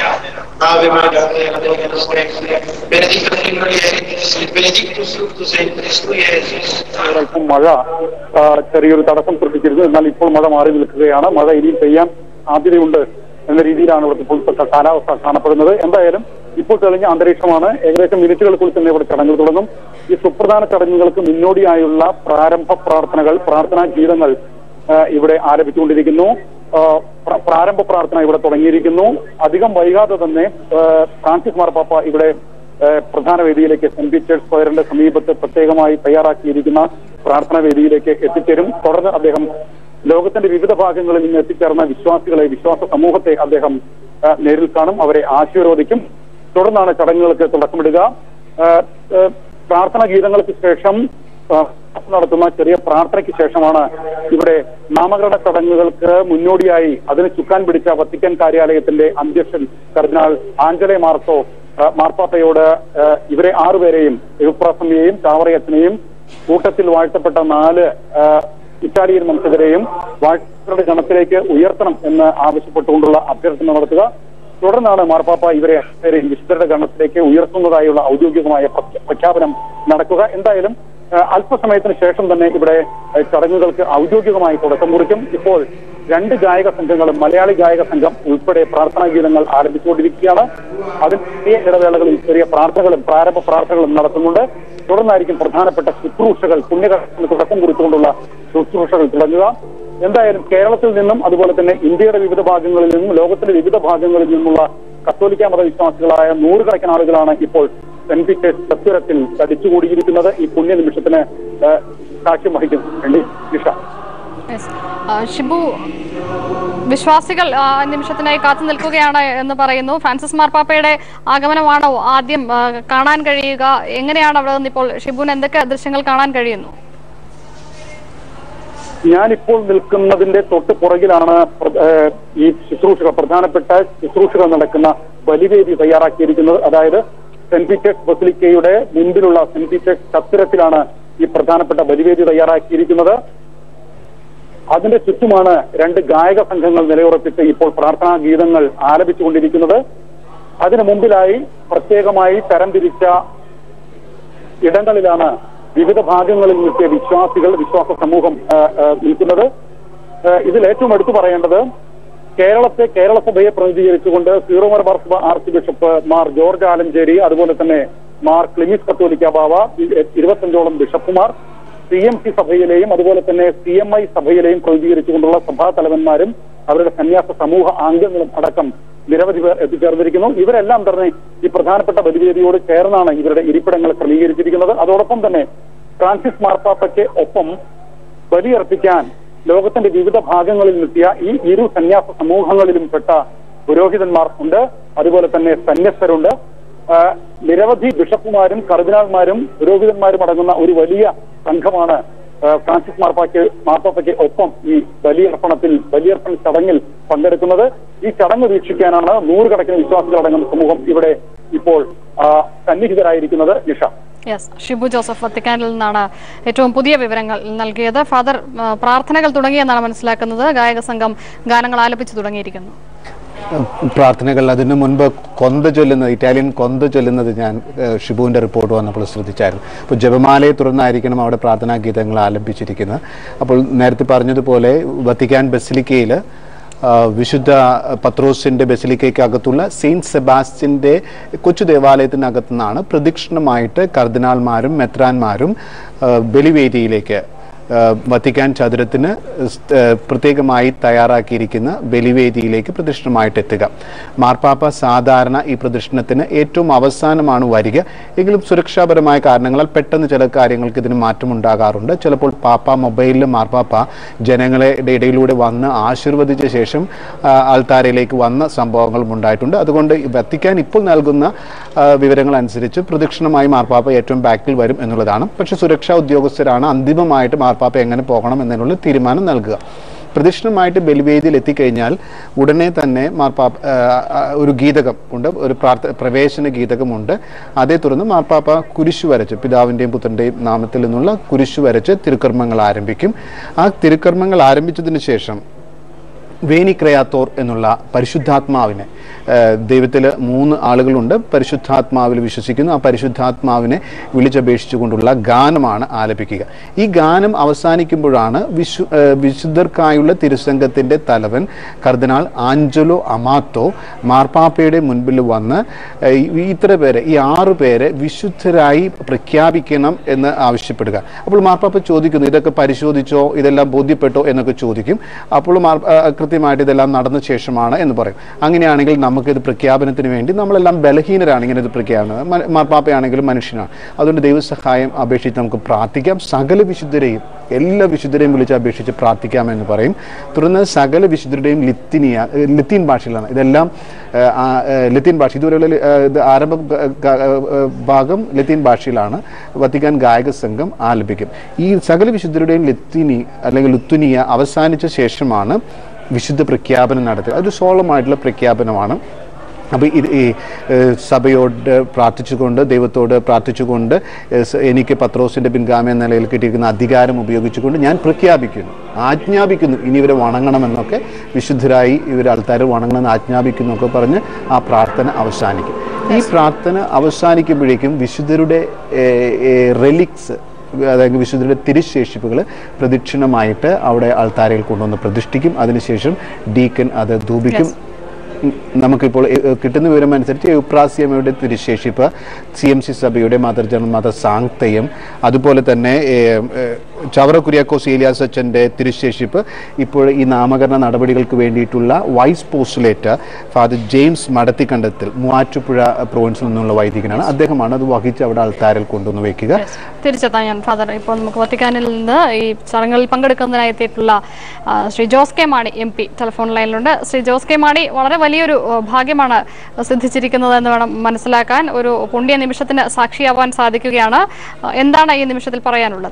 Ave Maria, Deus benedicta mulheres, benedictus fructus ventris tui, Iesus. അല്പം മഴ ആ, ചെറിയൊരു തടസ്സം സൃഷ്ടിച്ചിരുന്നു എന്നാൽ ഇപ്പോൾ മഴ മാറി നിൽക്കുകയാണ് മഴ ഇനിയും പെയ്യാൻ സാധ്യതയുണ്ട് എന്ന രീതിയിലാണ് ഇവിടുത്തെ ഇപ്പോഴത്തെ കാലാവസ്ഥ കാണപ്പെടുന്നത് എന്തായാലും ഇപ്പോൾ തെളിഞ്ഞ അന്തരീക്ഷമാണ് ഏകദേശം മിനിറ്റുകൾക്കുള്ളിൽ തന്നെ ഇവിടെ ചടങ്ങുകൾ തുടങ്ങും ഈ സുപ്രധാന ചടങ്ങുകൾക്ക് മുന്നോടിയായുള്ള പ്രാരംഭ പ്രാർത്ഥനകൾ പ്രാർത്ഥനാ ഗീതങ്ങൾ ആ, ഇവിടെ ആരംഭിച്ചുകൊണ്ടിരിക്കുന്നു ആ, പ്ര- പ്രാരംഭ പ്രാർത്ഥന ഇവിടെ തുടങ്ങിയിരിക്കുന്നു അധികം വൈകാതെ തന്നെ ആ, ഫ്രാൻസിസ് മാർപ്പാപ്പ ഇവിടെ ഏഹ് പ്രധാന വേദിയിലേക്ക് സെന്റ് പീറ്റേഴ്സ് സ്ക്വയറിന്റെ സമീപത്ത് പ്രത്യേകമായി തയ്യാറാക്കിയിരിക്കുന്ന പ്രാർത്ഥനാ വേദിയിലേക്ക് എത്തിച്ചേരും തുടർന്ന് അദ്ദേഹം ലോകത്തിന്റെ വിവിധ ഭാഗങ്ങളിൽ നിന്ന് എത്തിച്ചേർന്ന വിശ്വാസികളെ വിശ്വാസ സമൂഹത്തെ അദ്ദേഹം ഏഹ് നേരിൽ കാണും അവരെ ആശീർവദിക്കും തുടർന്നാണ് ചടങ്ങുകൾക്ക് തുടക്കമിടുക ഏഹ് ഏഹ് പ്രാർത്ഥനാ ഗീതങ്ങൾക്ക് ശേഷം ഏഹ് നടത്തുന്ന ചെറിയ പ്രാർത്ഥനയ്ക്ക് ശേഷമാണ് ഇവിടെ നാമകരണ ചടങ്ങുകൾക്ക് മുന്നോടിയായി അതിന് ചുക്കാൻ പിടിച്ച വത്തിക്കാൻ കാര്യാലയത്തിന്റെ അധ്യക്ഷൻ കർദിനാൾ ആഞ്ചലെ മാർത്തോ ആ, മാർപ്പാപ്പയോട് ആ, ഇവരെ ആറുപേരെയും എഴുപ്രാസമിയെയും ചാവറയച്ചനെയും കൂട്ടത്തിൽ വാഴ്ത്തപ്പെട്ട നാല് ആ, ഇറ്റാലിയൻ വംശജരെയും വാഴ്ത്തയുടെ ഗണത്തിലേക്ക് ഉയർത്തണം എന്ന് ആവശ്യപ്പെട്ടുകൊണ്ടുള്ള അഭ്യർത്ഥന നടത്തുക തുടർന്നാണ് മാർപ്പാപ്പ ഇവരെ പേരെയും വിശുദ്ധരുടെ ഗണത്തിലേക്ക് ഉയർത്തുന്നതായുള്ള ഔദ്യോഗികമായ പ്രഖ്യ- പ്രഖ്യാപനം നടക്കുക എന്തായാലും ആ, അല്പസമയത്തിന് ശേഷം തന്നെ ഇവിടെ ആ, ചടങ്ങുകൾക്ക് ഔദ്യോഗികമായി തുടക്കം കുറിക്കും ഇപ്പോൾ രണ്ട് ഗായക സംഘങ്ങളും മലയാളി ഗായക സംഘം ഉൾപ്പെടെ പ്രാർത്ഥനാ ഗീതങ്ങൾ ആരംഭിച്ചുകൊണ്ടിരിക്കുകയാണ് അതിൽ ചെറിയ ഇടവേളകളിൽ ചെറിയ പ്രാർത്ഥനകളും പ്രാരംഭ പ്രാർത്ഥനകളും നടത്തുന്നുണ്ട് തുടർന്നായിരിക്കും പ്രധാനപ്പെട്ട ശുശ്രൂഷകൾ പുണ്യകർമ്മത്തിന് തുടക്കം കുറിച്ചുകൊണ്ടുള്ള ശുശ്രൂഷകൾ തുടങ്ങുക എന്തായാലും കേരളത്തിൽ നിന്നും അതുപോലെ തന്നെ ഇന്ത്യയുടെ വിവിധ ഭാഗങ്ങളിൽ നിന്നും ലോകത്തിന്റെ വിവിധ ഭാഗങ്ങളിൽ നിന്നുള്ള കത്തോലിക്ക മതവിശ്വാസികളായ നൂറുകണക്കിന് ആളുകളാണ് ഇപ്പോൾ സെന്റ് പീറ്റേഴ്സ് ചത്തുരത്തിൽ തടിച്ചുകൂടിയിരിക്കുന്നത് ഈ പുണ്യ നിമിഷത്തിന് ഏഹ്, സാക്ഷ്യം വഹിക്കുന്നു വേണ്ടി നിഷ Yes. ആ, ഷിബു വിശ്വാസികൾ ആ നിമിഷത്തിനായി കാത്തു നിൽക്കുകയാണ് എന്ന് പറയുന്നു ഫ്രാൻസിസ് മാർപ്പാപ്പയുടെ ആഗമനമാണോ ആദ്യം ആ, കാണാൻ കഴിയുക എങ്ങനെയാണ് അവിടെ നിന്ന് ഇപ്പോൾ ഷിബുവിന് എന്തൊക്കെ ദൃശ്യങ്ങൾ കാണാൻ കഴിയുന്നു ഞാനിപ്പോൾ നിൽക്കുന്നതിന്റെ തൊട്ട് പുറകിലാണ് പ്ര- ഏഹ് ഈ ശുശ്രൂഷകൾ പ്രധാനപ്പെട്ട ശുശ്രൂഷകൾ നടക്കുന്ന ബലിവേദി തയ്യാറാക്കിയിരിക്കുന്നത് അതായത് സെന്റ് പീറ്റേഴ്സ് ബസിലിക്കയുടെ മുൻപിലുള്ള സെന്റ് പീറ്റേഴ്സ് ചത്തുരത്തിലാണ് ഈ പ്രധാനപ്പെട്ട ബലിവേദി തയ്യാറാക്കിയിരിക്കുന്നത് അതിന്റെ ചുറ്റുമാണ് രണ്ട് ഗായക സംഘങ്ങൾ നിലയുറപ്പിച്ച് ഇപ്പോൾ പ്രാർത്ഥനാ ഗീതങ്ങൾ ആലപിച്ചുകൊണ്ടിരിക്കുന്നത് അതിനു മുമ്പിലായി പ്രത്യേകമായി തരംതിരിച്ച ഇടങ്ങളിലാണ് വിവിധ ഭാഗങ്ങളിൽ നിന്നെത്തിയ വിശ്വാസികൾ വിശ്വാസ സമൂഹം ആ, ആ, നിൽക്കുന്നത് ആ, ഇതിൽ ഏറ്റവും എടുത്തു പറയേണ്ടത് കേരളത്തെ കേരള സഭയെ പ്രതിനിധീകരിച്ചുകൊണ്ട് സീറോ മലബാർ സഭ archbishop Mar George Alencherry അതുപോലെ തന്നെ മാർ ക്ലിമിസ് കത്തോലിക്ക ബാവ ഇ- ഇരുപത്തഞ്ചോളം ബിഷപ്പുമാർ സി എം സി സഭയിലെയും അതുപോലെ തന്നെ സി എം ഐ സഭയിലെയും പ്രതിനിധീകരിച്ചുകൊണ്ടുള്ള സഭാ തലവന്മാരും അവരുടെ സന്യാസ സമൂഹ അംഗങ്ങളും അടക്കം നിരവധി പേർ എത്തിച്ചേർന്നിരിക്കുന്നു ഇവരെല്ലാം തന്നെ ഈ പ്രധാനപ്പെട്ട ബലിവേദിയോട് ചേർന്നാണ് ഇവരുടെ ഇരിപ്പിടങ്ങൾ ക്രമീകരിച്ചിരിക്കുന്നത് അതോടൊപ്പം തന്നെ ഫ്രാൻസിസ് മാർപ്പാപ്പയ്ക്ക് ഒപ്പം ബലിയർപ്പിക്കാൻ ലോകത്തിന്റെ വിവിധ ഭാഗങ്ങളിൽ നിന്നെത്തിയ ഈ ഇരു സന്യാസ സമൂഹങ്ങളിലും പെട്ട പുരോഹിതന്മാർ ഉണ്ട് അതുപോലെ തന്നെ സന്യസ്തരുണ്ട് ആ, നിരവധി ബിഷപ്പുമാരും കർദിനാൾമാരും പുരോഹിതന്മാരും അടങ്ങുന്ന ഒരു വലിയ സംഘമാണ് ആ, ഫ്രാൻസിസ് മാർപ്പാക്ക് മാർപ്പാപ്പയ്ക്ക് ഒപ്പം ഈ ബലിയർപ്പണത്തിൽ ബലിയർപ്പണ ചടങ്ങിൽ പങ്കെടുക്കുന്നത് ഈ ചടങ്ങ് വീക്ഷിക്കാനാണ് നൂറുകണക്കിന് വിശ്വാസികൾ അടങ്ങുന്ന സമൂഹം ഇവിടെ ഇപ്പോൾ ആ, സന്നിഹിതരായിരിക്കുന്നത് നിഷ യെസ് ഷിബു ജോസഫ് വത്തിക്കാനിൽ നിന്നാണ് ഏറ്റവും പുതിയ വിവരങ്ങൾ നൽകിയത് ഫാദർ ആ, പ്രാർത്ഥനകൾ തുടങ്ങിയെന്നാണ് മനസ്സിലാക്കുന്നത് ഗായക സംഘം ഗാനങ്ങൾ ആലപിച്ചു തുടങ്ങിയിരിക്കുന്നു പ്രാർത്ഥനകൾ അതിനു മുൻപ് കൊന്ത ചൊല്ലുന്നത് ഇറ്റാലിയൻ കൊന്ത ചൊല്ലുന്നത് ഞാൻ ഏഹ്, ഷിബുവിൻ്റെ റിപ്പോർട്ട് വന്നപ്പോൾ ശ്രദ്ധിച്ചായിരുന്നു അപ്പോൾ ജപമാലയെ തുടർന്നായിരിക്കണം അവിടെ പ്രാർത്ഥനാ ഗീതങ്ങൾ ആലപിച്ചിരിക്കുന്നത് അപ്പോൾ നേരത്തെ പറഞ്ഞതുപോലെ വത്തിക്കാൻ ബസിലിക്കയിൽ ആ, വിശുദ്ധ പത്രോസിൻ്റെ ബസിലിക്കയ്ക്കകത്തുള്ള സെയിൻറ്റ് സെബാസ്റ്റ്യൻ്റെ കൊച്ചു ദേവാലയത്തിനകത്തു നിന്നാണ് പ്രദക്ഷിണമായിട്ട് കർദിനാൾമാരും മെത്രാന്മാരും ആ, ബലിവേദിയിലേക്ക് ആ, വത്തിക്കാൻ ചതുരത്തിന് സ്- ആ, പ്രത്യേകമായി തയ്യാറാക്കിയിരിക്കുന്ന ബലിവേദിയിലേക്ക് പ്രദക്ഷിണമായിട്ട് എത്തുക മാർപ്പാപ്പ സാധാരണ ഈ പ്രദക്ഷിണത്തിന് ഏറ്റവും അവസാനമാണ് വരിക എങ്കിലും സുരക്ഷാപരമായ കാരണങ്ങളാൽ പെട്ടെന്ന് ചില കാര്യങ്ങൾക്ക് ഇതിന് മാറ്റമുണ്ടാകാറുണ്ട് ചിലപ്പോൾ പാപ്പ മൊബൈലിൽ മാർപ്പാപ്പ ജനങ്ങളുടെ ഇടയിലൂടെ വന്ന് ആശീർവദിച്ച ശേഷം ആ, ആൾത്താരയിലേക്ക് വന്ന സംഭവങ്ങളും ഉണ്ടായിട്ടുണ്ട് അതുകൊണ്ട് ഈ വത്തിക്കാൻ ഇപ്പോൾ നൽകുന്ന ആ, വിവരങ്ങൾ അനുസരിച്ച് പ്രദക്ഷിണമായി മാർപ്പാപ്പ ഏറ്റവും ബാക്കിൽ വരും എന്നുള്ളതാണ് പക്ഷേ സുരക്ഷാ ഉദ്യോഗസ്ഥരാണ് അന്തിമമായിട്ട് മാർപ്പാപ്പ എങ്ങനെ പോകണം എന്നതിനുള്ള തീരുമാനം നൽകുക പ്രദക്ഷിണമായിട്ട് ബലിവേദിയിൽ എത്തിക്കഴിഞ്ഞാൽ ഉടനെ തന്നെ മാർപ്പാപ്പ ആ, ആ, ഒരു ഗീതകം ഉണ്ട് ഒരു പ്രാർത്ഥ പ്രവേശന ഗീതകമുണ്ട് അതേ തുടർന്ന് മാർപ്പാപ്പ കുരിശു വരച്ച് പിതാവിൻ്റെയും പുത്രൻ്റെയും നാമത്തിൽ നിന്നുള്ള കുരിശു വരച്ച് തിരുക്കർമ്മങ്ങൾ ആരംഭിക്കും ആ തിരുക്കർമ്മങ്ങൾ ആരംഭിച്ചതിന് ശേഷം വേനിക്രയാത്തോർ എന്നുള്ള പരിശുദ്ധാത്മാവിനെ ദൈവത്തിൽ മൂന്ന് ആളുകളുണ്ട് പരിശുദ്ധാത്മാവിൽ വിശ്വസിക്കുന്നു ആ പരിശുദ്ധാത്മാവിനെ വിളിച്ചപേക്ഷിച്ചുകൊണ്ടുള്ള ഗാനമാണ് ആലപിക്കുക ഈ ഗാനം അവസാനിക്കുമ്പോഴാണ് വിശു ഏഹ് വിശുദ്ധർക്കായുള്ള തിരുസംഘത്തിൻ്റെ തലവൻ കർദിനാൾ ആഞ്ചലോ അമാത്തോ മാർപ്പാപ്പയുടെ മുൻപിൽ വന്ന് ഏഹ് ഈ ഇത്ര പേരെ ഈ ആറു പേരെ വിശുദ്ധരായി പ്രഖ്യാപിക്കണം എന്ന് ആവശ്യപ്പെടുക അപ്പോൾ മാർപ്പാപ്പ ചോദിക്കുന്നു ഇതൊക്കെ പരിശോധിച്ചോ ഇതെല്ലാം ബോധ്യപ്പെട്ടോ എന്നൊക്കെ ചോദിക്കും അപ്പോൾ മാർ ആ, കൃത്യമായിട്ട് ഇതെല്ലാം നടന്ന ശേഷമാണ് എന്ന് പറയും അങ്ങനെയാണെങ്കിൽ നമുക്കിത് പ്രഖ്യാപനത്തിന് വേണ്ടി നമ്മളെല്ലാം ബലഹീനരാണ് ഇങ്ങനെ ഇത് പ്രഖ്യാപനം മ- മാർപ്പാപ്പയാണെങ്കിലും മനുഷ്യനാണ് അതുകൊണ്ട് ദൈവസഹായം അപേക്ഷിച്ച് നമുക്ക് പ്രാർത്ഥിക്കാം സകല വിശുദ്ധരെയും എല്ലാ വിശുദ്ധരെയും വിളിച്ച് അപേക്ഷിച്ച് പ്രാർത്ഥിക്കാമെന്ന് പറയും തുടർന്ന് സകല വിശുദ്ധരുടെയും ലിത്തിനിയ ഏഹ് ലത്തീൻ ഭാഷയിലാണ് ഇതെല്ലാം ഏഹ്, ആ, ഏഹ്, ലത്തീൻ ഭാഷ ഇതുവരെയുള്ള ലി- ഏഹ്, ഇത് ആരംഭ ഗ- ഗ- ഏഹ്, ഭാഗം ലത്തീൻ ഭാഷയിലാണ് വത്തിക്കാൻ ഗായക സംഘം ആലപിക്കും ഈ സകല വിശുദ്ധരുടെയും ലത്തീനി അല്ലെങ്കിൽ ലുത്തുനിയ അവസാനിച്ച ശേഷമാണ് വിശുദ്ധ പ്രഖ്യാപനം നടത്തുക അതൊരു സോളമായിട്ടുള്ള പ്രഖ്യാപനമാണ് അപ്പോൾ ഇത് ഈ ഏഹ്, സഭയോട് പ്രാർത്ഥിച്ചുകൊണ്ട് ദൈവത്തോട് പ്രാർത്ഥിച്ചുകൊണ്ട് ഏഹ്, സ- എനിക്ക് പത്രോസിൻ്റെ പിൻഗാമി എന്ന നിലയിൽ കിട്ടിയിരിക്കുന്ന അധികാരം ഉപയോഗിച്ചുകൊണ്ട് ഞാൻ പ്രഖ്യാപിക്കുന്നു ആജ്ഞാപിക്കുന്നു ഇനി ഇവരെ വണങ്ങണമെന്നൊക്കെ വിശുദ്ധരായി ഇവർ ആൾക്കാർ വണങ്ങണമെന്ന് ആജ്ഞാപിക്കുന്നു ഒക്കെ പറഞ്ഞ് ആ പ്രാർത്ഥന അവസാനിക്കും ഈ പ്രാർത്ഥന അവസാനിക്കുമ്പോഴേക്കും വിശുദ്ധരുടെ റെലിക്സ് അതായത് വിശുദ്ധരുടെ തിരുശേഷിപ്പുകൾ പ്രദക്ഷിണമായിട്ട് അവിടെ ആൾത്താരയിൽ കൊണ്ടുവന്ന് പ്രതിഷ്ഠിക്കും അതിനുശേഷം ഡീക്കൻ അത് ധൂപിക്കും ഉം, നമുക്കിപ്പോൾ എ- എ- കിട്ടുന്ന വിവരം അനുസരിച്ച് യുപ്രാസിയമ്മയുടെ തിരുശേഷിപ്പ് സി എം സി സഭയുടെ മദർ ജനറൽ മദർ സാങ്തയം അതുപോലെ തന്നെ ഏ, ഏ, ചവറ കുര്യാക്കോസ് ഏലിയാസ് അച്ഛൻ്റെ തിരുശേഷിപ്പ് ഇപ്പോൾ ഈ നാമകരണ നടപടികൾക്ക് വേണ്ടിയിട്ടുള്ള vice postulate father James Madathikandathil Muvattupuzha പ്രൊവിൻസിൽ നിന്നുള്ള വൈദികനാണ് അദ്ദേഹമാണ് അത് വഹിച്ച് അവിടെ ആൾത്താരിൽ കൊണ്ടുവന്ന് വയ്ക്കുക തിരിച്ചെത്താം ഞാൻ ഫാദർ ഇപ്പോൾ നമുക്ക് വത്തിക്കാനിൽ നിന്ന് ഈ ചടങ്ങുകളിൽ പങ്കെടുക്കുന്നതിനായി എത്തിയിട്ടുള്ള ആ, Shri Jose K Mani M P telephone ലൈനിലുണ്ട് ശ്രീ ജോസ് കെ മാണി വളരെ വലിയൊരു ആ, ഭാഗ്യമാണ് സിദ്ധിച്ചിരിക്കുന്നത് എന്ന് വേണം മനസ്സിലാക്കാൻ ഒരു പുണ്യ നിമിഷത്തിന് സാക്ഷിയാവാൻ സാധിക്കുകയാണ് ആ, എന്താണ് ഈ നിമിഷത്തിൽ പറയാനുള്ളത്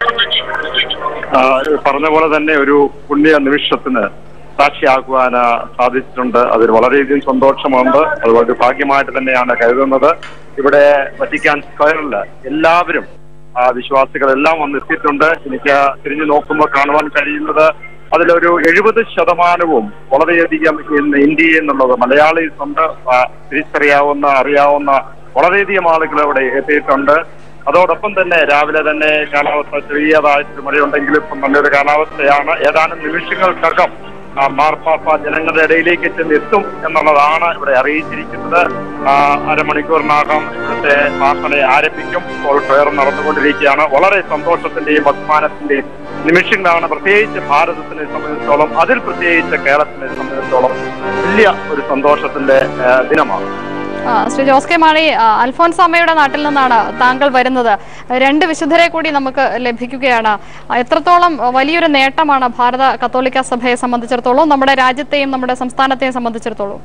ആ, പറഞ്ഞ പോലെ തന്നെ ഒരു പുണ്യ നിമിഷത്തിന് സാക്ഷിയാക്കുവാൻ ആ, സാധിച്ചിട്ടുണ്ട് അതിൽ വളരെയധികം സന്തോഷമുണ്ട് അതുപോലെ ഭാഗ്യമായിട്ട് തന്നെയാണ് കരുതുന്നത് ഇവിടെ വറ്റിക്കാൻ സ്ക്വയറിൽ എല്ലാവരും ആ, വിശ്വാസികളെല്ലാം വന്നെത്തിയിട്ടുണ്ട് എനിക്ക് തിരിഞ്ഞു നോക്കുമ്പോൾ കാണുവാൻ കഴിയുന്നത് അതിലൊരു എഴുപത് ശതമാനവും വളരെയധികം ഇന്ന് ഇന്ത്യയിൽ നിന്നുള്ളത് മലയാളീസ് ഉണ്ട് ആ, തിരിച്ചറിയാവുന്ന അറിയാവുന്ന വളരെയധികം ആളുകൾ ഇവിടെ എത്തിയിട്ടുണ്ട് അതോടൊപ്പം തന്നെ രാവിലെ തന്നെ കാലാവസ്ഥ ചെറിയതായിട്ട് മഴയുണ്ടെങ്കിലും ഇപ്പം നല്ലൊരു കാലാവസ്ഥയാണ് ഏതാനും നിമിഷങ്ങൾക്കകം ആ, മാർപ്പാപ്പ ജനങ്ങളുടെ ഇടയിലേക്ക് ചെന്ന് എത്തും എന്നുള്ളതാണ് ഇവിടെ അറിയിച്ചിരിക്കുന്നത് ആ, അരമണിക്കൂറിനകം ഇവിടുത്തെ പ്രാർത്ഥന ആരംഭിക്കും ഇപ്പോൾ പ്രയർ നടന്നുകൊണ്ടിരിക്കുകയാണ് വളരെ സന്തോഷത്തിന്റെയും ബഹുമാനത്തിന്റെയും നിമിഷങ്ങളാണ് പ്രത്യേകിച്ച് ഭാരതത്തിനെ സംബന്ധിച്ചിടത്തോളം അതിൽ പ്രത്യേകിച്ച് കേരളത്തിനെ സംബന്ധിച്ചിടത്തോളം വലിയ ഒരു സന്തോഷത്തിന്റെ ആ, ദിനമാണ് ആ, ശ്രീ ജോസ് കെ മാണി ആ, അൽഫോൻസാമ്മയുടെ നാട്ടിൽ നിന്നാണ് താങ്കൾ വരുന്നത് രണ്ട് വിശുദ്ധരെ കൂടി നമുക്ക് ലഭിക്കുകയാണ് ആ, എത്രത്തോളം വലിയൊരു നേട്ടമാണ് ഭാരത കത്തോലിക്ക സഭയെ സംബന്ധിച്ചിടത്തോളം നമ്മുടെ രാജ്യത്തെയും നമ്മുടെ സംസ്ഥാനത്തെയും സംബന്ധിച്ചിടത്തോളം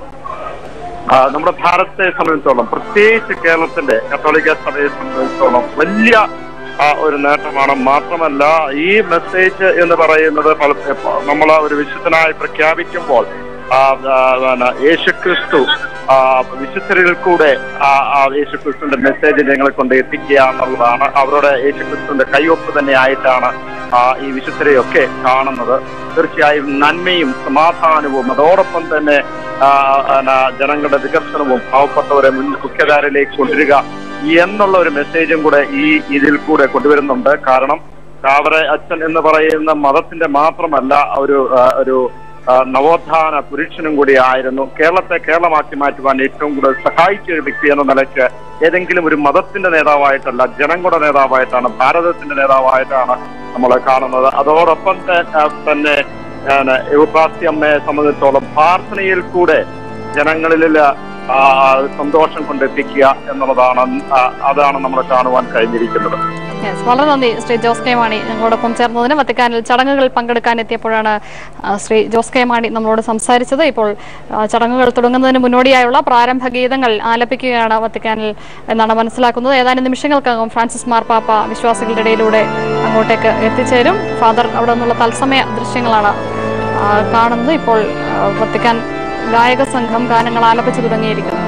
ആ, നമ്മുടെ ഭാരതത്തെ സംബന്ധിച്ചോളം പ്രത്യേകിച്ച് കേരളത്തിന്റെ കത്തോലിക്ക സഭയെ സംബന്ധിച്ചോളം വലിയ ആ, ഒരു നേട്ടമാണ് മാത്രമല്ല ഈ മെസ്സേജ് എന്ന് പറയുന്നത് നമ്മൾ ഒരു വിശുദ്ധനായി പ്രഖ്യാപിക്കുമ്പോൾ ആ, ആ, പിന്നെ യേശുക്രിസ്തു ആ, വിശുദ്ധരിൽ കൂടെ ആ, ആ യേശുക്രിസ്തുവിന്റെ മെസ്സേജ് ഞങ്ങളെ കൊണ്ട് എത്തിക്കുക എന്നുള്ളതാണ് അവരുടെ യേശുക്രിസ്തുവിന്റെ കൈയൊപ്പ് തന്നെ ആയിട്ടാണ് ആ, ഈ വിശുദ്ധരെയൊക്കെ കാണുന്നത് തീർച്ചയായും നന്മയും സമാധാനവും അതോടൊപ്പം തന്നെ ആ, പിന്നെ ജനങ്ങളുടെ വികസനവും പാവപ്പെട്ടവരെ മുൻ മുഖ്യധാരയിലേക്ക് കൊണ്ടുവരിക എന്നുള്ള ഒരു മെസ്സേജും കൂടെ ഈ ഇതിൽ കൂടെ കൊണ്ടുവരുന്നുണ്ട് കാരണം ചാവറ അച്ഛൻ എന്ന് പറയുന്ന മതത്തിന്റെ മാത്രമല്ല ഒരു ആ, ഒരു ആ, നവോത്ഥാന പുരുഷനും കൂടി ആയിരുന്നു കേരളത്തെ കേരളമാക്കി മാറ്റുവാൻ ഏറ്റവും കൂടുതൽ സഹായിച്ച ഒരു വ്യക്തി എന്ന നിലയ്ക്ക് ഏതെങ്കിലും ഒരു മതത്തിന്റെ നേതാവായിട്ടല്ല ജനങ്ങളുടെ നേതാവായിട്ടാണ് ഭാരതത്തിന്റെ നേതാവായിട്ടാണ് നമ്മൾ കാണുന്നത് അതോടൊപ്പം ത- ആ, തന്നെ യുവപ്രാസ്തി അമ്മയെ സംബന്ധിച്ചോളം പ്രാർത്ഥനയിൽ കൂടെ ജനങ്ങളിൽ ആ, സന്തോഷം കൊണ്ടെത്തിക്കുക എന്നുള്ളതാണ് ആ, അതാണ് നമ്മൾ കാണുവാൻ കഴിഞ്ഞിരിക്കുന്നത് യെസ് വളരെ നന്ദി ശ്രീ ജോസ് കെ മാണി ഞങ്ങളോടൊപ്പം ചേർന്നതിന് വത്തിക്കാനിൽ ചടങ്ങുകൾ പങ്കെടുക്കാൻ എത്തിയപ്പോഴാണ് ആ, ശ്രീ ജോസ് കെ മാണി നമ്മളോട് സംസാരിച്ചത് ഇപ്പോൾ ആ, ചടങ്ങുകൾ തുടങ്ങുന്നതിന് മുന്നോടിയായുള്ള പ്രാരംഭ ഗീതങ്ങൾ ആലപിക്കുകയാണ് വത്തിക്കാനിൽ എന്നാണ് മനസ്സിലാക്കുന്നത് ഏതാനും നിമിഷങ്ങൾക്കകം ഫ്രാൻസിസ് മാർപ്പാപ്പ വിശ്വാസികളുടെ ഇടയിലൂടെ അങ്ങോട്ടേക്ക് എത്തിച്ചേരും ഫാദർ അവിടെ നിന്നുള്ള തത്സമയ ദൃശ്യങ്ങളാണ് ആ, കാണുന്നത് ഇപ്പോൾ ആ, വത്തിക്കാൻ ഗായക സംഘം ഗാനങ്ങൾ ആലപിച്ചു തുടങ്ങിയിരിക്കുന്നു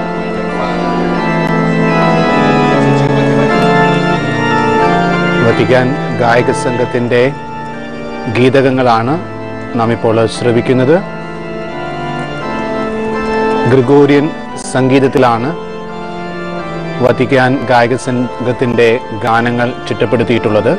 വത്തിക്കാൻ ഗായക സംഘത്തിൻ്റെ ഗീതകങ്ങളാണ് നാം ഇപ്പോൾ ശ്രവിക്കുന്നത് ഗ്രിഗോറിയൻ സംഗീതത്തിലാണ് വത്തിക്കാൻ ഗായക സംഘത്തിൻ്റെ ഗാനങ്ങൾ ചിട്ടപ്പെടുത്തിയിട്ടുള്ളത്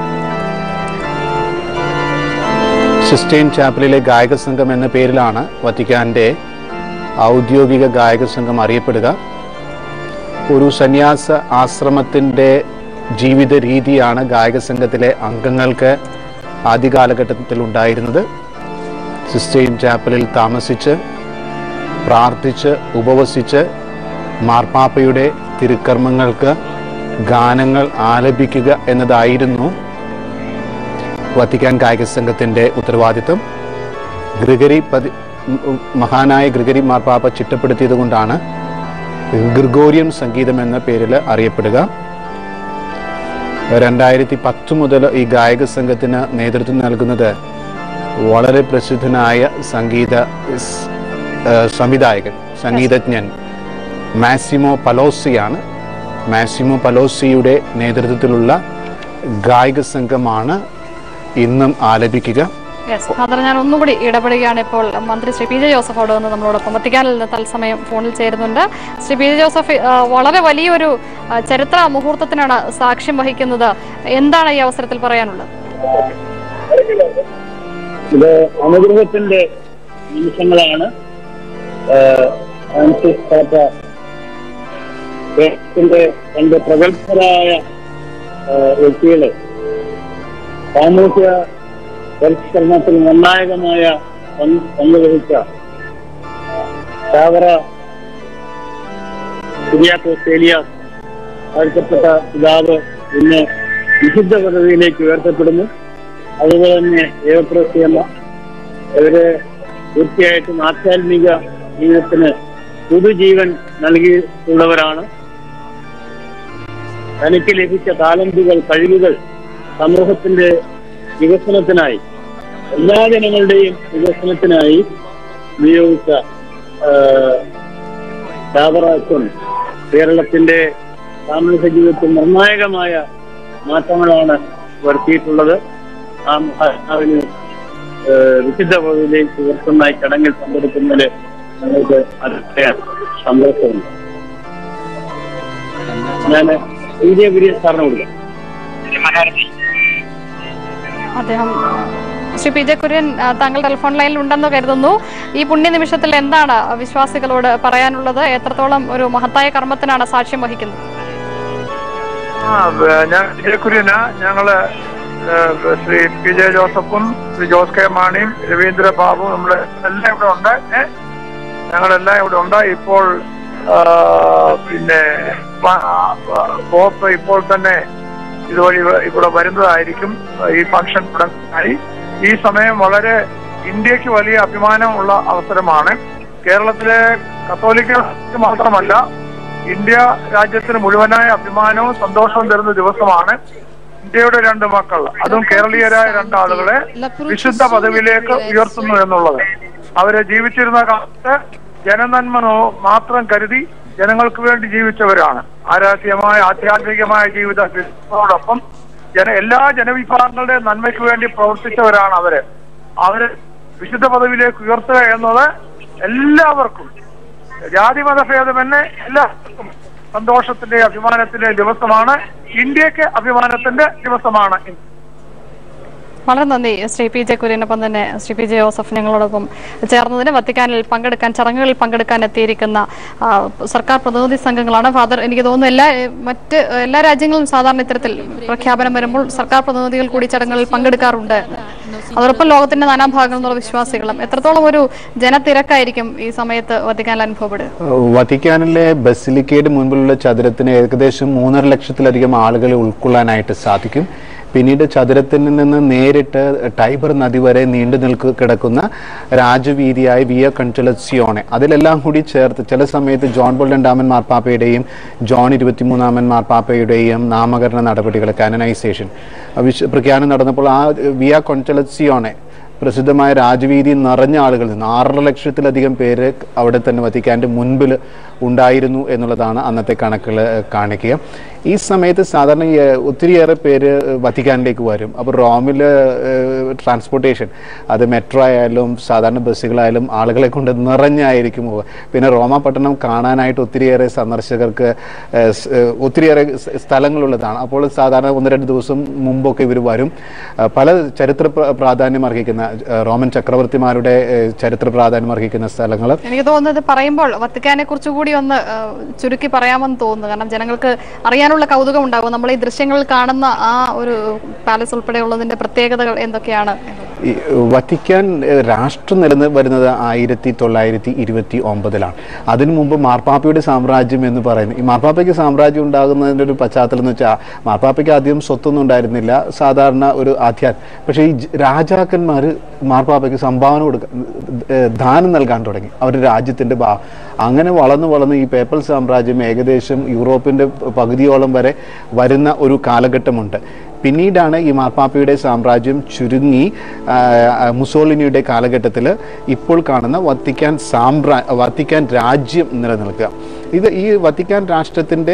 സിസ്റ്റൈൻ ചാപ്പലിലെ ഗായക സംഘം എന്ന പേരിലാണ് വത്തിക്കാന്റെ ഔദ്യോഗിക ഗായക സംഘം അറിയപ്പെടുക ഒരു സന്യാസ ആശ്രമത്തിൻ്റെ ജീവിത രീതിയാണ് ഗായക സംഘത്തിലെ അംഗങ്ങൾക്ക് ആദ്യ കാലഘട്ടത്തിൽ ഉണ്ടായിരുന്നത് സിസ്റ്റൈൻ ചാപ്പലിൽ താമസിച്ച് പ്രാർത്ഥിച്ച് ഉപവസിച്ച് മാർപ്പാപ്പയുടെ തിരുക്കർമ്മങ്ങൾക്ക് ഗാനങ്ങൾ ആലപിക്കുക എന്നതായിരുന്നു വത്തിക്കാൻ ഗായക സംഘത്തിൻ്റെ ഉത്തരവാദിത്വം ഗ്രിഗരി പതി മഹാനായ ഗ്രിഗരി മാർപ്പാപ്പ ചിട്ടപ്പെടുത്തിയത് കൊണ്ടാണ് ഗ്രിഗോറിയൻ സംഗീതം എന്ന പേരിൽ അറിയപ്പെടുക രണ്ടായിരത്തി പത്ത് മുതൽ ഈ ഗായക സംഘത്തിന് നേതൃത്വം നൽകുന്നത് വളരെ പ്രസിദ്ധനായ സംഗീത സ്- ആ, സംവിധായകൻ സംഗീതജ്ഞൻ മാസിമോ പലോസിയാണ് മാസിമോ പലോസിയുടെ നേതൃത്വത്തിലുള്ള ഗായക സംഘമാണ് ഇന്നും ആലപിക്കുക യെസ് ഫാദർ ഞാൻ ഒന്നുകൂടി ഇടപെടുകയാണ് ഇപ്പോൾ മന്ത്രി ശ്രീ പി ജെ ജോസഫ് അവിടെ നിന്ന് നമ്മളോടൊപ്പം വത്തിക്കാനിൽ നിന്ന് തത്സമയം ഫോണിൽ ചേരുന്നുണ്ട് ശ്രീ പി ജെ ജോസഫ് ആ, വളരെ വലിയൊരു ആ, ചരിത്ര മുഹൂർത്തത്തിനാണ് സാക്ഷ്യം വഹിക്കുന്നത് എന്താണ് ഈ അവസരത്തിൽ പറയാനുള്ളത് ഇത് അനുഗ്രഹത്തിന്റെ നിമിഷങ്ങളാണ് ഏഹ്, ഫ്രാൻസിസ് പാപ്പ ദേശത്തിന്റെ രണ്ട് പ്രഗത്ഭരായ ഏഹ്, വ്യക്തികളെ സാമൂഹ്യ പരിഷ്കരണത്തിൽ നിർണായകമായ പങ്ക് പങ്കുവഹിച്ച ചാവറ കുര്യാക്കോസ് ഏലിയാസ് വാഴ്ത്തപ്പെട്ട പിതാവ് ഇന്ന് വിശുദ്ധ പദവിയിലേക്ക് ഉയർത്തപ്പെടുന്നു അതുപോലെ തന്നെ ദേവപ്രസിയമ്മ ഇവര് തീർച്ചയായിട്ടും ആധ്യാത്മിക ജീവിതത്തിന് പുതുജീവൻ നൽകിയിട്ടുള്ളവരാണ് തനിക്ക് ലഭിച്ച താലന്തുകൾ കഴിവുകൾ സമൂഹത്തിന്റെ വികസനത്തിനായി എല്ലാ ജനങ്ങളുടെയും വികസനത്തിനായി വിനിയോഗിച്ച ചാവറാച്ചൻ കേരളത്തിന്റെ സാമൂഹ്യ ജീവിതത്തിൽ നിർണായകമായ മാറ്റങ്ങളാണ് വരുത്തിയിട്ടുള്ളത് ആ മഹാത്മാവിന് ഏഹ്, വിശുദ്ധ പദവിയിലേക്ക് ഉയർത്തുന്ന ഈ ചടങ്ങിൽ പങ്കെടുക്കുന്നതിൽ ഞങ്ങൾക്ക് അതിയായ സന്തോഷമുണ്ട് ഞാൻ പി ജെ കുര്യൻ സാറിന് കൊടുക്കാം അദ്ദേഹം ശ്രീ പി ജെ കുര്യൻ ആ, താങ്കൾ ടെലിഫോൺ ലൈനിൽ ഉണ്ടെന്ന് കരുതുന്നു ഈ പുണ്യ നിമിഷത്തിൽ എന്താണ് വിശ്വാസികളോട് പറയാനുള്ളത് എത്രത്തോളം ഒരു മഹത്തായ കർമ്മത്തിനാണ് സാക്ഷ്യം വഹിക്കുന്നത് ആ വ- ഞാൻ വിജയകുര്യന ഞങ്ങള് ഏഹ്, ശ്രീ പി ജെ ജോസഫും ശ്രീ ജോസ് കെ മാണിയും രവീന്ദ്ര ബാബു നമ്മള് എല്ലാം ഇവിടെ ഉണ്ട് ഏ? ഞങ്ങളെല്ലാം ഇവിടെ ഉണ്ട് ഇപ്പോൾ ആ, പിന്നെ പ- ആ, പോപ്പ് ഇപ്പോൾ തന്നെ ഇതുവഴി ഇവ- ഇവിടെ വരുന്നതായിരിക്കും ഈ ഫംഗ്ഷൻ തുടങ്ങാനായി ഈ സമയം വളരെ ഇന്ത്യക്ക് വലിയ അഭിമാനമുള്ള അവസരമാണ് കേരളത്തിലെ കത്തോലിക്കർക്ക് മാത്രമല്ല ഇന്ത്യ രാജ്യത്തിന് മുഴുവനായ അഭിമാനവും സന്തോഷവും തരുന്ന ദിവസമാണ് ഇന്ത്യയുടെ രണ്ട് മക്കൾ അതും കേരളീയരായ രണ്ടാളുകളെ വിശുദ്ധ പദവിയിലേക്ക് ഉയർത്തുന്നു എന്നുള്ളത് അവര് ജീവിച്ചിരുന്ന കാലത്ത് ജനനന്മ നോ- മാത്രം കരുതി ജനങ്ങൾക്ക് വേണ്ടി ജീവിച്ചവരാണ് ആരാധ്യമായ ആധ്യാത്മികമായ ജീവിതത്തോടൊപ്പം ജന എല്ലാ ജനവിഭാഗങ്ങളുടെ നന്മയ്ക്ക് വേണ്ടി പ്രവർത്തിച്ചവരാണ് അവര് അവര് വിശുദ്ധ പദവിയിലേക്ക് ഉയർത്തുക എന്നത് എല്ലാവർക്കും ജാതി മതഭേദമെന്നെ എല്ലാവർക്കും സന്തോഷത്തിന്റെ അഭിമാനത്തിന്റെ ദിവസമാണ് ഇന്ത്യക്ക് അഭിമാനത്തിന്റെ ദിവസമാണ് ഇന്ന്. വളരെ നന്ദി ശ്രീ പി ജെ കുര്യനൊപ്പം തന്നെ ശ്രീ പി ജെ ജോസഫ് ഞങ്ങളോടൊപ്പം ചേർന്നതിന് വത്തിക്കാനിൽ പങ്കെടുക്കാൻ ചടങ്ങുകളിൽ പങ്കെടുക്കാൻ എത്തിയിരിക്കുന്ന ആ, സർക്കാർ പ്രതിനിധി സംഘങ്ങളാണ് ഫാദർ എനിക്ക് തോന്നുന്നു എല്ലാ ഏ, മറ്റ് എല്ലാ രാജ്യങ്ങളും സാധാരണ ഇത്തരത്തിൽ പ്രഖ്യാപനം വരുമ്പോൾ സർക്കാർ പ്രതിനിധികൾ കൂടി ചടങ്ങുകളിൽ പങ്കെടുക്കാറുണ്ട് അതോടൊപ്പം ലോകത്തിന്റെ നാനാഭാഗങ്ങളിൽ നിന്നുള്ള വിശ്വാസികളും എത്രത്തോളം ഒരു ജനത്തിരക്കായിരിക്കും ഈ സമയത്ത് വത്തിക്കാനിൽ അനുഭവപ്പെടുക വത്തിക്കാനിലെ ബസിലിക്കയുടെ മുൻപിലുള്ള ചതുരത്തിന് ഏകദേശം മൂന്നര ലക്ഷത്തിലധികം ആളുകളെ ഉൾക്കൊള്ളാനായിട്ട് സാധിക്കും പിന്നീട് ചതുരത്തിൽ നിന്ന് നേരിട്ട് ടൈബർ നദി വരെ നീണ്ടു നിൽക്ക് കിടക്കുന്ന രാജവീതിയായ വിയ കൺചലസിയോണെ അതിലെല്ലാം കൂടി ചേർത്ത് ചില സമയത്ത് ജോൺ പോൾ രണ്ടാമൻ മാർപ്പാപ്പയുടെയും ജോൺ ഇരുപത്തിമൂന്നാമൻ മാർപ്പാപ്പയുടെയും നാമകരണ നടപടികൾ കാനനൈസേഷൻ വിശ് പ്രഖ്യാപനം നടന്നപ്പോൾ ആ വിയ കൊൺചലസിയോണെ പ്രസിദ്ധമായ രാജവീതി നിറഞ്ഞ ആളുകൾ നിന്ന് ആറര ലക്ഷത്തിലധികം പേര് അവിടെ തന്നെ വത്തിക്കാൻ്റെ മുൻപിൽ ഉണ്ടായിരുന്നു എന്നുള്ളതാണ് അന്നത്തെ കണക്കുകൾ കാണിക്കുക ഈ സമയത്ത് സാധാരണ ഈ, ഏഹ്, ഒത്തിരിയേറെ പേര് വത്തിക്കാനിലേക്ക് വരും അപ്പോൾ റോമിൽ ട്രാൻസ്പോർട്ടേഷൻ അത് മെട്രോ ആയാലും സാധാരണ ബസ്സുകളായാലും ആളുകളെ കൊണ്ട് നിറഞ്ഞായിരിക്കും പോവുക പിന്നെ റോമ പട്ടണം കാണാനായിട്ട് ഒത്തിരിയേറെ സന്ദർശകർക്ക് ഏഹ്, സ്- ഏഹ്, ഒത്തിരിയേറെ സ് സ്ഥലങ്ങളുള്ളതാണ് അപ്പോൾ സാധാരണ ഒന്ന് രണ്ട് ദിവസം മുമ്പൊക്കെ ഇവർ വരും ആ, പല ചരിത്ര പ്ര- പ്രാധാന്യം അർഹിക്കുന്ന ആ, റോമൻ ചക്രവർത്തിമാരുടെ ഏഹ്, ചരിത്ര പ്രാധാന്യം അർഹിക്കുന്ന സ്ഥലങ്ങൾ എനിക്ക് തോന്നുന്നത് പറയുമ്പോൾ വത്തിക്കാനെ കുറിച്ച് കൂടി ഒന്ന് ആ, ചുരുക്കി പറയാമെന്ന് തോന്നുന്നു കാരണം ജനങ്ങൾക്ക് അറിയാനുള്ള കൗതുകം ഉണ്ടാകും നമ്മൾ ഈ ദൃശ്യങ്ങളിൽ കാണുന്ന ആ ഒരു പാലസ് ഉൾപ്പെടെയുള്ളതിന്റെ പ്രത്യേകതകൾ എന്തൊക്കെയാണ് ഈ വത്തിക്കാൻ ഏഹ്, രാഷ്ട്രം നിലനിന്ന് വരുന്നത് ആയിരത്തി തൊള്ളായിരത്തി ഇരുപത്തി ഒമ്പതിലാണ് അതിനു മുമ്പ് മാർപ്പാപ്പയുടെ സാമ്രാജ്യം എന്ന് പറയുന്നത് ഈ മാർപ്പാപ്പയ്ക്ക് സാമ്രാജ്യം ഉണ്ടാകുന്നതിൻ്റെ ഒരു പശ്ചാത്തലം എന്ന് വെച്ചാൽ മാർപ്പാപ്പയ്ക്ക് ആദ്യം സ്വത്തൊന്നും ഉണ്ടായിരുന്നില്ല സാധാരണ ഒരു ആധ്യാത്മം പക്ഷേ ഈ ജ- രാജാക്കന്മാർ മാർപ്പാപ്പയ്ക്ക് സംഭാവന കൊടുക്ക ഏഹ്, ദാനം നൽകാൻ തുടങ്ങി അവരുടെ രാജ്യത്തിൻ്റെ ഭാ അങ്ങനെ വളർന്നു വളർന്ന് ഈ പേപ്പൽ സാമ്രാജ്യം ഏകദേശം യൂറോപ്പിൻ്റെ പകുതിയോളം വരെ വരുന്ന ഒരു കാലഘട്ടമുണ്ട് പിന്നീടാണ് ഈ മാർപ്പാപ്പയുടെ സാമ്രാജ്യം ചുരുങ്ങി ആ, ആ, മുസോളിനിയുടെ കാലഘട്ടത്തിൽ ഇപ്പോൾ കാണുന്ന വത്തിക്കാൻ സാമ്രാ വത്തിക്കാൻ രാജ്യം നിലനിൽക്കുക ഇത് ഈ വത്തിക്കാൻ രാഷ്ട്രത്തിൻ്റെ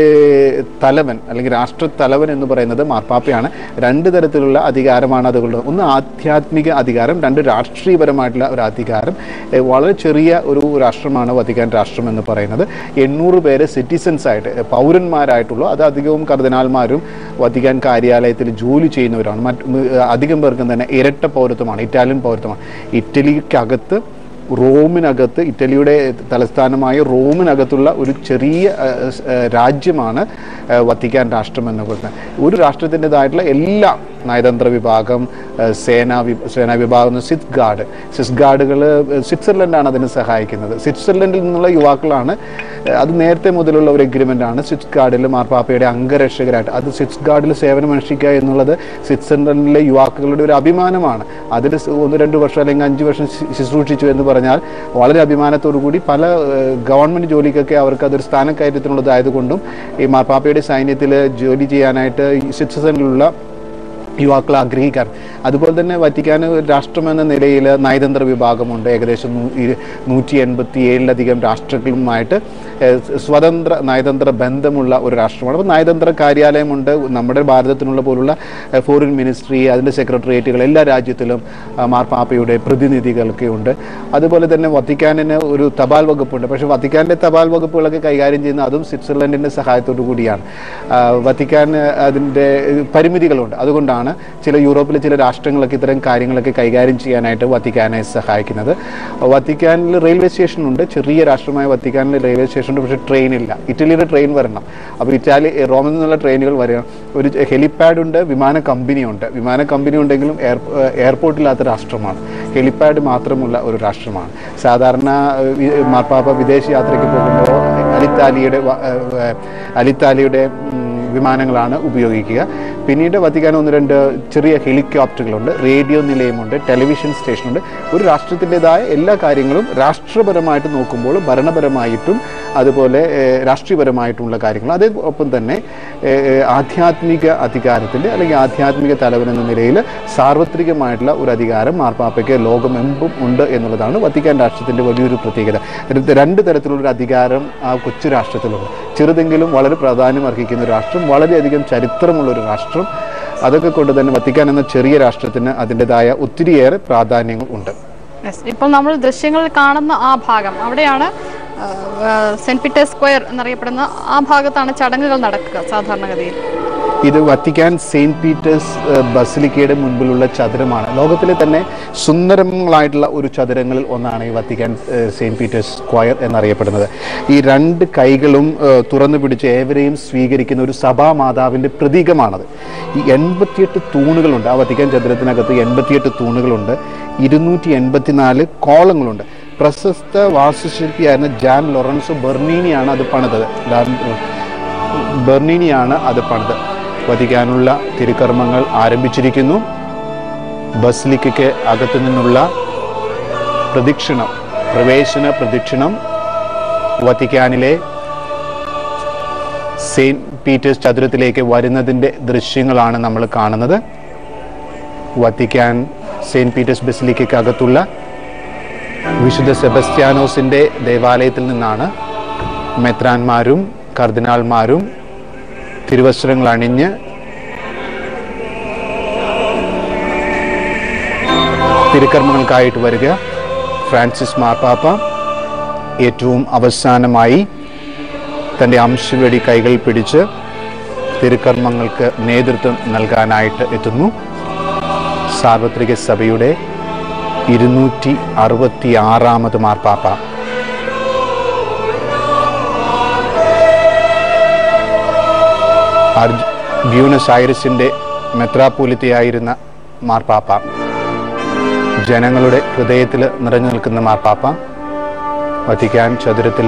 തലവൻ അല്ലെങ്കിൽ രാഷ്ട്ര തലവൻ എന്ന് പറയുന്നത് മാർപ്പാപ്പയാണ് രണ്ട് തരത്തിലുള്ള അധികാരമാണ് അതുകൊണ്ട് ഒന്ന് ആധ്യാത്മിക അധികാരം രണ്ട് രാഷ്ട്രീയപരമായിട്ടുള്ള ഒരു അധികാരം ഏ, വളരെ ചെറിയ ഒരു രാഷ്ട്രമാണ് വത്തിക്കാൻ രാഷ്ട്രം എന്ന് പറയുന്നത് എണ്ണൂറ് പേര് സിറ്റിസൺസ് ആയിട്ട് ഏ, പൗരന്മാരായിട്ടുള്ളൂ അത് അധികവും കർദിനാൾമാരും വത്തിക്കാൻ കാര്യാലയത്തിൽ ജോലി ചെയ്യുന്നവരാണ് മറ്റ് ഉം, അധികം പേർക്കും തന്നെ ഇരട്ട പൗരത്വമാണ് ഇറ്റാലിയൻ പൗരത്വമാണ് ഇറ്റലിക്കകത്ത് റോമിനകത്ത് ഇറ്റലിയുടെ തലസ്ഥാനമായ റോമിനകത്തുള്ള ഒരു ചെറിയ ഏഹ്, സ്, ഏഹ്, രാജ്യമാണ് ഏഹ്, വത്തിക്കാൻ രാഷ്ട്രം എന്ന് പറയുന്നത് ഒരു രാഷ്ട്രത്തിൻ്റെതായിട്ടുള്ള എല്ലാ നയതന്ത്ര വിഭാഗം ഏഹ്, സേനാ വി സേനാ വിഭാഗം സിസ് ഗാർഡ് സിസ് ഗാർഡുകൾ സ്വിറ്റ്സർലൻഡാണ് അതിനെ സഹായിക്കുന്നത് സ്വിറ്റ്സർലൻഡിൽ നിന്നുള്ള യുവാക്കളാണ് ഏഹ്, അത് നേരത്തെ മുതലുള്ള ഒരു എഗ്രിമെൻ്റ് ആണ് സ്വിറ്റ്സ് ഗാർഡിൽ മാർപ്പാപ്പയുടെ അംഗരക്ഷകരായിട്ട് അത് സ്വിറ്റ്സ് ഗാർഡിൽ സേവനം അനുഷ്ഠിക്കുക എന്നുള്ളത് സ്വിറ്റ്സർലൻഡിലെ യുവാക്കളുടെ ഒരു അഭിമാനമാണ് അതിൽ സ് ഒന്ന് രണ്ട് വർഷം അല്ലെങ്കിൽ അഞ്ച് വർഷം ശു- ശുശ്രൂഷിച്ചു എന്ന് പറഞ്ഞാൽ വളരെ അഭിമാനത്തോടു കൂടി പല ഏഹ്, ഗവൺമെൻറ് ജോലിക്കൊക്കെ അവർക്ക് അതൊരു സ്ഥാനക്കയറ്റത്തിനുള്ളതായതുകൊണ്ടും ഈ മാർപ്പാപ്പയുടെ സൈന്യത്തിൽ ജോലി ചെയ്യാനായിട്ട് ഈ സ്വിറ്റ്സർലൻഡിലുള്ള യുവാക്കൾ ആഗ്രഹിക്കാറ് അതുപോലെ തന്നെ വറ്റിക്കാൻ രാഷ്ട്രം എന്ന നിലയിൽ നയതന്ത്ര വിഭാഗമുണ്ട് ഏകദേശം നൂ- ഇരു- നൂറ്റി എൺപത്തി ഏഴിലധികം രാഷ്ട്രങ്ങളുമായിട്ട് ഏഹ്, സ്വതന്ത്ര നയതന്ത്ര ബന്ധമുള്ള ഒരു രാഷ്ട്രമാണ് അപ്പോൾ നയതന്ത്ര കാര്യാലയമുണ്ട് നമ്മുടെ ഭാരതത്തിനുള്ള പോലുള്ള ഏഹ്, ഫോറിൻ മിനിസ്ട്രി അതിൻ്റെ സെക്രട്ടേറിയറ്റുകൾ എല്ലാ രാജ്യത്തിലും ആ, മാർപ്പാപ്പയുടെ പ്രതിനിധികളൊക്കെ ഉണ്ട് അതുപോലെ തന്നെ വത്തിക്കാനിന് ഒരു തപാൽ വകുപ്പുണ്ട് പക്ഷേ വത്തിക്കാൻ്റെ തപാൽ വകുപ്പുകളൊക്കെ കൈകാര്യം ചെയ്യുന്ന അതും സ്വിറ്റ്സർലൻഡിൻ്റെ സഹായത്തോടു കൂടിയാണ് ആ, വത്തിക്കാൻ അതിൻ്റെ പരിമിതികളുണ്ട് അതുകൊണ്ടാണ് ചില യൂറോപ്പിലെ ചില രാഷ്ട്രങ്ങളൊക്കെ ഇത്തരം കാര്യങ്ങളൊക്കെ കൈകാര്യം ചെയ്യാനായിട്ട് വത്തിക്കാനെ സഹായിക്കുന്നത് വത്തിക്കാനിൽ റെയിൽവേ സ്റ്റേഷൻ ഉണ്ട് ചെറിയ രാഷ്ട്രമായ വത്തിക്കാനിൽ റെയിൽവേ സ്റ്റേഷൻ ഉണ്ട് പക്ഷേ ട്രെയിൻ ഇല്ല ഇറ്റലിയുടെ ട്രെയിൻ വരണം അപ്പോൾ ഇറ്റാലി റോമിൽ നിന്നുള്ള ട്രെയിനുകൾ വരണം ഒരു ഹെലിപാഡ് ഉണ്ട് വിമാന കമ്പനി ഉണ്ട് വിമാന കമ്പനി ഉണ്ടെങ്കിലും എയർ എയർപോർട്ടില്ലാത്ത രാഷ്ട്രമാണ് ഹെലിപാഡ് മാത്രമുള്ള ഒരു രാഷ്ട്രമാണ് സാധാരണ ഏഹ്, വി- മാർപ്പാപ്പ വിദേശ യാത്രയ്ക്ക് പോകുമ്പോൾ അലിത്താലിയുടെ വ- ഏഹ്, അലിത്താലിയുടെ ഉം, വിമാനങ്ങളാണ് ഉപയോഗിക്കുക പിന്നീട് വത്തിക്കാൻ ഒന്ന് രണ്ട് ചെറിയ ഹെലികോപ്റ്ററുകളുണ്ട് റേഡിയോ നിലയമുണ്ട് ടെലിവിഷൻ സ്റ്റേഷനുണ്ട് ഒരു രാഷ്ട്രത്തിൻ്റെതായ എല്ലാ കാര്യങ്ങളും രാഷ്ട്രപരമായിട്ട് നോക്കുമ്പോൾ ഭരണപരമായിട്ടും അതുപോലെ ഏഹ്, രാഷ്ട്രീയപരമായിട്ടുള്ള കാര്യങ്ങൾ അതോടൊപ്പം തന്നെ ഏഹ്, ആധ്യാത്മിക അധികാരത്തിൻ്റെ അല്ലെങ്കിൽ ആധ്യാത്മിക തലവൻ എന്ന നിലയിൽ സാർവത്രികമായിട്ടുള്ള ഒരു അധികാരം മാർപ്പാപ്പയ്ക്ക് ലോകമെമ്പും ഉണ്ട് എന്നുള്ളതാണ് വത്തിക്കാൻ രാഷ്ട്രത്തിൻ്റെ വലിയൊരു പ്രത്യേകത രണ്ട് രണ്ട് തരത്തിലുള്ളൊരു അധികാരം ആ കൊച്ചു രാഷ്ട്രത്തിലുണ്ട് ചെറുതെങ്കിലും വളരെ പ്രാധാന്യം അർഹിക്കുന്ന ഒരു രാഷ്ട്രം വളരെയധികം ചരിത്രമുള്ള ഒരു രാഷ്ട്രം അതൊക്കെ കൊണ്ട് തന്നെ വത്തിക്കാൻ എന്ന ചെറിയ രാഷ്ട്രത്തിന് അതിൻ്റെതായ ഒത്തിരിയേറെ പ്രാധാന്യങ്ങൾ ഉണ്ട് Yes. ഇപ്പോൾ നമ്മൾ ദൃശ്യങ്ങളിൽ കാണുന്ന ആ ഭാഗം അവിടെയാണ് ആ, ആ, സെന്റ് പീറ്റേഴ്സ് സ്ക്വയർ എന്നറിയപ്പെടുന്ന ആ ഭാഗത്താണ് ചടങ്ങുകൾ നടക്കുക സാധാരണഗതിയിൽ ഇത് വത്തിക്കാൻ സെയിന്റ് പീറ്റേഴ്സ് ഏഹ്, ബസിലിക്കയുടെ മുൻപിലുള്ള ചതുരമാണ് ലോകത്തിലെ തന്നെ സുന്ദരങ്ങളായിട്ടുള്ള ഒരു ചതുരങ്ങളിൽ ഒന്നാണ് ഈ വത്തിക്കാൻ ഏഹ്, സെയിന്റ് പീറ്റേഴ്സ് സ്ക്വയർ എന്നറിയപ്പെടുന്നത് ഈ രണ്ട് കൈകളും ഏഹ്, തുറന്നു പിടിച്ച് ഏവരെയും സ്വീകരിക്കുന്ന ഒരു സഭാമാതാവിൻ്റെ പ്രതീകമാണത് ഈ എൺപത്തിയെട്ട് തൂണുകളുണ്ട് ആ വത്തിക്കാൻ ചതുരത്തിനകത്ത് എൺപത്തിയെട്ട് തൂണുകളുണ്ട് ഇരുന്നൂറ്റി എൺപത്തിനാല് കോളങ്ങളുണ്ട് പ്രശസ്ത വാസ്തുശില്പിയായിരുന്ന ജാൻ ലൊറൻസോ ബെർണീനിയാണ് അത് പണിതത് ലാൻ- ബെർണീനിയാണ് അത് പണിത് വധിക്കാനുള്ള തിരുക്കർമ്മങ്ങൾ ആരംഭിച്ചിരിക്കുന്നു ബസ്ലിക്കയ്ക്ക് അകത്തു നിന്നുള്ള പ്രദക്ഷിണം പ്രവേശന പ്രദക്ഷിണം വത്തിക്കാനിലെ സെയിന്റ് പീറ്റേഴ്സ് ചതുരത്തിലേക്ക് വരുന്നതിൻ്റെ ദൃശ്യങ്ങളാണ് നമ്മൾ കാണുന്നത് വത്തിക്കാൻ സെയിന്റ് പീറ്റേഴ്സ് ബസിലിക്കയ്ക്ക് അകത്തുള്ള വിശുദ്ധ സെബസ്ത്യാനോസിൻ്റെ ദേവാലയത്തിൽ നിന്നാണ് മെത്രാന്മാരും കർദിനാൾമാരും തിരുവസ്ത്രങ്ങൾ അണിഞ്ഞ് തിരുക്കർമ്മങ്ങൾക്കായിട്ട് വരിക ഫ്രാൻസിസ് മാർപ്പാപ്പ ഏറ്റവും അവസാനമായി തൻ്റെ അംശവെടി കൈകൾ പിടിച്ച് തിരുക്കർമ്മങ്ങൾക്ക് നേതൃത്വം നൽകാനായിട്ട് എത്തുന്നു സാർവത്രിക സഭയുടെ ഇരുന്നൂറ്റി അറുപത്തി ആറാമത് മാർപ്പാപ്പ അർജ് ബ്യൂണസ് ഐറിസിൻ്റെ മെത്രാപൂലിത്തയായിരുന്ന മാർപ്പാപ്പ ജനങ്ങളുടെ ഹൃദയത്തിൽ നിറഞ്ഞു നിൽക്കുന്ന മാർപ്പാപ്പ വത്തിക്കാൻ ചതുരത്തിൽ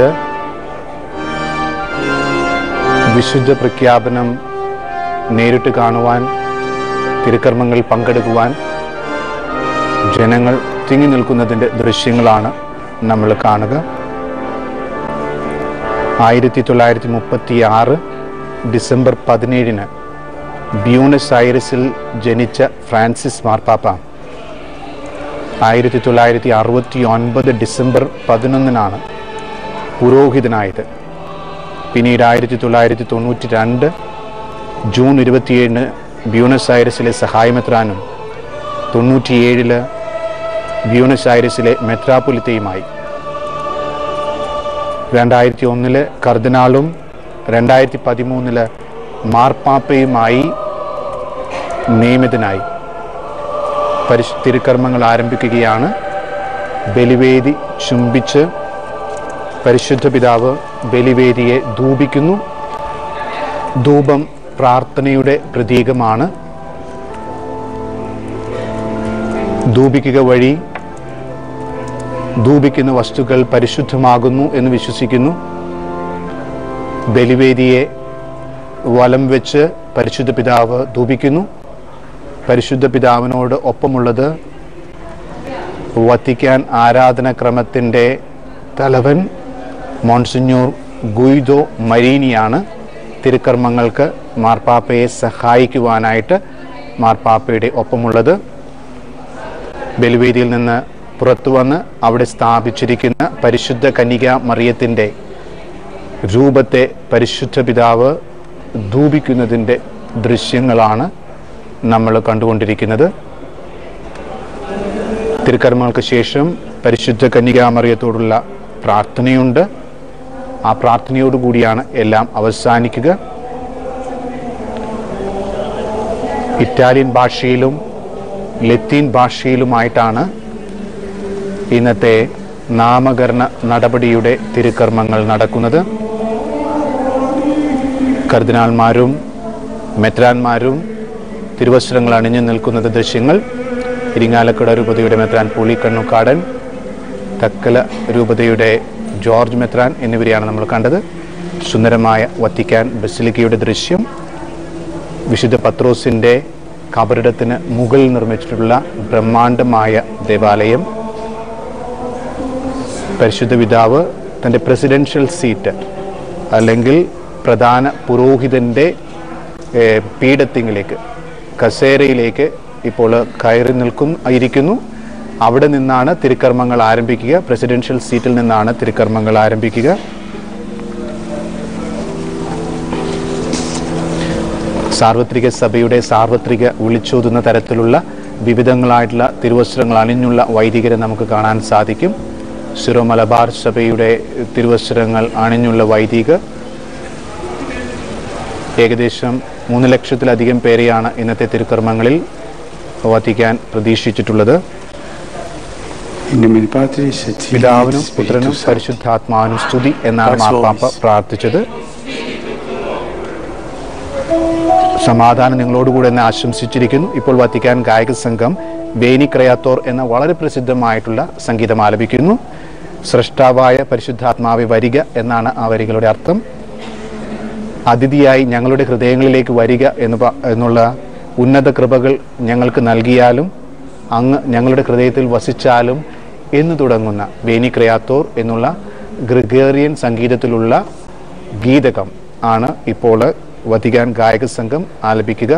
വിശുദ്ധ പ്രഖ്യാപനം നേരിട്ട് കാണുവാൻ തിരുക്കർമ്മങ്ങൾ പങ്കെടുക്കുവാൻ ജനങ്ങൾ തിങ്ങി നിൽക്കുന്നതിൻ്റെ ദൃശ്യങ്ങളാണ് നമ്മൾ കാണുക ആയിരത്തി തൊള്ളായിരത്തി മുപ്പത്തി ആറ് ഡിസംബർ പതിനേഴിന് ബ്യൂണസ് ഐറിസിൽ ജനിച്ച ഫ്രാൻസിസ് മാർപ്പാപ്പ ആയിരത്തി തൊള്ളായിരത്തി അറുപത്തി ഒൻപത് ഡിസംബർ പതിനൊന്നിനാണ് പുരോഹിതനായത് പിന്നീട് ആയിരത്തി തൊള്ളായിരത്തി തൊണ്ണൂറ്റി രണ്ട് ജൂൺ ഇരുപത്തിയേഴിന് ബ്യൂണസ് ഐറിസിലെ സഹായമെത്രാനും തൊണ്ണൂറ്റിയേഴില് ബ്യൂണസ് ഐറിസിലെ മെത്രാപൊലിത്തയുമായി രണ്ടായിരത്തി ഒന്നില് കർദിനാളും രണ്ടായിരത്തി പതിമൂന്നില് മാർപ്പാപ്പയുമായി നിയമിതനായി പരിശു തിരുക്കർമ്മങ്ങൾ ആരംഭിക്കുകയാണ് ബലിവേദി ചുംബിച്ച് പരിശുദ്ധ പിതാവ് ബലിവേദിയെ ധൂപിക്കുന്നു ധൂപം പ്രാർത്ഥനയുടെ പ്രതീകമാണ് ധൂപിക്കുക വഴി ധൂപിക്കുന്ന വസ്തുക്കൾ പരിശുദ്ധമാകുന്നു എന്ന് വിശ്വസിക്കുന്നു ബലിവേദിയെ വലം വെച്ച് പരിശുദ്ധ പിതാവ് ധൂപിക്കുന്നു പരിശുദ്ധ പിതാവിനോട് ഒപ്പമുള്ളത് വത്തിക്കാൻ ആരാധനക്രമത്തിൻ്റെ തലവൻ മോൺസിഞ്ഞൂർ ഗുയ്ദോ മരീനിയാണ് തിരുക്കർമ്മങ്ങൾക്ക് മാർപ്പാപ്പയെ സഹായിക്കുവാനായിട്ട് മാർപ്പാപ്പയുടെ ഒപ്പമുള്ളത് ബലിവേദിയിൽ നിന്ന് പുറത്തു വന്ന് അവിടെ സ്ഥാപിച്ചിരിക്കുന്ന പരിശുദ്ധ കന്യക മറിയത്തിൻ്റെ രൂപത്തെ പരിശുദ്ധ പിതാവ് ധൂപിക്കുന്നതിൻ്റെ ദൃശ്യങ്ങളാണ് നമ്മൾ കണ്ടുകൊണ്ടിരിക്കുന്നത് തിരുക്കർമ്മങ്ങൾക്ക് ശേഷം പരിശുദ്ധ കന്യകാമറിയത്തോടുള്ള പ്രാർത്ഥനയുണ്ട് ആ പ്രാർത്ഥനയോടുകൂടിയാണ് എല്ലാം അവസാനിക്കുക ഇറ്റാലിയൻ ഭാഷയിലും ലത്തീൻ ഭാഷയിലുമായിട്ടാണ് ഇന്നത്തെ നാമകരണ നടപടിയുടെ തിരുക്കർമ്മങ്ങൾ നടക്കുന്നത് കർദിനാൾമാരും മെത്രാന്മാരും തിരുവസ്ത്രങ്ങൾ അണിഞ്ഞു നിൽക്കുന്നത് ദൃശ്യങ്ങൾ ഇരിങ്ങാലക്കുട രൂപതയുടെ മെത്രാൻ പുളിക്കണ്ണുക്കാടൻ തക്കല രൂപതയുടെ ജോർജ് മെത്രാൻ എന്നിവരെയാണ് നമ്മൾ കണ്ടത് സുന്ദരമായ വത്തിക്കാൻ ബസിലിക്കയുടെ ദൃശ്യം വിശുദ്ധ പത്രോസിൻ്റെ കബറിടത്തിന് മുകളിൽ നിർമ്മിച്ചിട്ടുള്ള ബ്രഹ്മാണ്ഡമായ ദേവാലയം പരിശുദ്ധ പിതാവ് തൻ്റെ പ്രസിഡൻഷ്യൽ സീറ്റ് അല്ലെങ്കിൽ പ്രധാന പുരോഹിതൻ്റെ ഏഹ്, പീഠത്തിങ്കിലേക്ക് കസേരയിലേക്ക് ഇപ്പോൾ കയറി നിൽക്കും ഇരിക്കുന്നു അവിടെ നിന്നാണ് തിരുക്കർമ്മങ്ങൾ ആരംഭിക്കുക പ്രസിഡൻഷ്യൽ സീറ്റിൽ നിന്നാണ് തിരുക്കർമ്മങ്ങൾ ആരംഭിക്കുക സാർവത്രിക സഭയുടെ സാർവത്രിക വിളിച്ചോതുന്ന തരത്തിലുള്ള വിവിധങ്ങളായിട്ടുള്ള തിരുവസ്ത്രങ്ങൾ അണിഞ്ഞുള്ള വൈദികരെ നമുക്ക് കാണാൻ സാധിക്കും സിറോ മലബാർ സഭയുടെ തിരുവസ്ത്രങ്ങൾ അണിഞ്ഞുള്ള വൈദികർ ഏകദേശം മൂന്ന് ലക്ഷത്തിലധികം പേരെയാണ് ഇന്നത്തെ തിരുക്കർമ്മങ്ങളിൽ വത്തിക്കാൻ പ്രതീക്ഷിച്ചിട്ടുള്ളത് പിതാവിനും പുത്രനും പരിശുദ്ധാത്മാവിനും സ്തുതി എന്നാണ് മാർപ്പാപ്പ പ്രാർത്ഥിച്ചത് സമാധാനം നിങ്ങളോടുകൂടെ എന്ന് ആശംസിച്ചിരിക്കുന്നു ഇപ്പോൾ വത്തിക്കാൻ ഗായക സംഘം വേനി ക്രയാത്തോർ എന്ന വളരെ പ്രസിദ്ധമായിട്ടുള്ള സംഗീതം ആലപിക്കുന്നു സൃഷ്ടാവായ പരിശുദ്ധാത്മാവെ വരിക എന്നാണ് ആ വരികളുടെ അർത്ഥം അതിഥിയായി ഞങ്ങളുടെ ഹൃദയങ്ങളിലേക്ക് വരിക എന്ന് പ- എന്നുള്ള ഉന്നത കൃപകൾ ഞങ്ങൾക്ക് നൽകിയാലും അങ്ങ് ഞങ്ങളുടെ ഹൃദയത്തിൽ വസിച്ചാലും എന്ന് തുടങ്ങുന്ന വേനി ക്രയാത്തോർ എന്നുള്ള ഗ്രിഗേറിയൻ സംഗീതത്തിലുള്ള ഗീതകം ആണ് ഇപ്പോൾ വത്തിക്കാൻ ഗായക സംഘം ആലപിക്കുക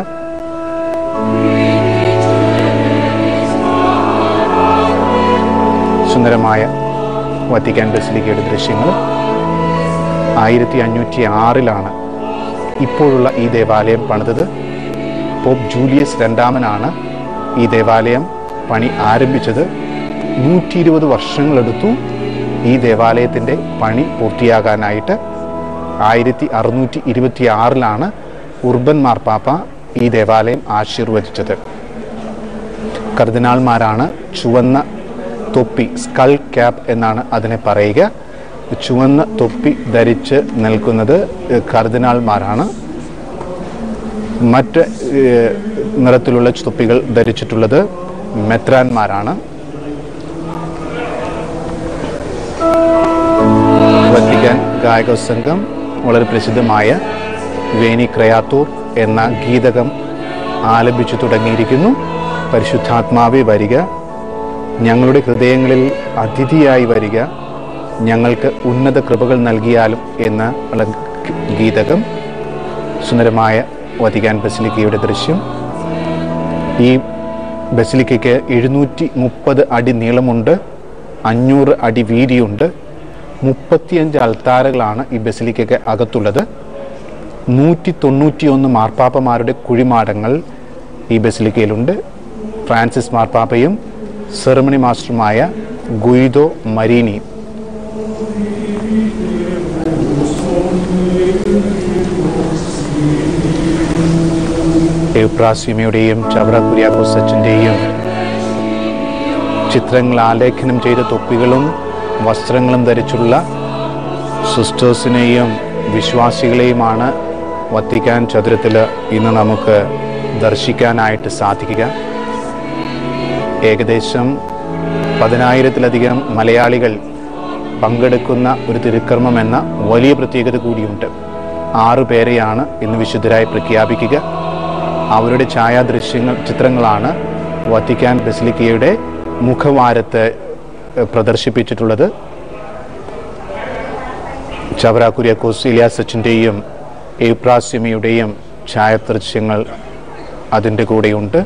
സുന്ദരമായ വത്തിക്കാൻ ബസിലിക്കയുടെ ദൃശ്യങ്ങൾ ആയിരത്തി അഞ്ഞൂറ്റി ആറിലാണ് ഇപ്പോഴുള്ള ഈ ദേവാലയം പണിതത് പോപ്പ് ജൂലിയസ് രണ്ടാമനാണ് ഈ ദേവാലയം പണി ആരംഭിച്ചത് നൂറ്റി ഇരുപത് വർഷങ്ങളെടുത്തു ഈ ദേവാലയത്തിൻ്റെ പണി പൂർത്തിയാകാനായിട്ട് ആയിരത്തി അറുന്നൂറ്റി ഇരുപത്തി ആറിലാണ് ഉർബൻ മാർപ്പാപ്പ ഈ ദേവാലയം ആശീർവദിച്ചത് കർദിനാൾമാരാണ് ചുവന്ന തൊപ്പി സ്കൾ ക്യാപ്പ് എന്നാണ് അതിനെ പറയുക ചുവന്ന തൊപ്പി ധരിച്ച് നിൽക്കുന്നത് കർദിനാൾമാരാണ് മറ്റ് ഏഹ്, നിറത്തിലുള്ള തൊപ്പികൾ ധരിച്ചിട്ടുള്ളത് മെത്രാന്മാരാണ് വത്തിക്കാൻ ഗായക സംഘം വളരെ പ്രസിദ്ധമായ വേനി ക്രയാത്തൂർ എന്ന ഗീതകം ആലപിച്ചു തുടങ്ങിയിരിക്കുന്നു പരിശുദ്ധാത്മാവെ വരിക ഞങ്ങളുടെ ഹൃദയങ്ങളിൽ അതിഥിയായി വരിക ഞങ്ങൾക്ക് ഉന്നത കൃപകൾ നൽകിയാലും എന്ന ഉള്ള ഗീതകം സുന്ദരമായ വത്തിക്കാൻ ബസിലിക്കയുടെ ദൃശ്യം ഈ ബസിലിക്കയ്ക്ക് എഴുന്നൂറ്റി മുപ്പത് അടി നീളമുണ്ട് അഞ്ഞൂറ് അടി വീതിയുണ്ട് മുപ്പത്തിയഞ്ച് അൾത്താരകളാണ് ഈ ബസിലിക്കയ്ക്ക് അകത്തുള്ളത് നൂറ്റി തൊണ്ണൂറ്റിയൊന്ന് മാർപ്പാപ്പമാരുടെ കുഴിമാടങ്ങൾ ഈ ബസിലിക്കയിലുണ്ട് ഫ്രാൻസിസ് മാർപ്പാപ്പയും സെറമണി മാസ്റ്ററുമായ ഗുയിദോ മരീനി എബ്രാസ്യമയുടെയും ചവറ കുര്യാക്കോസ് അച്ഛൻ്റെയും ചിത്രങ്ങൾ ആലേഖനം ചെയ്ത തൊപ്പികളും വസ്ത്രങ്ങളും ധരിച്ചുള്ള സിസ്റ്റേഴ്സിനെയും വിശ്വാസികളെയുമാണ് വത്തിക്കാൻ ചതുരത്തിൽ ഇന്ന് നമുക്ക് ദർശിക്കാനായിട്ട് സാധിക്കുക ഏകദേശം പതിനായിരത്തിലധികം മലയാളികൾ പങ്കെടുക്കുന്ന ഒരു തിരുക്കർമ്മം എന്ന വലിയ പ്രത്യേകത കൂടിയുണ്ട് ആറു പേരെയാണ് ഇന്ന് വിശുദ്ധരായി പ്രഖ്യാപിക്കുക അവരുടെ ഛായാദൃശ്യങ്ങൾ ചിത്രങ്ങളാണ് വത്തിക്കാൻ ബസിലിക്കയുടെ മുഖവാരത്ത് ഏഹ്, പ്രദർശിപ്പിച്ചിട്ടുള്ളത് ചവറ കുര്യാക്കോസ് ഇലിയാസ് അച്ഛൻ്റെയും ഏപ്രാസ്യമിയുടെയും ഛായാദൃശ്യങ്ങൾ അതിൻ്റെ കൂടെയുണ്ട്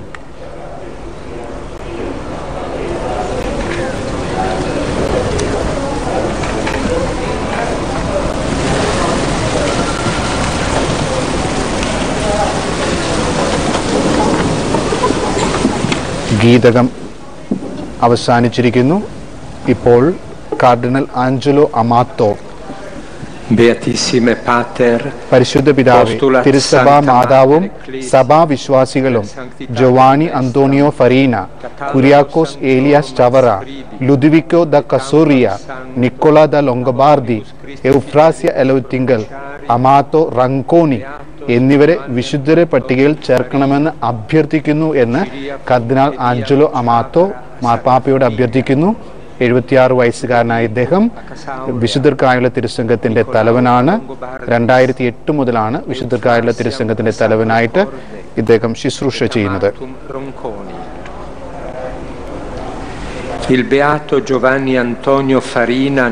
ഗീതകം അവസാനിച്ചിരിക്കുന്നു ഇപ്പോൾ cardinal Angelo Amato Beatissime Pater, പരിശുദ്ധ പിതാവ് Postula തിരുസഭാ Sancta മാതാവും Madre Ecclesia, സഭാവിശ്വാസികളും Giovanni Antonio Farina Kuriakose Elias Chavara Ludovico da Casoria Nicola da Longobardi Euphrasia Eluvathingal Amato റങ്കോണി എന്നിവരെ വിശുദ്ധരെ പട്ടികയിൽ ചേർക്കണമെന്ന് അഭ്യർത്ഥിക്കുന്നു എന്ന് കർദിനാൾ ആഞ്ചലോ അമാത്തോ മാർപ്പാപ്പയോട് അഭ്യർത്ഥിക്കുന്നു എഴുപത്തിയാറ് വയസ്സുകാരനായ ഇദ്ദേഹം വിശുദ്ധർക്കായുള്ള തിരുസംഘത്തിന്റെ തലവനാണ് രണ്ടായിരത്തി എട്ട് മുതലാണ് വിശുദ്ധർക്കായുള്ള തിരുസംഘത്തിന്റെ തലവനായിട്ട് ഇദ്ദേഹം ശുശ്രൂഷ ചെയ്യുന്നത് Ronconi. Il beato Giovanni Antonio Farina nacque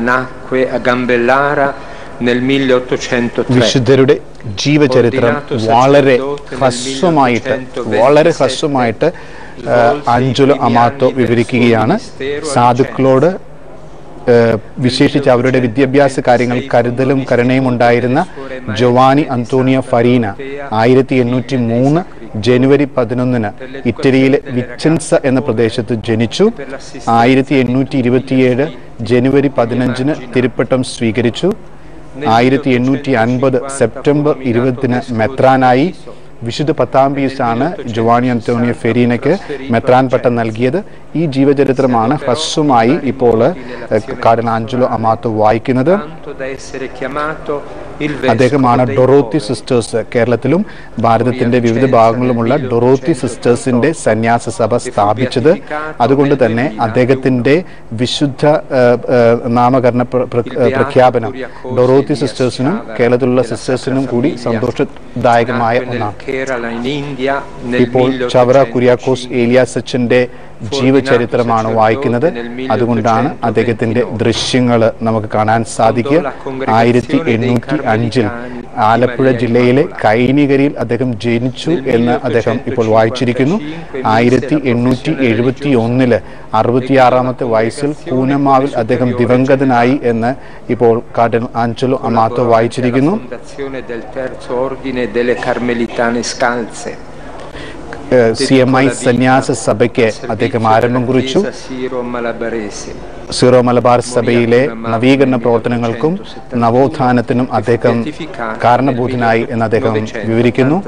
nacque a Gambellara nel 1803. വിശുദ്ധരുടെ ജീവചരിത്രം വളരെ ഹ്രസ്വമായിട്ട് വളരെ ഹ്രസ്വമായിട്ട് ആ, അഞ്ചുല അമാത്തോ വിവരിക്കുകയാണ് സാധുക്കളോട് ആ, വിശേഷിച്ച് അവരുടെ വിദ്യാഭ്യാസ കാര്യങ്ങൾ കരുതലും കരുണയും ഉണ്ടായിരുന്ന ജോവാനി അന്തോണിയ ഫരീന ആയിരത്തി എണ്ണൂറ്റി മൂന്ന് ജനുവരി പതിനൊന്നിന് ഇറ്റലിയിലെ വിച്ചൻസ എന്ന പ്രദേശത്ത് ജനിച്ചു ആയിരത്തി എണ്ണൂറ്റി ഇരുപത്തിയേഴ് ജനുവരി പതിനഞ്ചിന് തിരുപ്പട്ടം സ്വീകരിച്ചു ആയിരത്തി എണ്ണൂറ്റി അൻപത് സെപ്റ്റംബർ ഇരുപതിന് മെത്രാനായി വിശുദ്ധ പത്താം പീസാണ് ജോവാനി അന്തോണിയോ ഫെരീനയ്ക്ക് മെത്രാൻ പട്ടം നൽകിയത് ഈ ജീവചരിത്രമാണ് ഹ്രസ്വമായി ഇപ്പോൾ കാർഡിനൽ ആഞ്ചലോ അമാത്തോ വായിക്കുന്നത് tanto da essere chiamato il അദ്ദേഹമാണ് vescovo dei ഡൊറോത്തി സിസ്റ്റേഴ്സ് കേരളത്തിലും ഭാരതത്തിന്റെ വിവിധ ഭാഗങ്ങളിലുമുള്ള ഡൊറോത്തി സിസ്റ്റേഴ്സിന്റെ സന്യാസ സഭ സ്ഥാപിച്ചത് അതുകൊണ്ട് തന്നെ അദ്ദേഹത്തിന്റെ വിശുദ്ധ ആ, ആ, നാമകരണ പ്ര- പ്ര- ആ, പ്രഖ്യാപനം ഡൊറോത്തി സിസ്റ്റേഴ്സിനും കേരളത്തിലുള്ള സിസ്റ്റേഴ്സിനും കൂടി സന്തോഷദായകമായ ഒന്നാണ് Kerala in India nel ഇപ്പോൾ ചവറ കുര്യാക്കോസ് ഏലിയാസ് അച്ഛന്റെ ജീവചരിത്രമാണ് വായിക്കുന്നത് അതുകൊണ്ടാണ് അദ്ദേഹത്തിന്റെ ദൃശ്യങ്ങൾ നമുക്ക് കാണാൻ സാധിക്കുക ആയിരത്തി എണ്ണൂറ്റി അഞ്ചിൽ ആലപ്പുഴ ജില്ലയിലെ കൈനികരിയിൽ അദ്ദേഹം ജനിച്ചു എന്ന് അദ്ദേഹം ഇപ്പോൾ വായിച്ചിരിക്കുന്നു ആയിരത്തി എണ്ണൂറ്റി എഴുപത്തി ഒന്നില് അറുപത്തിയാറാമത്തെ വയസ്സിൽ പൂനമാവിൽ അദ്ദേഹം ദിവംഗതനായി എന്ന് ഇപ്പോൾ കാർഡിനൽ ആഞ്ചലോ അമാത്തോ വായിച്ചിരിക്കുന്നു fondazione del terzo ordine delle Carmelitane Scalze. C M I സന്യാസ സഭയ്ക്ക് അദ്ദേഹം ആരംഭം കുറിച്ചു Chiesa Siro Malabarese. Syro Malabar സഭയിലെ നവീകരണ പ്രവർത്തനങ്ങൾക്കും നവോത്ഥാനത്തിനും അദ്ദേഹം കാരണഭൂതനായി എന്ന് അദ്ദേഹം വിവരിക്കുന്നു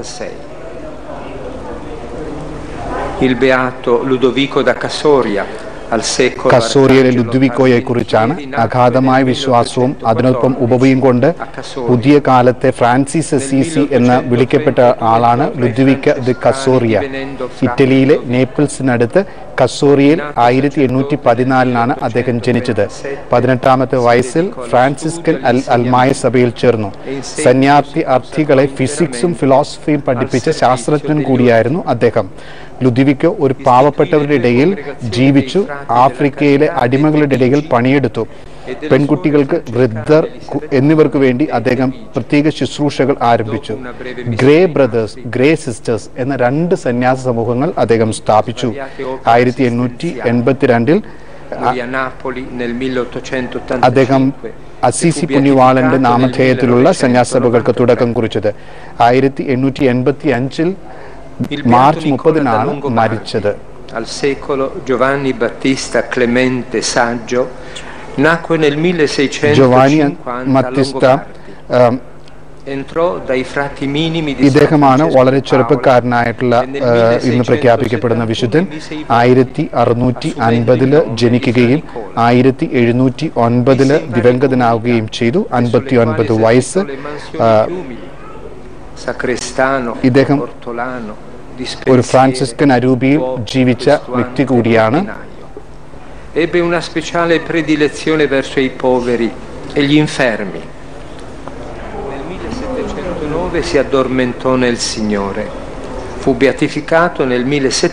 Il beato Ludovico da Casoria al secolo കസോറിയയിലെ ലുദ്വിക്കോയെ കുറിച്ചാണ് അഗാധമായ വിശ്വാസവും അതിനൊപ്പം ഉപവിയും കൊണ്ട് പുതിയ കാലത്തെ ഫ്രാൻസിസ് അസീസി എന്ന് വിളിക്കപ്പെട്ട ആളാണ് ലുദ്വിക്ക ദി കസോറിയ ഇറ്റലിയിലെ നേപ്പിൾസിനടുത്ത് കസോറിയയിൽ ആയിരത്തി എണ്ണൂറ്റി പതിനാലിനാണ് അദ്ദേഹം ജനിച്ചത് പതിനെട്ടാമത്തെ വയസ്സിൽ ഫ്രാൻസിസ്കൻ അൽ അൽമായ സഭയിൽ ചേർന്നു സന്യാർത്ഥി അർത്ഥികളെ ഫിസിക്സും ഫിലോസഫിയും പഠിപ്പിച്ച ശാസ്ത്രജ്ഞൻ കൂടിയായിരുന്നു അദ്ദേഹം ലുദിവിക്ക് ഒരു പാവപ്പെട്ടവരുടെ ഇടയിൽ ജീവിച്ചു ആഫ്രിക്കയിലെ അടിമകളുടെ ഇടയിൽ പണിയെടുത്തു പെൺകുട്ടികൾക്ക് വൃദ്ധർ കു- എന്നിവർക്ക് വേണ്ടി അദ്ദേഹം പ്രത്യേക ശുശ്രൂഷകൾ ആരംഭിച്ചു ഗ്രേ ബ്രദേഴ്സ് ഗ്രേ സിസ്റ്റേഴ്സ് എന്ന രണ്ട് സന്യാസ സമൂഹങ്ങൾ അദ്ദേഹം സ്ഥാപിച്ചു ആയിരത്തി എണ്ണൂറ്റി എൺപത്തിരണ്ടിൽ morì a Napoli nel 1885. അദ്ദേഹം അസീസി പുണ്യവാളന്റെ നാമധേയത്തിലുള്ള സന്യാസഭകൾക്ക് തുടക്കം കുറിച്ചത് ആയിരത്തി എണ്ണൂറ്റി എൺപത്തി അഞ്ചിൽ മാർച്ച് മുപ്പതിനാണ് മരിച്ചത് Al secolo Giovanni Battista Clemente Saggio nacque nel ജോവാനി 1650 a മത്തിസ്ത Longobardi. ആം, Entrò dai frati minimi di San ഇദ്ദേഹമാണ് Francesco വളരെ di ചെറുപ്പക്കാരനായിട്ടുള്ള Paola. ആ, ഇന്ന് പ്രഖ്യാപിക്കപ്പെടുന്ന വിശുദ്ധൻ ആയിരത്തി അറുന്നൂറ്റി അൻപതില് ജനിക്കുകയും ആയിരത്തി എഴുന്നൂറ്റി ഒൻപതില് ദിവംഗതനാവുകയും ചെയ്തു അൻപത്തി ഒൻപത് വയസ്സ് ആ, Sacrestano, ഇദ്ദേഹം ortolano, ഒരു dispensiere, ഫ്രാൻസിസ്കൻ അരൂപിയിൽ ജീവിച്ച വ്യക്തി കൂടിയാണ് Ebbe una speciale predilezione verso i poveri e gli infermi. Nel 1709 si addormentò nel Signore. Fu beatificato nel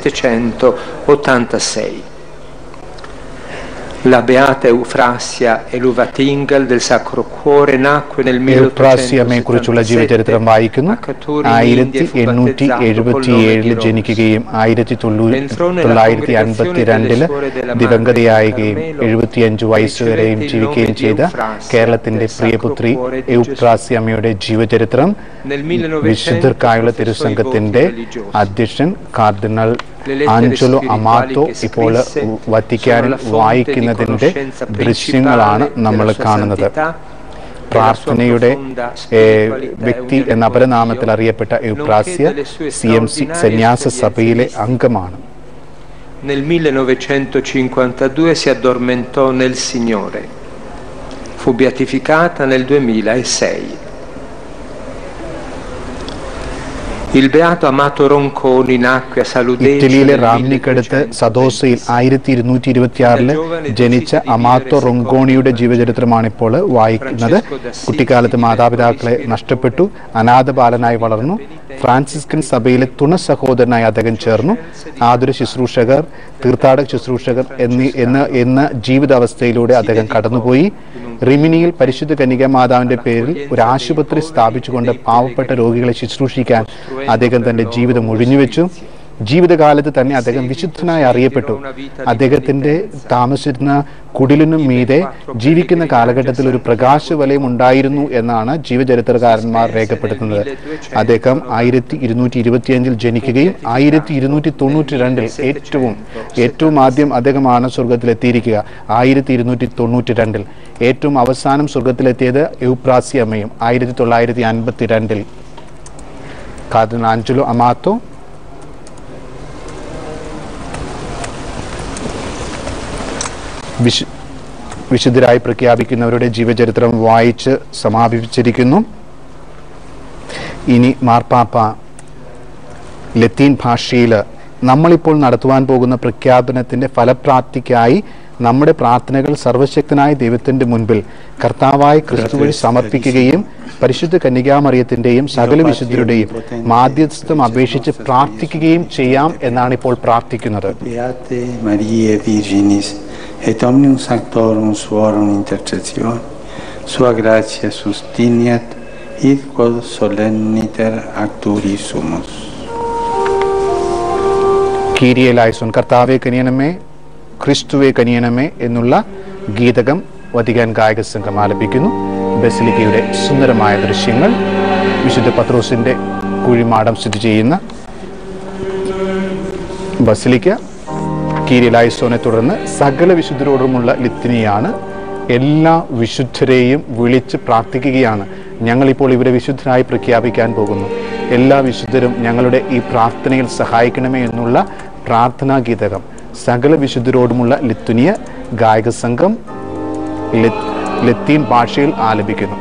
1786. La beata Eufrasia Eluvatingel del Sacro Cuore nacque nel എൽപ്രാസിയമ്മയെ കുറിച്ചുള്ള ജീവചരിത്രം 1877 വായിക്കുന്നു ആയിരത്തി എണ്ണൂറ്റി എഴുപത്തി ഏഴില് ജനിക്കുകയും ആയിരത്തി തൊള്ളായിരത്തി അൻപത്തി രണ്ടില് ദിവംഗതയായുകയും എഴുപത്തിയഞ്ച് വയസ്സുവരെയും ജീവിക്കുകയും ചെയ്ത കേരളത്തിന്റെ പ്രിയപുത്രി എയുപ്രാസിയമ്മയുടെ ജീവചരിത്രം വിശുദ്ധർക്കായുള്ള തിരുസംഘത്തിന്റെ അധ്യക്ഷൻ കാർഡിനൽ ആഞ്ചലോ അമാത്തോ ഇപ്പോൾ വത്തിക്കാനിൽ വായിക്കുന്നതിന്റെ ദൃശ്യങ്ങളാണ് നമ്മൾ കാണുന്നത് പ്രാർത്ഥനയുടെ ഏ, വ്യക്തി എന്ന അപരനാമത്തിൽ അറിയപ്പെട്ട എയുപ്രാസ്യ സി എം സി സന്യാസ സഭയിലെ അംഗമാണ് Nel 1952 si addormentò nel Signore. Fu beatificata nel 2006. Il beato Amato Ronconi nacque a Saludece ഇറ്റലിയിലെ nel റാംനിക്കടുത്ത് സദോസയിൽ ആയിരത്തി ഇരുന്നൂറ്റി ഇരുപത്തിയാറില് ജനിച്ച അമാത്തോ റൊങ്കോണിയുടെ ജീവചരിത്രമാണ് ഇപ്പോൾ വായിക്കുന്നത് കുട്ടിക്കാലത്ത് മാതാപിതാക്കളെ നഷ്ടപ്പെട്ടു അനാഥ ബാലനായി വളർന്നു ഫ്രാൻസിസ്കൻ സഭയിലെ തുണ സഹോദരനായി അദ്ദേഹം ചേർന്നു ആതുര ശുശ്രൂഷകർ തീർത്ഥാടക ശുശ്രൂഷകർ എന്നീ എന്ന എന്ന ജീവിതാവസ്ഥയിലൂടെ അദ്ദേഹം കടന്നുപോയി റിമിനിയിൽ പരിശുദ്ധ കന്യക മാതാവിന്റെ പേരിൽ ഒരു ആശുപത്രി സ്ഥാപിച്ചുകൊണ്ട് പാവപ്പെട്ട രോഗികളെ ശുശ്രൂഷിക്കാൻ അദ്ദേഹം തന്റെ ജീവിതം ഒഴിഞ്ഞുവെച്ചു ജീവിതകാലത്ത് തന്നെ അദ്ദേഹം വിശുദ്ധനായി അറിയപ്പെട്ടു അദ്ദേഹത്തിന്റെ താമസിച്ചിരുന്ന കുടിലിനും മീതെ ജീവിക്കുന്ന കാലഘട്ടത്തിൽ ഒരു പ്രകാശവലയം ഉണ്ടായിരുന്നു എന്നാണ് ജീവചരിത്രകാരന്മാർ രേഖപ്പെടുത്തുന്നത് അദ്ദേഹം ആയിരത്തി ഇരുന്നൂറ്റി ഇരുപത്തിയഞ്ചിൽ ജനിക്കുകയും ആയിരത്തി ഇരുന്നൂറ്റി തൊണ്ണൂറ്റി രണ്ടിൽ ഏറ്റവും ഏറ്റവും ആദ്യം അദ്ദേഹമാണ് സ്വർഗത്തിലെത്തിയിരിക്കുക ആയിരത്തി ഇരുന്നൂറ്റി തൊണ്ണൂറ്റി രണ്ടിൽ ഏറ്റവും അവസാനം സ്വർഗത്തിലെത്തിയത് യുപ്രാസി അമ്മയും ആയിരത്തി തൊള്ളായിരത്തി അൻപത്തി രണ്ടിൽ കാർഡിനൽ ആഞ്ചലോ അമാത്തോ വിശു വിശുദ്ധരായി പ്രഖ്യാപിക്കുന്നവരുടെ ജീവചരിത്രം വായിച്ച് സമാപിച്ചിരിക്കുന്നു ഇനി മാർപ്പാപ്പ ലത്തീൻ ഭാഷയിൽ നമ്മളിപ്പോൾ നടത്തുവാൻ പോകുന്ന പ്രഖ്യാപനത്തിന്റെ ഫലപ്രാപ്തിക്കായി നമ്മുടെ പ്രാർത്ഥനകൾ സർവശക്തനായ ദൈവത്തിന്റെ മുൻപിൽ കർത്താവായ ക്രിസ്തു വഴി സമർപ്പിക്കുകയും പരിശുദ്ധ കന്യകാമറിയത്തിന്റെയും സകല വിശുദ്ധരുടെയും മാധ്യസ്ഥം അപേക്ഷിച്ച് പ്രാർത്ഥിക്കുകയും ചെയ്യാം എന്നാണ് ഇപ്പോൾ പ്രാർത്ഥിക്കുന്നത് Beate Mariae Virginis, et omnium sanctorum suorum intercessione, sua gratia sustiniat, id quod solenniter acturi sumus. കീരിയെ ലായ്സോൻ കർത്താവെ കനിയനമേ ക്രിസ്തുവെ കനിയനമേ എന്നുള്ള ഗീതകം വത്തിക്കാൻ ഗായക സംഘം ആലപിക്കുന്നു ബസിലിക്കയുടെ സുന്ദരമായ ദൃശ്യങ്ങൾ വിശുദ്ധ പത്രോസിന്റെ കുഴിമാടം സ്ഥിതി ചെയ്യുന്ന ബസിലിക്ക കീരിലായിസോനെ തുടർന്ന് സകല വിശുദ്ധരോടുമുള്ള ലിത്തിനിയാണ് എല്ലാ വിശുദ്ധരെയും വിളിച്ച് പ്രാർത്ഥിക്കുകയാണ് ഞങ്ങളിപ്പോൾ ഇവരെ വിശുദ്ധരായി പ്രഖ്യാപിക്കാൻ പോകുന്നു എല്ലാ വിശുദ്ധരും ഞങ്ങളുടെ ഈ പ്രാർത്ഥനയിൽ സഹായിക്കണമേ എന്നുള്ള പ്രാർത്ഥനാ ഗീതകം സകല വിശുദ്ധരോടുമുള്ള ലിത്തുനിയ ഗായക സംഘം ലെ- ലത്തീൻ ഭാഷയിൽ ആലപിക്കുന്നു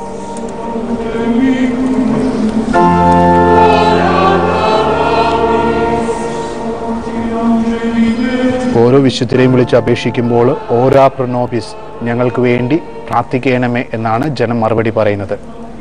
ഓരോ വിശുദ്ധരെയും വിളിച്ച് അപേക്ഷിക്കുമ്പോൾ ഓരാ പ്രൊനോബിസ് ഞങ്ങൾക്ക് വേണ്ടി പ്രാർത്ഥിക്കണമേ എന്നാണ് ജനം മറുപടി പറയുന്നത്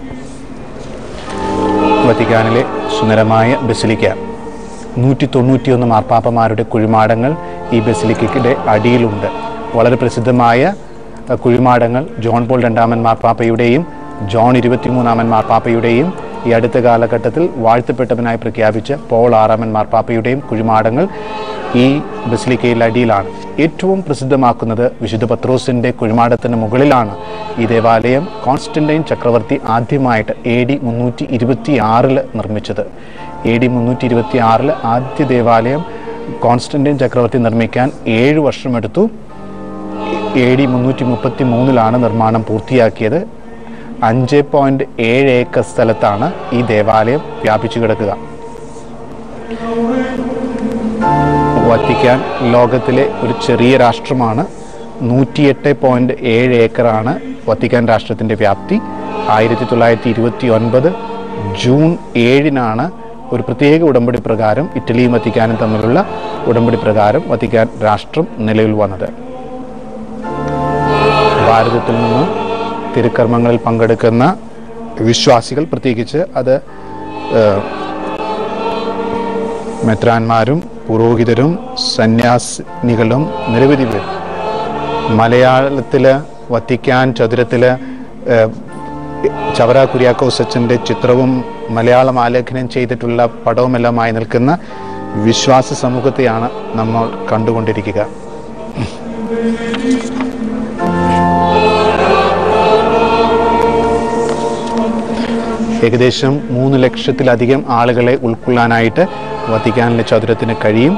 വത്തിക്കാനിലെ സുന്ദരമായ ബസിലിക്ക നൂറ്റി തൊണ്ണൂറ്റിയൊന്ന് മാർപ്പാപ്പമാരുടെ കുഴിമാടങ്ങൾ ഈ ബസിലിക്കയുടെ അടിയിലുണ്ട് വളരെ പ്രസിദ്ധമായ അഹ്, കുഴിമാടങ്ങൾ ജോൺ പോൾ രണ്ടാമൻ മാർപ്പാപ്പയുടെയും ജോൺ ഇരുപത്തിമൂന്നാമൻ മാർപ്പാപ്പയുടെയും ഈ അടുത്ത കാലഘട്ടത്തിൽ വാഴ്ത്തപ്പെട്ടവനായി പ്രഖ്യാപിച്ച പോൾ ആറാമൻ മാർപ്പാപ്പയുടെയും കുഴിമാടങ്ങൾ ഈ ബസിലിക്കയിൽ അടിയിലാണ് ഏറ്റവും പ്രസിദ്ധമാക്കുന്നത് വിശുദ്ധ പത്രോസിന്റെ കുഴിമാടത്തിന് മുകളിലാണ് ഈ ദേവാലയം കോൺസ്റ്റന്റൈൻ ചക്രവർത്തി ആദ്യമായിട്ട് എ ഡി മുന്നൂറ്റി ഇരുപത്തി ആറില് നിർമ്മിച്ചത് എ ഡി മുന്നൂറ്റി ഇരുപത്തി ആറില് ആദ്യ ദേവാലയം കോൺസ്റ്റന്റൈൻ ചക്രവർത്തി നിർമ്മിക്കാൻ ഏഴ് വർഷമെടുത്തു എ ഡി മുന്നൂറ്റി മുപ്പത്തി മൂന്നിലാണ് നിർമ്മാണം പൂർത്തിയാക്കിയത് അഞ്ച് പോയിന്റ് ഏഴ് ഏക്കർ സ്ഥലത്താണ് ഈ ദേവാലയം വ്യാപിച്ചു കിടക്കുക വത്തിക്കാൻ ലോകത്തിലെ ഒരു ചെറിയ രാഷ്ട്രമാണ് നൂറ്റിയെട്ട് പോയിന്റ് ഏഴ് ഏക്കറാണ് വത്തിക്കാൻ രാഷ്ട്രത്തിന്റെ വ്യാപ്തി ആയിരത്തി തൊള്ളായിരത്തി ഇരുപത്തി ഒൻപത് ജൂൺ ഏഴിനാണ് ഒരു പ്രത്യേക ഉടമ്പടി പ്രകാരം ഇറ്റലിയും വത്തിക്കാനും തമ്മിലുള്ള ഉടമ്പടി പ്രകാരം വത്തിക്കാൻ രാഷ്ട്രം നിലവിൽ വന്നത് ഭാരതത്തിൽ നിന്ന് തിരുക്കർമ്മങ്ങളിൽ പങ്കെടുക്കുന്ന വിശ്വാസികൾ പ്രത്യേകിച്ച് അത് ഏഹ്, മെത്രാന്മാരും പുരോഹിതരും സന്യാസിനികളും നിരവധി പേർ മലയാളത്തില് വത്തിക്കാൻ ചതുരത്തില് ഏഹ്, ചവറ കുര്യാക്കോസ് അച്ഛൻ്റെ ചിത്രവും മലയാളം ആലേഖനം ചെയ്തിട്ടുള്ള പടവുമെല്ലാമായി നിൽക്കുന്ന വിശ്വാസ സമൂഹത്തെയാണ് നമ്മൾ കണ്ടുകൊണ്ടിരിക്കുക ഏകദേശം മൂന്ന് ലക്ഷത്തിലധികം ആളുകളെ ഉൾക്കൊള്ളാനായിട്ട് വത്തിക്കാനിലെ ചതുരത്തിന് കഴിയും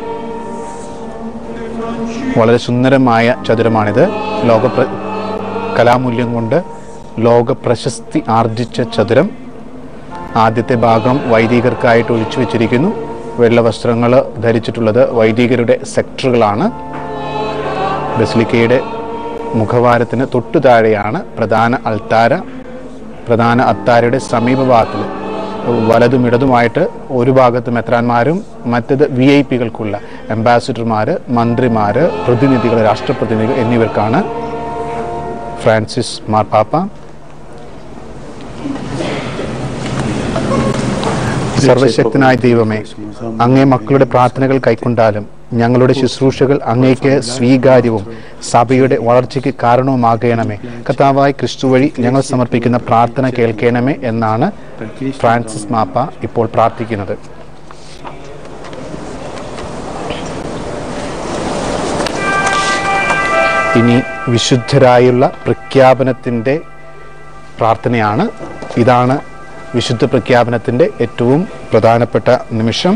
വളരെ സുന്ദരമായ ചതുരമാണിത് ലോക പ്ര- കലാമൂല്യം കൊണ്ട് ലോക പ്രശസ്തി ആർജിച്ച ചതുരം ആദ്യത്തെ ഭാഗം വൈദികർക്കായിട്ട് ഒഴിച്ചു വെച്ചിരിക്കുന്നു വെള്ള വസ്ത്രങ്ങൾ ധരിച്ചിട്ടുള്ളത് വൈദികരുടെ സെക്ടറുകളാണ് ബസിലിക്കയുടെ മുഖവാരത്തിന് തൊട്ടു താഴെയാണ് പ്രധാന അൾത്താര പ്രധാന അത്താരയുടെ സമീപഭാഗത്തിൽ വലതും ഇടതുമായിട്ട് ഒരു ഭാഗത്ത് മെത്രാന്മാരും മറ്റത് വി ഐ പികൾക്കുള്ള അംബാസിഡർമാർ മന്ത്രിമാർ പ്രതിനിധികൾ രാഷ്ട്രപ്രതിനിധികൾ എന്നിവർക്കാണ് ഫ്രാൻസിസ് മാർപ്പാപ്പ സർവശക്തനായ ദൈവമേ അങ്ങേ മക്കളുടെ പ്രാർത്ഥനകൾ കൈക്കൊണ്ടാലും ഞങ്ങളുടെ ശുശ്രൂഷകൾ അങ്ങേക്ക് സ്വീകാര്യവും സഭയുടെ വളർച്ചയ്ക്ക് കാരണവുമാകണമേ കർത്താവായ ക്രിസ്തു വഴി ഞങ്ങൾ സമർപ്പിക്കുന്ന പ്രാർത്ഥന കേൾക്കണമേ എന്നാണ് ഫ്രാൻസിസ് മാപ്പ ഇപ്പോൾ പ്രാർത്ഥിക്കുന്നത് ഇനി വിശുദ്ധരായുള്ള പ്രഖ്യാപനത്തിൻ്റെ പ്രാർത്ഥനയാണ് ഇതാണ് വിശുദ്ധ പ്രഖ്യാപനത്തിൻ്റെ ഏറ്റവും പ്രധാനപ്പെട്ട നിമിഷം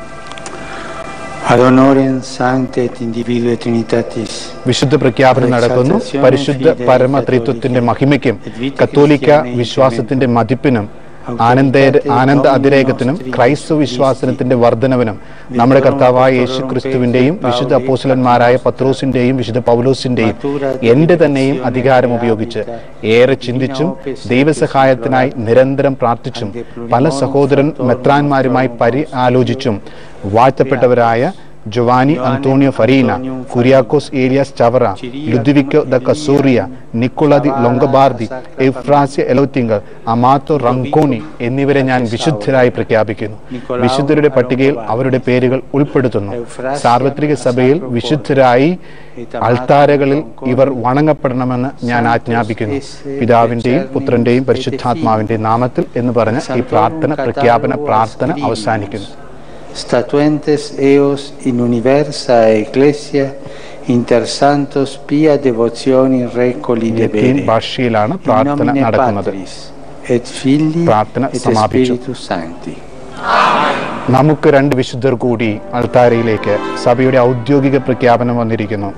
Ad honorem sancte et individue Trinitatis. വിശുദ്ധ പ്രഖ്യാപനം നടക്കുന്നു പരിശുദ്ധ പരമത്രിത്വത്തിന്റെ മഹിമയ്ക്കും കത്തോലിക്ക വിശ്വാസത്തിന്റെ മതിപ്പിനും ആനന്ദ ആനന്ദ അതിരേകത്തിനും ക്രൈസ്തവ വിശ്വാസനത്തിന്റെ വർധനവിനും നമ്മുടെ കർത്താവായ യേശു ക്രിസ്തുവിന്റെയും വിശുദ്ധ അപ്പോസലന്മാരായ പത്രോസിന്റെയും വിശുദ്ധ പൗലോസിന്റെയും എന്റെ തന്നെയും അധികാരം ഉപയോഗിച്ച് ഏറെ ചിന്തിച്ചും ദൈവസഹായത്തിനായി നിരന്തരം പ്രാർത്ഥിച്ചും പല സഹോദരൻ മെത്രാന്മാരുമായി പരി ആലോചിച്ചും വാഴ്ത്തപ്പെട്ടവരായ Giovanni Antonio Farina Kuriakose Elias Chavara Ludovico da Casoria Nicola di Longobardi Euphrasia Eluvathingal Amato റങ്കോണി എന്നിവരെ ഞാൻ വിശുദ്ധരായി പ്രഖ്യാപിക്കുന്നു വിശുദ്ധരുടെ പട്ടികയിൽ അവരുടെ പേരുകൾ ഉൾപ്പെടുത്തുന്നു സാർവത്രിക സഭയിൽ വിശുദ്ധരായി അൾത്താരകളിൽ ഇവർ വണങ്ങപ്പെടണമെന്ന് ഞാൻ ആജ്ഞാപിക്കുന്നു പിതാവിന്റെയും പുത്രന്റെയും പരിശുദ്ധാത്മാവിന്റെയും നാമത്തിൽ എന്ന് പറഞ്ഞ് ഈ പ്രാർത്ഥന പ്രഖ്യാപന പ്രാർത്ഥന അവസാനിക്കുന്നു statuentes eos in universa ecclesia inter santos pia devotioni recoli Latin debere. ഭാഷയിലാണ് In പ്രാർത്ഥന nomine നടക്കുന്നത് Patris et Filii പ്രാർത്ഥന et സമാപിച്ചു Spiritus Sancti. നമുക്ക് രണ്ട് വിശുദ്ധർ കൂടി അൾത്താരയിലേക്ക് സഭയുടെ ഔദ്യോഗിക പ്രഖ്യാപനം വന്നിരിക്കുന്നു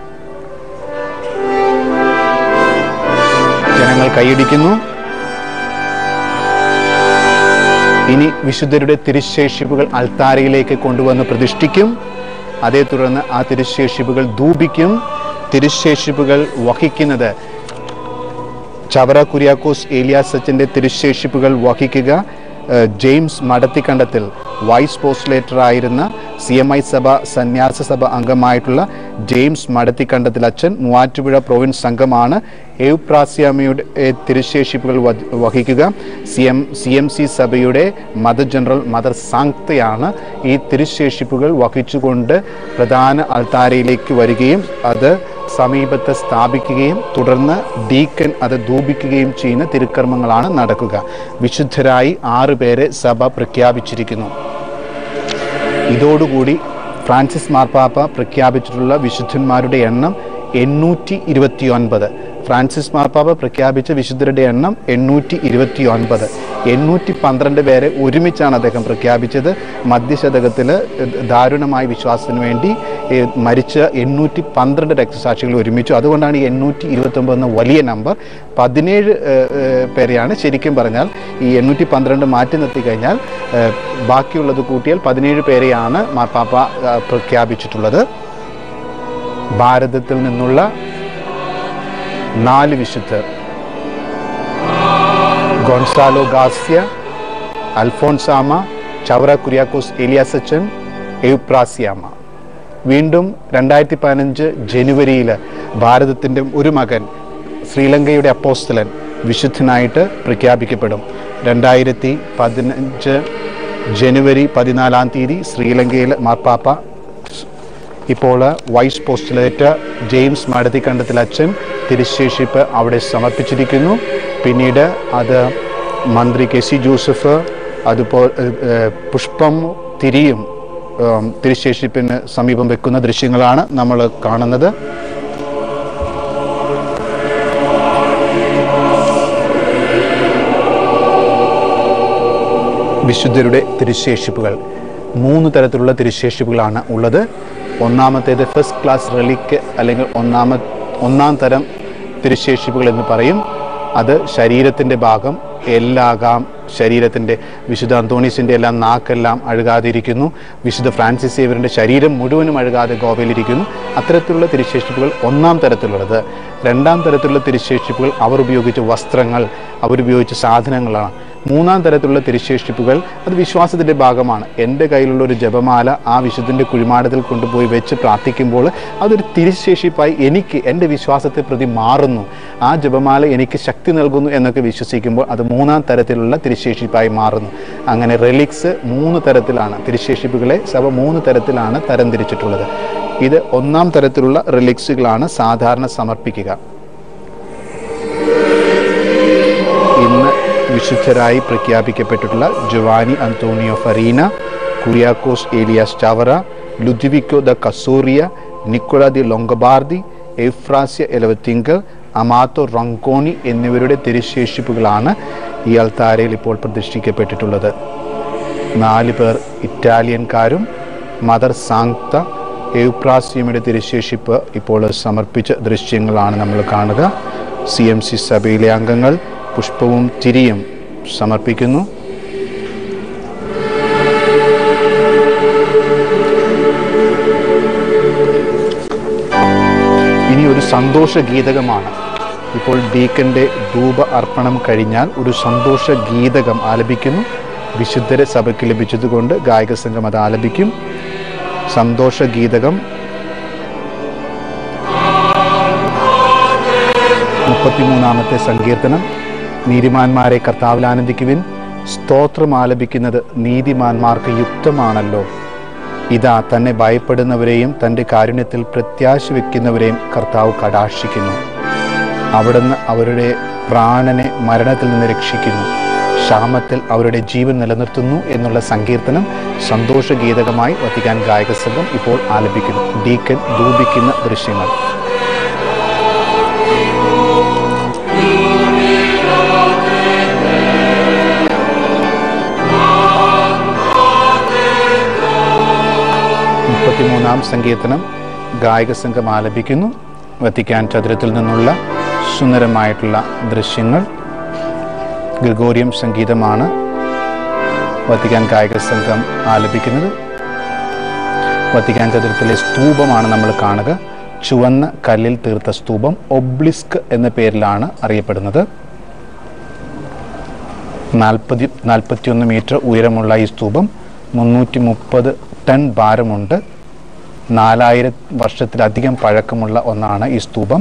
ജനങ്ങൾ കൈയടിക്കുന്നു ഇനി വിശുദ്ധരുടെ തിരുശേഷിപ്പുകൾ അൾത്താരയിലേക്ക് കൊണ്ടുവന്ന് പ്രതിഷ്ഠിക്കും അതേ തുടർന്ന് ആ തിരുശേഷിപ്പുകൾ ധൂപിക്കും തിരുശേഷിപ്പുകൾ വഹിക്കുന്നത് ചവറ കുര്യാക്കോസ് ഏലിയാസ് സച്ചിന്റെ തിരുശേഷിപ്പുകൾ വഹിക്കുക ഏഹ്, ജെയിംസ് മടത്തിക്കണ്ടത്തിൽ വൈസ് പോസ്റ്റുലേറ്റർ ആയിരുന്ന സി എം ഐ സഭ സന്യാസ സഭ അംഗമായിട്ടുള്ള ജെയിംസ് മടത്തിക്കണ്ടത്തിൽ അച്ഛൻ മൂവാറ്റുപുഴ പ്രൊവിൻസ് സംഘമാണ് എവുപ്രാസ്യാമയുടെ ഏഹ്, തിരുശേഷിപ്പുകൾ വ- വഹിക്കുക C M C M C സഭയുടെ മദർ ജനറൽ മദർ സാങ്ക്തയാണ് ഈ തിരുശേഷിപ്പുകൾ വഹിച്ചുകൊണ്ട് പ്രധാന അൾത്താരയിലേക്ക് വരികയും അത് സമീപത്ത് സ്ഥാപിക്കുകയും തുടർന്ന് ഡീക്കൻ അത് ധൂപിക്കുകയും ചെയ്യുന്ന തിരുക്കർമ്മങ്ങളാണ് നടക്കുക വിശുദ്ധരായി ആറ് പേരെ സഭ പ്രഖ്യാപിച്ചിരിക്കുന്നു ഇതോടുകൂടി ഫ്രാൻസിസ് മാർപ്പാപ്പ പ്രഖ്യാപിച്ചിട്ടുള്ള വിശുദ്ധന്മാരുടെ എണ്ണം എണ്ണൂറ്റി ഇരുപത്തി ഒൻപത് ഫ്രാൻസിസ് മാർപ്പാപ്പ പ്രഖ്യാപിച്ച വിശുദ്ധരുടെ എണ്ണം എണ്ണൂറ്റി ഇരുപത്തി ഒൻപത് എണ്ണൂറ്റി പന്ത്രണ്ട് പേരെ ഒരുമിച്ചാണ് അദ്ദേഹം പ്രഖ്യാപിച്ചത് മധ്യശതകത്തിൽ ദാരുണമായ വിശ്വാസത്തിന് വേണ്ടി ഏ, മരിച്ച എണ്ണൂറ്റി പന്ത്രണ്ട് രക്തസാക്ഷികൾ ഒരുമിച്ചു അതുകൊണ്ടാണ് ഈ എണ്ണൂറ്റി ഇരുപത്തി ഒമ്പത് എന്ന വലിയ നമ്പർ പതിനേഴ് ഏ, ഏ, പേരെയാണ് ശരിക്കും പറഞ്ഞാൽ ഈ എണ്ണൂറ്റി പന്ത്രണ്ട് മാറ്റി നിർത്തി കഴിഞ്ഞാൽ ഏ, ബാക്കിയുള്ളത് കൂട്ടിയാൽ പതിനേഴ് പേരെയാണ് മാർപ്പാപ്പ ആ, പ്രഖ്യാപിച്ചിട്ടുള്ളത് ഭാരതത്തിൽ നിന്നുള്ള നാല് വിശുദ്ധർ ഗോൺസാലോ ഗാസ്യ അൽഫോൺസാമ ചവറ കുര്യാക്കോസ് എലിയാസച്ചൻ എയുപ്രാസിയാമ വീണ്ടും രണ്ടായിരത്തി പതിനഞ്ച് ജനുവരിയിൽ ഭാരതത്തിൻ്റെ ഒരു മകൻ ശ്രീലങ്കയുടെ അപ്പോസ്തലൻ വിശുദ്ധനായിട്ട് പ്രഖ്യാപിക്കപ്പെടും രണ്ടായിരത്തി പതിനഞ്ച് ജനുവരി പതിനാലാം തീയതി ശ്രീലങ്കയിൽ മാർപ്പാപ്പ ഇപ്പോൾ വൈസ് പോസ്റ്റുലേറ്റ് ജെയിംസ് മടത്തിക്കണ്ടത്തിൽ അച്ഛൻ തിരുശേഷിപ്പ് അവിടെ സമർപ്പിച്ചിരിക്കുന്നു പിന്നീട് അത് മന്ത്രി കെ സി ജോസഫ് അതുപോലെ ഏഹ്, പുഷ്പം തിരിയും ഏഹ്, തിരുശേഷിപ്പിന് സമീപം വെക്കുന്ന ദൃശ്യങ്ങളാണ് നമ്മൾ കാണുന്നത് വിശുദ്ധരുടെ തിരുശേഷിപ്പുകൾ മൂന്ന് തരത്തിലുള്ള തിരുശേഷിപ്പുകളാണ് ഉള്ളത് ഒന്നാമത്തേത് ഫസ്റ്റ് ക്ലാസ് റെലിക്ക് അല്ലെങ്കിൽ ഒന്നാമ ഒന്നാം തരം തിരുശേഷിപ്പുകൾ എന്ന് പറയും അത് ശരീരത്തിൻ്റെ ഭാഗം എല്ലാകാം ശരീരത്തിൻ്റെ വിശുദ്ധ അന്തോണീസിൻ്റെ എല്ലാം നാക്കെല്ലാം അഴുകാതിരിക്കുന്നു വിശുദ്ധ ഫ്രാൻസിസ് സേവറിൻ്റെ ശരീരം മുഴുവനും അഴുകാതെ ഗോവയിലിരിക്കുന്നു അത്തരത്തിലുള്ള തിരുശേഷിപ്പുകൾ ഒന്നാം തരത്തിലുള്ളത് രണ്ടാം തരത്തിലുള്ള തിരുശേഷിപ്പുകൾ അവർ ഉപയോഗിച്ച വസ്ത്രങ്ങൾ അവരുപയോഗിച്ച സാധനങ്ങളാണ് മൂന്നാം തരത്തിലുള്ള തിരുശേഷിപ്പുകൾ അത് വിശ്വാസത്തിൻ്റെ ഭാഗമാണ് എൻ്റെ കയ്യിലുള്ള ഒരു ജപമാല ആ വിശുദ്ധൻ്റെ കുഴിമാടത്തിൽ കൊണ്ടുപോയി വെച്ച് പ്രാർത്ഥിക്കുമ്പോൾ അതൊരു തിരുശേഷിപ്പായി എനിക്ക് എൻ്റെ വിശ്വാസത്തെ പ്രതി മാറുന്നു ആ ജപമാല എനിക്ക് ശക്തി നൽകുന്നു എന്നൊക്കെ വിശ്വസിക്കുമ്പോൾ അത് മൂന്നാം തരത്തിലുള്ള തിരുശേഷിപ്പായി മാറുന്നു അങ്ങനെ റെലിക്സ് മൂന്ന് തരത്തിലാണ് തിരുശേഷിപ്പുകളെ സഭ മൂന്ന് തരത്തിലാണ് തരംതിരിച്ചിട്ടുള്ളത് ഇത് ഒന്നാം തരത്തിലുള്ള റിലിക്സുകളാണ് സാധാരണ സമർപ്പിക്കുക ഇന്ന് വിശുദ്ധരായി പ്രഖ്യാപിക്കപ്പെട്ടിട്ടുള്ള Giovanni Antonio Farina Kuriakose Elias Chavara Ludovico da Casoria Nicola di Longobardi Euphrasia Eluvathingal Amato Ronconi എന്നിവരുടെ തിരുശേഷിപ്പുകളാണ് ഈ അൾത്താരയിൽ ഇപ്പോൾ പ്രതിഷ്ഠിക്കപ്പെട്ടിട്ടുള്ളത് നാല് പേർ ഇറ്റാലിയൻകാരും മദർ സാങ്ക്ത എയുപ്രാസ്യമിയുടെ തിരുശേഷിപ്പ് ഇപ്പോൾ സമർപ്പിച്ച ദൃശ്യങ്ങളാണ് നമ്മൾ കാണുക സി എം സി സഭയിലെ അംഗങ്ങൾ പുഷ്പവും തിരിയും സമർപ്പിക്കുന്നു ഇനി ഒരു സന്തോഷ ഗീതകമാണ് ഇപ്പോൾ ഡീക്കന്റെ ധൂപ അർപ്പണം കഴിഞ്ഞാൽ ഒരു സന്തോഷ ഗീതകം ആലപിക്കുന്നു വിശുദ്ധരെ സഭയ്ക്ക് ലഭിച്ചതുകൊണ്ട് ഗായക സംഘം അത് ആലപിക്കും സന്തോഷ ഗീതകം മുപ്പത്തിമൂന്നാമത്തെ സങ്കീർത്തനം നീതിമാന്മാരെ കർത്താവിൽ ആനന്ദിക്കുവിൻ സ്തോത്രം ആലപിക്കുന്നത് നീതിമാന്മാർക്ക് യുക്തമാണല്ലോ ഇതാ തന്നെ ഭയപ്പെടുന്നവരെയും തൻ്റെ കാരുണ്യത്തിൽ പ്രത്യാശ വയ്ക്കുന്നവരെയും കർത്താവ് കടാക്ഷിക്കുന്നു അവിടുന്ന് അവരുടെ പ്രാണനെ മരണത്തിൽ നിന്ന് രക്ഷിക്കുന്നു ക്ഷാമത്തിൽ അവരുടെ ജീവൻ നിലനിർത്തുന്നു എന്നുള്ള സങ്കീർത്തനം സന്തോഷഗീതകമായി വത്തിക്കാൻ ഗായക സംഘം ഇപ്പോൾ ആലപിക്കുന്നു ഡീക്കൻ ധൂപിക്കുന്ന ദൃശ്യങ്ങൾ മുപ്പത്തിമൂന്നാം സങ്കീർത്തനം ഗായക സംഘം ആലപിക്കുന്നു വത്തിക്കാൻ ചതുരത്തിൽ നിന്നുള്ള സുന്ദരമായിട്ടുള്ള ദൃശ്യങ്ങൾ ഗ്രിഗോറിയം സംഗീതമാണ് വത്തിക്കാൻ കായിക സംഘം ആലപിക്കുന്നത് വത്തിക്കാൻ ചതുരത്തിലെ സ്തൂപമാണ് നമ്മൾ കാണുക ചുവന്ന കല്ലിൽ തീർത്ത സ്തൂപം ഒബ്ലിസ്ക് എന്ന പേരിലാണ് അറിയപ്പെടുന്നത് നാൽപ്പതി നാൽപ്പത്തിയൊന്ന് മീറ്റർ ഉയരമുള്ള ഈ സ്തൂപം മുന്നൂറ്റി മുപ്പത് ടൺ ഭാരമുണ്ട് നാലായിരം വർഷത്തിലധികം പഴക്കമുള്ള ഒന്നാണ് ഈ സ്തൂപം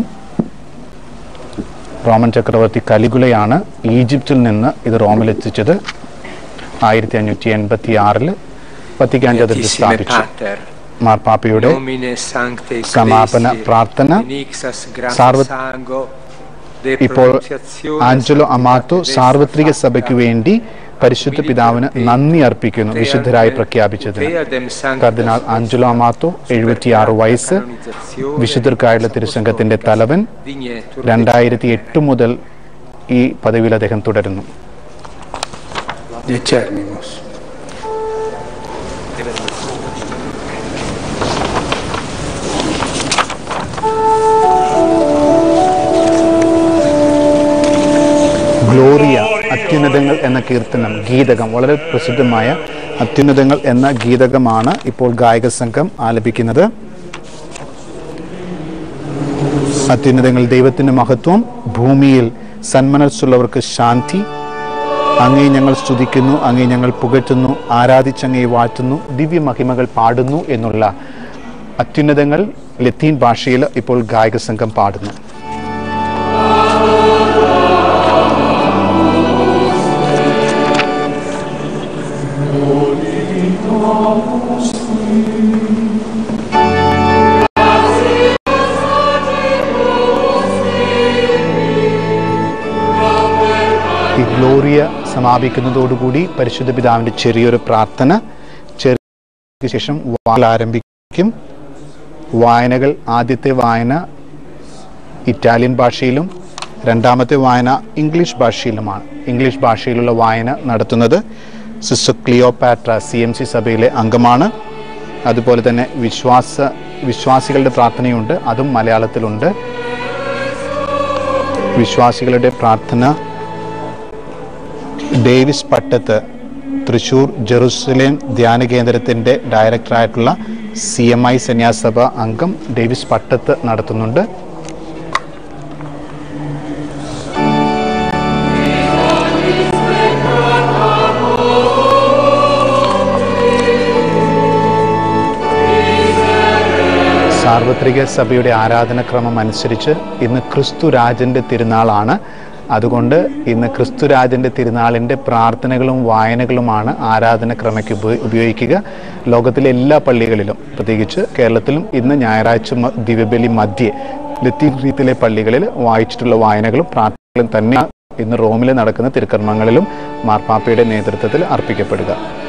റോമൻ ചക്രവർത്തി കലിഗുലയാണ് ഈജിപ്തിൽ നിന്ന് ഇത് റോമിലെത്തിച്ചത് ആയിരത്തി അഞ്ഞൂറ്റി എൺപത്തി ആറില് വത്തിക്കാൻ ചതുരത്തിൽ സ്ഥാപിച്ചു Pater, മാർപ്പാപ്പയുടെ nomine sancte സമാപന Ecclesiae, പ്രാർത്ഥന benixas grata സാർവ- sango, de ഇപ്പോൾ pronunciationes ആഞ്ചലോ അമാത്തോ sanctitate സാർവത്രിക Sancta സഭയ്ക്ക് വേണ്ടി പരിശുദ്ധ പിതാവിന് നന്ദി അർപ്പിക്കുന്നു വിശുദ്ധരായി പ്രഖ്യാപിച്ചതിന് കർദിനാൾ ആഞ്ചലോ അമാത്തോ എഴുപത്തിയാറ് വയസ്സ് വിശുദ്ധർക്കായുള്ള തിരുസംഘത്തിന്റെ തലവൻ രണ്ടായിരത്തി എട്ട് മുതൽ ഈ പദവിയിൽ അദ്ദേഹം തുടരുന്നു Decernimus. ഗ്ലോറിയ അത്യുന്നതങ്ങൾ എന്ന കീർത്തനം ഗീതകം വളരെ പ്രസിദ്ധമായ അത്യുന്നതങ്ങൾ എന്ന ഗീതകമാണ് ഇപ്പോൾ ഗായക സംഘം ആലപിക്കുന്നത് അത്യുന്നതങ്ങൾ ദൈവത്തിന്റെ മഹത്വം ഭൂമിയിൽ സന്മനസ്സുള്ളവർക്ക് ശാന്തി അങ്ങേ ഞങ്ങൾ സ്തുതിക്കുന്നു അങ്ങേ ഞങ്ങൾ പുകഴ്ത്തുന്നു ആരാധിച്ചങ്ങയെ വാഴ്ത്തുന്നു ദിവ്യ മഹിമകൾ പാടുന്നു എന്നുള്ള അത്യുന്നതങ്ങൾ ലത്തീൻ ഭാഷയിൽ ഇപ്പോൾ ഗായക സംഘം പാടുന്നു ഈ ഗ്ലോറിയ സമാപിക്കുന്നതോടുകൂടി പരിശുദ്ധ പിതാവിന്റെ ചെറിയൊരു പ്രാർത്ഥന ചെറിയ ശേഷം വായന ആരംഭിക്കും വായനകൾ ആദ്യത്തെ വായന ഇറ്റാലിയൻ ഭാഷയിലും രണ്ടാമത്തെ വായന ഇംഗ്ലീഷ് ഭാഷയിലുമാണ് ഇംഗ്ലീഷ് ഭാഷയിലുള്ള വായന നടത്തുന്നത് sister Cleopatra C M C സഭയിലെ അംഗമാണ് അതുപോലെ തന്നെ വിശ്വാസ വിശ്വാസികളുടെ പ്രാർത്ഥനയുണ്ട് അതും മലയാളത്തിലുണ്ട് വിശ്വാസികളുടെ പ്രാർത്ഥന ഡേവിസ് പട്ടത്ത് തൃശൂർ ജെറുസലേം ധ്യാന കേന്ദ്രത്തിൻ്റെ ഡയറക്ടറായിട്ടുള്ള സി എം ഐ സന്യാസഭ അംഗം ഡേവിസ് പട്ടത്ത് നടത്തുന്നുണ്ട് കത്രിക സഭയുടെ ആരാധനക്രമം അനുസരിച്ച് ഇന്ന് ക്രിസ്തു രാജന്റെ തിരുനാളാണ് അതുകൊണ്ട് ഇന്ന് ക്രിസ്തു രാജന്റെ തിരുനാളിൻ്റെ പ്രാർത്ഥനകളും വായനകളുമാണ് ആരാധനക്രമയ്ക്ക് ഉപ- ഉപയോഗിക്കുക ലോകത്തിലെ എല്ലാ പള്ളികളിലും പ്രത്യേകിച്ച് കേരളത്തിലും ഇന്ന് ഞായറാഴ്ച മ- ദിവ്യബലി മധ്യേ ലത്തീൻ റീത്തിലെ പള്ളികളിൽ വായിച്ചിട്ടുള്ള വായനകളും പ്രാർത്ഥനകളും തന്നെ ഇന്ന് റോമിൽ നടക്കുന്ന തിരുക്കർമ്മങ്ങളിലും മാർപ്പാപ്പയുടെ നേതൃത്വത്തിൽ അർപ്പിക്കപ്പെടുക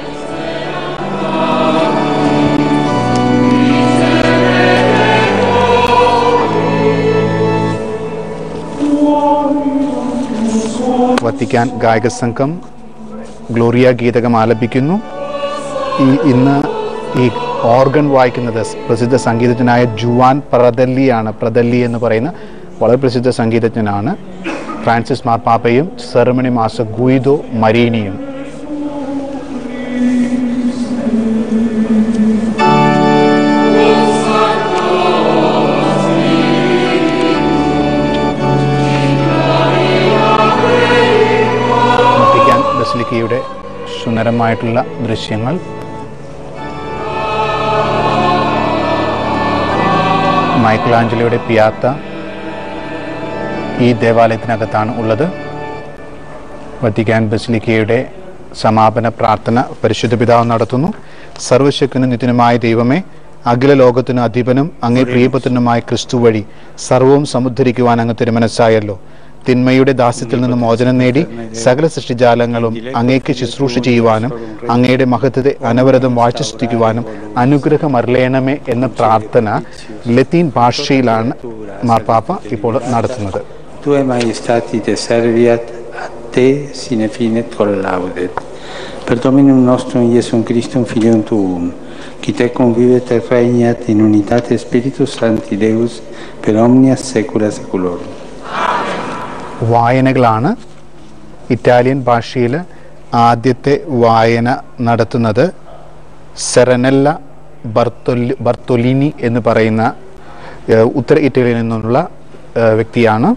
വത്തിക്കാൻ ഗായക സംഘം ഗ്ലോറിയ ഗീതകം ആലപിക്കുന്നു ഈ ഇന്ന് ഈ ഓർഗൻ വായിക്കുന്നത് പ്രസിദ്ധ സംഗീതജ്ഞനായ ജുവാൻ പ്രദല്ലിയാണ് പ്രദല്ലി എന്ന് പറയുന്ന വളരെ പ്രസിദ്ധ സംഗീതജ്ഞനാണ് ഫ്രാൻസിസ് മാർപ്പാപ്പയും സെറമണി മാസ ഗുയിദോ മരീനിയും വത്തിക്കാൻ ബസിലിക്കയുടെ സുന്ദരമായിട്ടുള്ള ദൃശ്യങ്ങൾ മൈക്കിളാഞ്ചലോയുടെ പിയാത്ത ഈ ദേവാലയത്തിനകത്താണ് ഉള്ളത് വത്തിക്കാൻ ബസിലിക്കയുടെ സമാപന പ്രാർത്ഥന പരിശുദ്ധ പിതാവ് നടത്തുന്നു സർവശക്തനും നിത്യനുമായ ദൈവമേ അഖില ലോകത്തിന് അധിപനും അങ്ങേ പ്രിയപുത്രനുമായ ക്രിസ്തു വഴി സർവവും സമുദ്ധരിക്കുവാൻ അങ്ങ് തിരുമനസ്സായല്ലോ തിന്മയുടെ ദാസ്യത്തിൽ നിന്ന് മോചനം നേടി സകല സൃഷ്ടിജാലങ്ങളും അങ്ങേക്ക് ശുശ്രൂഷ ചെയ്യുവാനും അങ്ങയുടെ മഹത്വത്തെ അനവരതം വാഴ്ചസ്തുതിക്കുവാനും അനുഗ്രഹം അരളയണമേ എന്ന പ്രാർത്ഥന ലത്തീൻ ഭാഷയിലാണ് മാർപ്പാപ്പ ഇപ്പോൾ നടത്തുന്നത് Tue majestati te serviat, a te sine finet collaudet. Per Dominum nostrum Iesum Christum Filium Tuum, qui te convivet et regnat in unitate Spiritus Sancti Deus per omnia saecula saeculorum. വായനകളാണ് ഇറ്റാലിയൻ ഭാഷയിൽ ആദ്യത്തെ വായന നടത്തുന്നത് സെറനെല്ല ബർത്തോലി ബർത്തോലിനി എന്ന് പറയുന്ന ഏഹ്, ഉത്തര ഇറ്റലിയിൽ നിന്നുള്ള ഏഹ്, വ്യക്തിയാണ്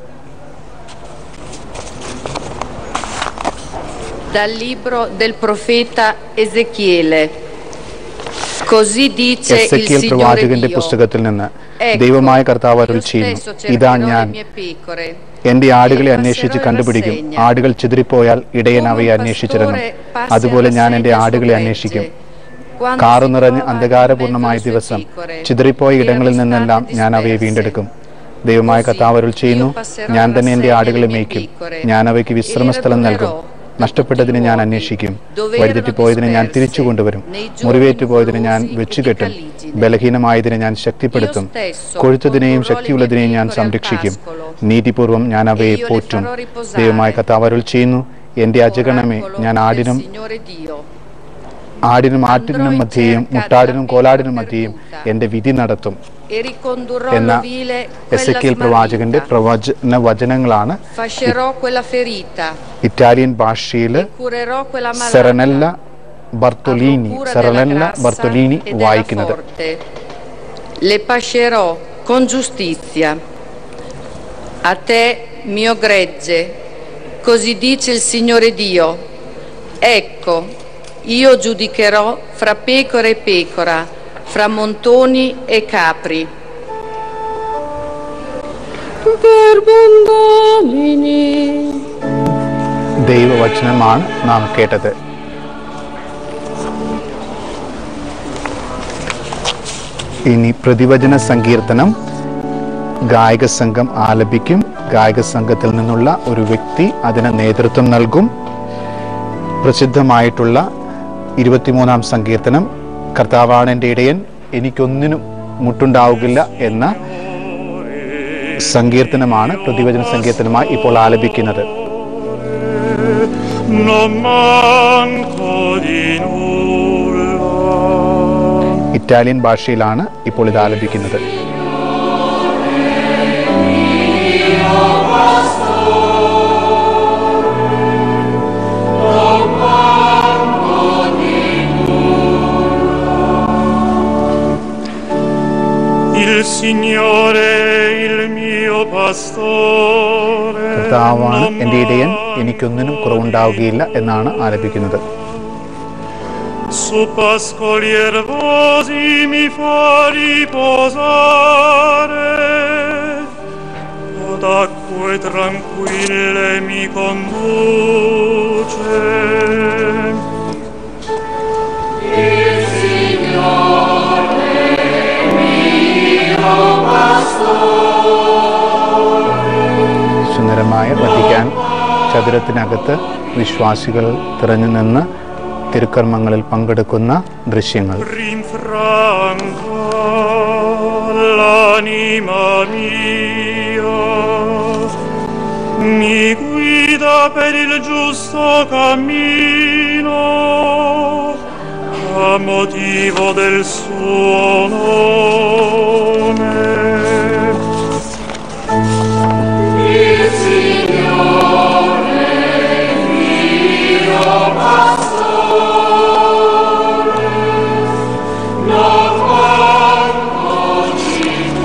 Dal libro del profeta Ezechiele. Così dice il Ezekiel Signore പ്രവാചകന്റെ Dio. പുസ്തകത്തിൽ നിന്ന് Ecco, ദൈവമായ കർത്താവ് അരുൾ io ചെയ്യുന്നു stesso ഇതാ cercherò ഞാൻ le mie pecore. എന്റെ ആടുകളെ e അന്വേഷിച്ച് passerò in കണ്ടുപിടിക്കും rassegna. ആടുകൾ ചിതറിപ്പോയാൽ ഇടയൻ അവയെ അന്വേഷിച്ചിരുന്നു passa അതുപോലെ in ഞാൻ എന്റെ rassegna ആടുകളെ sue അന്വേഷിക്കും Quando കാറു si നിറഞ്ഞ് trova അന്ധകാരപൂർണമായ in mezzo alle sue ദിവസം pecore, ചിതറിപ്പോയ che ഇടങ്ങളിൽ erano നിന്നെല്ലാം state ഞാൻ അവയെ disperse. വീണ്ടെടുക്കും ദൈവമായ കർത്താവ് അരുൾ ചെയ്യുന്നു passerò ഞാൻ in തന്നെ എന്റെ rassegna ആടുകളെ le mie മേയ്ക്കും pecore, ഞാൻ അവയ്ക്ക് വിശ്രമസ്ഥലം നൽകും നഷ്ടപ്പെട്ടതിനെ ഞാൻ അന്വേഷിക്കും വഴിതെറ്റിപ്പോയതിനെ ഞാൻ തിരിച്ചു കൊണ്ടുവരും മുറിവേറ്റുപോയതിനെ ഞാൻ വെച്ചുകെട്ടും ബലഹീനമായതിനെ ഞാൻ ശക്തിപ്പെടുത്തും കൊഴുത്തതിനെയും ശക്തിയുള്ളതിനെയും ഞാൻ സംരക്ഷിക്കും നീതിപൂർവം ഞാൻ അവയെ പോറ്റും ദൈവമായ കർത്താവ് അരുൾ ചെയ്യുന്നു എന്റെ അജഗണമേ ഞാൻ ആടിനും Signore Dio. ആടിനും ആട്ടിനും മധ്യേയും മുട്ടാടിനും കോലാടിനും മധ്യേയും എന്റെ വിധി നടത്തും E ricondurrò എന്ന l'ovile എസക്കിയൽ quella പ്രവാചകന്റെ smarrita. പ്രവചന വചനങ്ങളാണ് Fascerò quella ferita. ഇറ്റാലിയൻ ഭാഷയിൽ Curerò quella malata. സെറനെല്ല ബർത്തോലീനി cura della സെറനെല്ല grassa ബർത്തോലീനി e della വായിക്കുന്നത് forte. Le pascerò con giustizia. A te, mio gregge, così dice il Signore Dio. Ecco, io giudicherò fra pecore e pecora, fra montoni e capri. Per bondamini. ദൈവവചനമാണ് നാം കേട്ടത് ഇനി പ്രതിവചന സങ്കീർത്തനം ഗായക സംഘം ആലപിക്കും ഗായക സംഘത്തിൽ നിന്നുള്ള ഒരു വ്യക്തി അതിന് നേതൃത്വം നൽകും പ്രസിദ്ധമായിട്ടുള്ള ഇരുപത്തിമൂന്നാം സങ്കീർത്തനം കർത്താവാണ് എൻ്റെ ഇടയൻ എനിക്കൊന്നിനും മുട്ടുണ്ടാവുകയില്ല എന്ന സങ്കീർത്തനമാണ് പ്രതിവചന സങ്കീർത്തനമായി ഇപ്പോൾ ആലപിക്കുന്നത് non manco di nulla. Italian ഭാഷയിലാണ് ഇപ്പോൾ ഇത് ആലപിക്കുന്നത് Il Signore il mio pastore. കർത്താവാണ് non എൻ്റെ ഇടയൻ എനിക്കൊന്നിനും കുറവുണ്ടാവുകയില്ല എന്നാണ് ആലപിക്കുന്നത് su pascoli ervosi mi fa riposare, ad acque tranquille mi conduce. Il Signore mio സുന്ദരമായ വത്തിക്കാൻ ചതുരത്തിനകത്ത് വിശ്വാസികൾ തിരഞ്ഞു നിന്ന് തിരുക്കർമ്മങ്ങളിൽ പങ്കെടുക്കുന്ന ദൃശ്യങ്ങൾ rinfranca l'anima mia, mi guida per il giusto cammino, a motivo del suo nome. Il Signore mio pastore, non manco di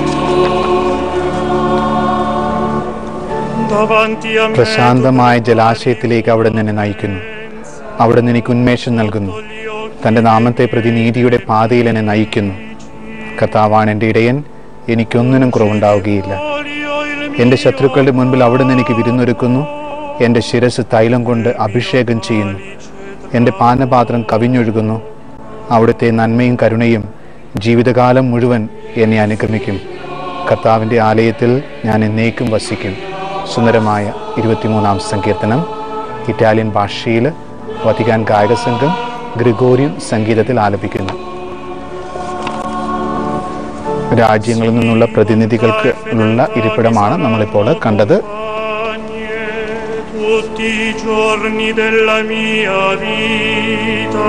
nulla. Davanti a me പ്രശാന്തമായ ജലാശയത്തിലേക്ക് അവിടെ നിന്ന് നയിക്കുന്നു അവിടെ നിന്ന് എനിക്ക് ഉന്മേഷം നൽകുന്നു തൻ്റെ നാമത്തെ പ്രതി നീതിയുടെ പാതയിൽ എന്നെ നയിക്കുന്നു കർത്താവാണ് എൻ്റെ ഇടയൻ എനിക്കൊന്നിനും കുറവുണ്ടാവുകയില്ല എൻ്റെ ശത്രുക്കളുടെ മുൻപിൽ അവിടെ നിന്ന് എനിക്ക് വിരുന്നൊരുക്കുന്നു എൻ്റെ ശിരസ് തൈലം കൊണ്ട് അഭിഷേകം ചെയ്യുന്നു എൻ്റെ പാനപാത്രം കവിഞ്ഞൊഴുകുന്നു അവിടുത്തെ നന്മയും കരുണയും ജീവിതകാലം മുഴുവൻ എന്നെ അനുഗമിക്കും കർത്താവിൻ്റെ ആലയത്തിൽ ഞാൻ എന്നേക്കും വസിക്കും സുന്ദരമായ ഇരുപത്തിമൂന്നാം സങ്കീർത്തനം ഇറ്റാലിയൻ ഭാഷയിൽ വത്തിക്കാൻ ഗായക സംഘം ഗ്രിഗോറിയൻ സംഗീതത്തിൽ ആലപിക്കുന്നു രാജ്യങ്ങളിൽ നിന്നുള്ള പ്രതിനിധികൾക്ക് ഉള്ള ഇരിപ്പിടമാണ് നമ്മളിപ്പോൾ കണ്ടത് tutti i giorni della mia vita.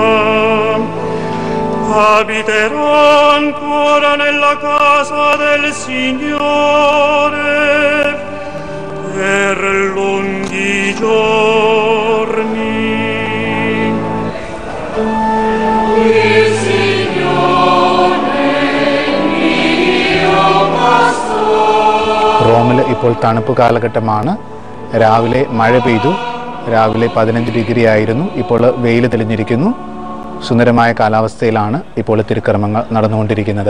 Abiterò ancora nella casa del Signore per lunghi giorni. Il Signore mio pastore. റോമിൽ ഇപ്പോൾ തണുപ്പ് കാലഘട്ടമാണ് രാവിലെ മഴ പെയ്തു രാവിലെ പതിനഞ്ച് ഡിഗ്രി ആയിരുന്നു ഇപ്പോൾ വെയിൽ തെളിഞ്ഞിരിക്കുന്നു സുന്ദരമായ കാലാവസ്ഥയിലാണ് ഇപ്പോൾ തിരുക്കർമ്മങ്ങൾ നടന്നുകൊണ്ടിരിക്കുന്നത്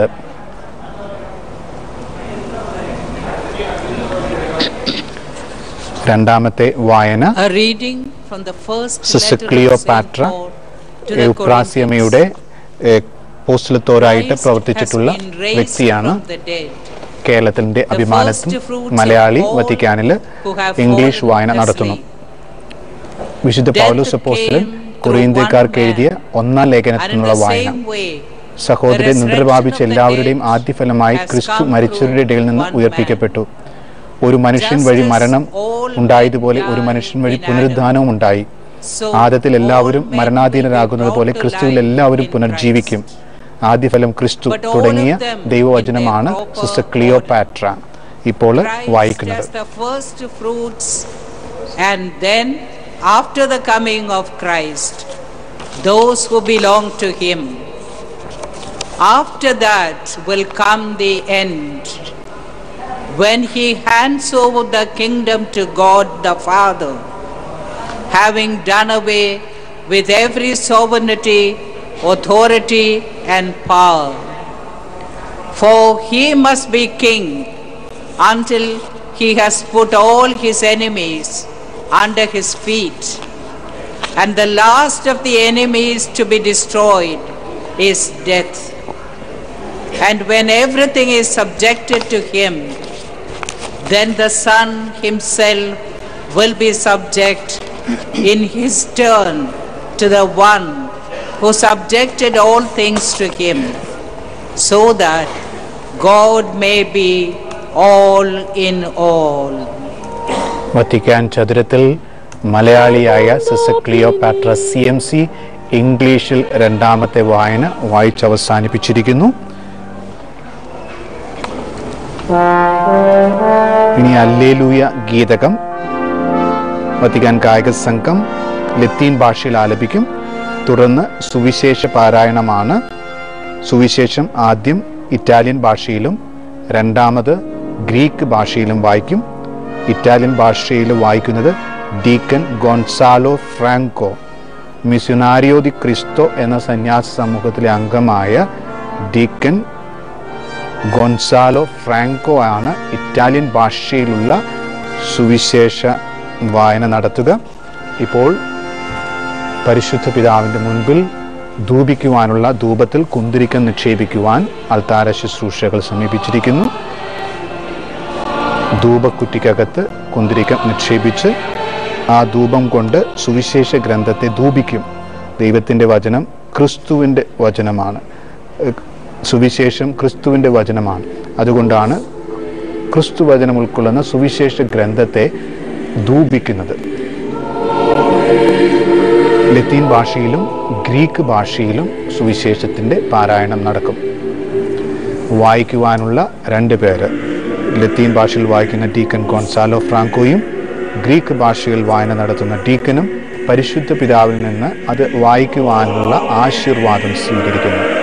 രണ്ടാമത്തെ വായന A reading from the first sister letter of Cleopatra St. Paul to the യുപ്രാസിയമയുടെ പോസ്റ്റലത്തോരായിട്ട് പ്രവർത്തിച്ചിട്ടുള്ള has been raised വ്യക്തിയാണ് from the dead, കേരളത്തിന്റെ the അഭിമാനത്തും first fruits Malayali of all വത്തിക്കാനിൽ who have ഇംഗ്ലീഷ് fallen വായന നടത്തുന്നു asleep. വിശുദ്ധ Death പൗലോസ് അപ്പോസ്തലൻ came കൊറിയന്ത്യക്കാർക്ക് എഴുതിയ ഒന്നാം And in ലേഖനത്തിനുള്ള the വായന same way, സഹോദരൻ the നിദ്ര resurrection പ്രാപിച്ച of the എല്ലാവരുടെയും dead ആദ്യഫലമായി has ക്രിസ്തു come മരിച്ചവരുടെ ഇടയിൽ നിന്ന് through one ഉയർപ്പിക്കപ്പെട്ടു ഒരു മനുഷ്യൻ വഴി മരണം ഉണ്ടായതുപോലെ ഒരു മനുഷ്യൻ വഴി പുനരുദ്ധാനവും ഉണ്ടായി ആദത്തിൽ എല്ലാവരും മരണാധീനരാകുന്നത് പോലെ ക്രിസ്തുവിൽ എല്ലാവരും പുനർജീവിക്കും ആദ്യഫലം ക്രിസ്തു തുടങ്ങിയ ദൈവവചനമാണ് സിസ്റ്റർ ക്ലിയോപാട്ര ഇപ്പോൾ Christ വായിക്കുന്നത് as the first fruits, and then after the coming of Christ, those who belong to Him. After that will come the end, when He hands over the kingdom to God the Father, having done away with every sovereignty, authority, and power. For he must be king until he has put all his enemies under his feet. And the last of the enemies to be destroyed is death. And when everything is subjected to him, then the Son himself will be subject in his turn to the one who subjected all things to him, so that God may be all in all. Vatican ചതുരത്തിൽ മലയാളിയായ sister Cleopatra C M C ഇംഗ്ലീഷിൽ രണ്ടാമത്തെ വായന വായിച്ചവസാനിപ്പിച്ചിരിക്കുന്നു ഇനി alleluia ഗീതകം Vatican ഗായക സംഘം ലത്തീൻ ഭാഷയിൽ ആലപിക്കും തുടർന്ന് സുവിശേഷ പാരായണമാണ് സുവിശേഷം ആദ്യം ഇറ്റാലിയൻ ഭാഷയിലും രണ്ടാമത് ഗ്രീക്ക് ഭാഷയിലും വായിക്കും ഇറ്റാലിയൻ ഭാഷയിൽ വായിക്കുന്നത് ഡീക്കൻ ഗോൺസാലോ ഫ്രാങ്കോ മിഷനാരിയോ ദി ക്രിസ്തോ എന്ന സന്യാസ സമൂഹത്തിലെ അംഗമായ ഡീക്കൻ ഗൊൻസാലോ ഫ്രാങ്കോ ആണ് ഇറ്റാലിയൻ ഭാഷയിലുള്ള സുവിശേഷ വായന നടത്തുക ഇപ്പോൾ പരിശുദ്ധ പിതാവിൻ്റെ മുൻപിൽ ധൂപിക്കുവാനുള്ള ധൂപത്തിൽ കുന്തിരിക്കം നിക്ഷേപിക്കുവാൻ അൾത്താര ശുശ്രൂഷകൾ സമീപിച്ചിരിക്കുന്നു ധൂപക്കുറ്റിക്കകത്ത് കുന്തിരിക്കം നിക്ഷേപിച്ച് ആ ധൂപം കൊണ്ട് സുവിശേഷ ഗ്രന്ഥത്തെ ധൂപിക്കും ദൈവത്തിൻ്റെ വചനം ക്രിസ്തുവിൻ്റെ വചനമാണ് ഏഹ് സുവിശേഷം ക്രിസ്തുവിൻ്റെ വചനമാണ് അതുകൊണ്ടാണ് ക്രിസ്തു വചനം ഉൾക്കൊള്ളുന്ന സുവിശേഷ ഗ്രന്ഥത്തെ ധൂപിക്കുന്നത് ലത്തീൻ ഭാഷയിലും ഗ്രീക്ക് ഭാഷയിലും സുവിശേഷത്തിൻ്റെ പാരായണം നടക്കും വായിക്കുവാനുള്ള രണ്ട് പേര് ലത്തീൻ ഭാഷയിൽ വായിക്കുന്ന ഡീക്കൻ ഗോൺസാലോ ഫ്രാങ്കോയും ഗ്രീക്ക് ഭാഷയിൽ വായന നടത്തുന്ന ഡീക്കനും പരിശുദ്ധ പിതാവിൽ നിന്ന് അത് വായിക്കുവാനുള്ള ആശീർവാദം സ്വീകരിക്കുന്നു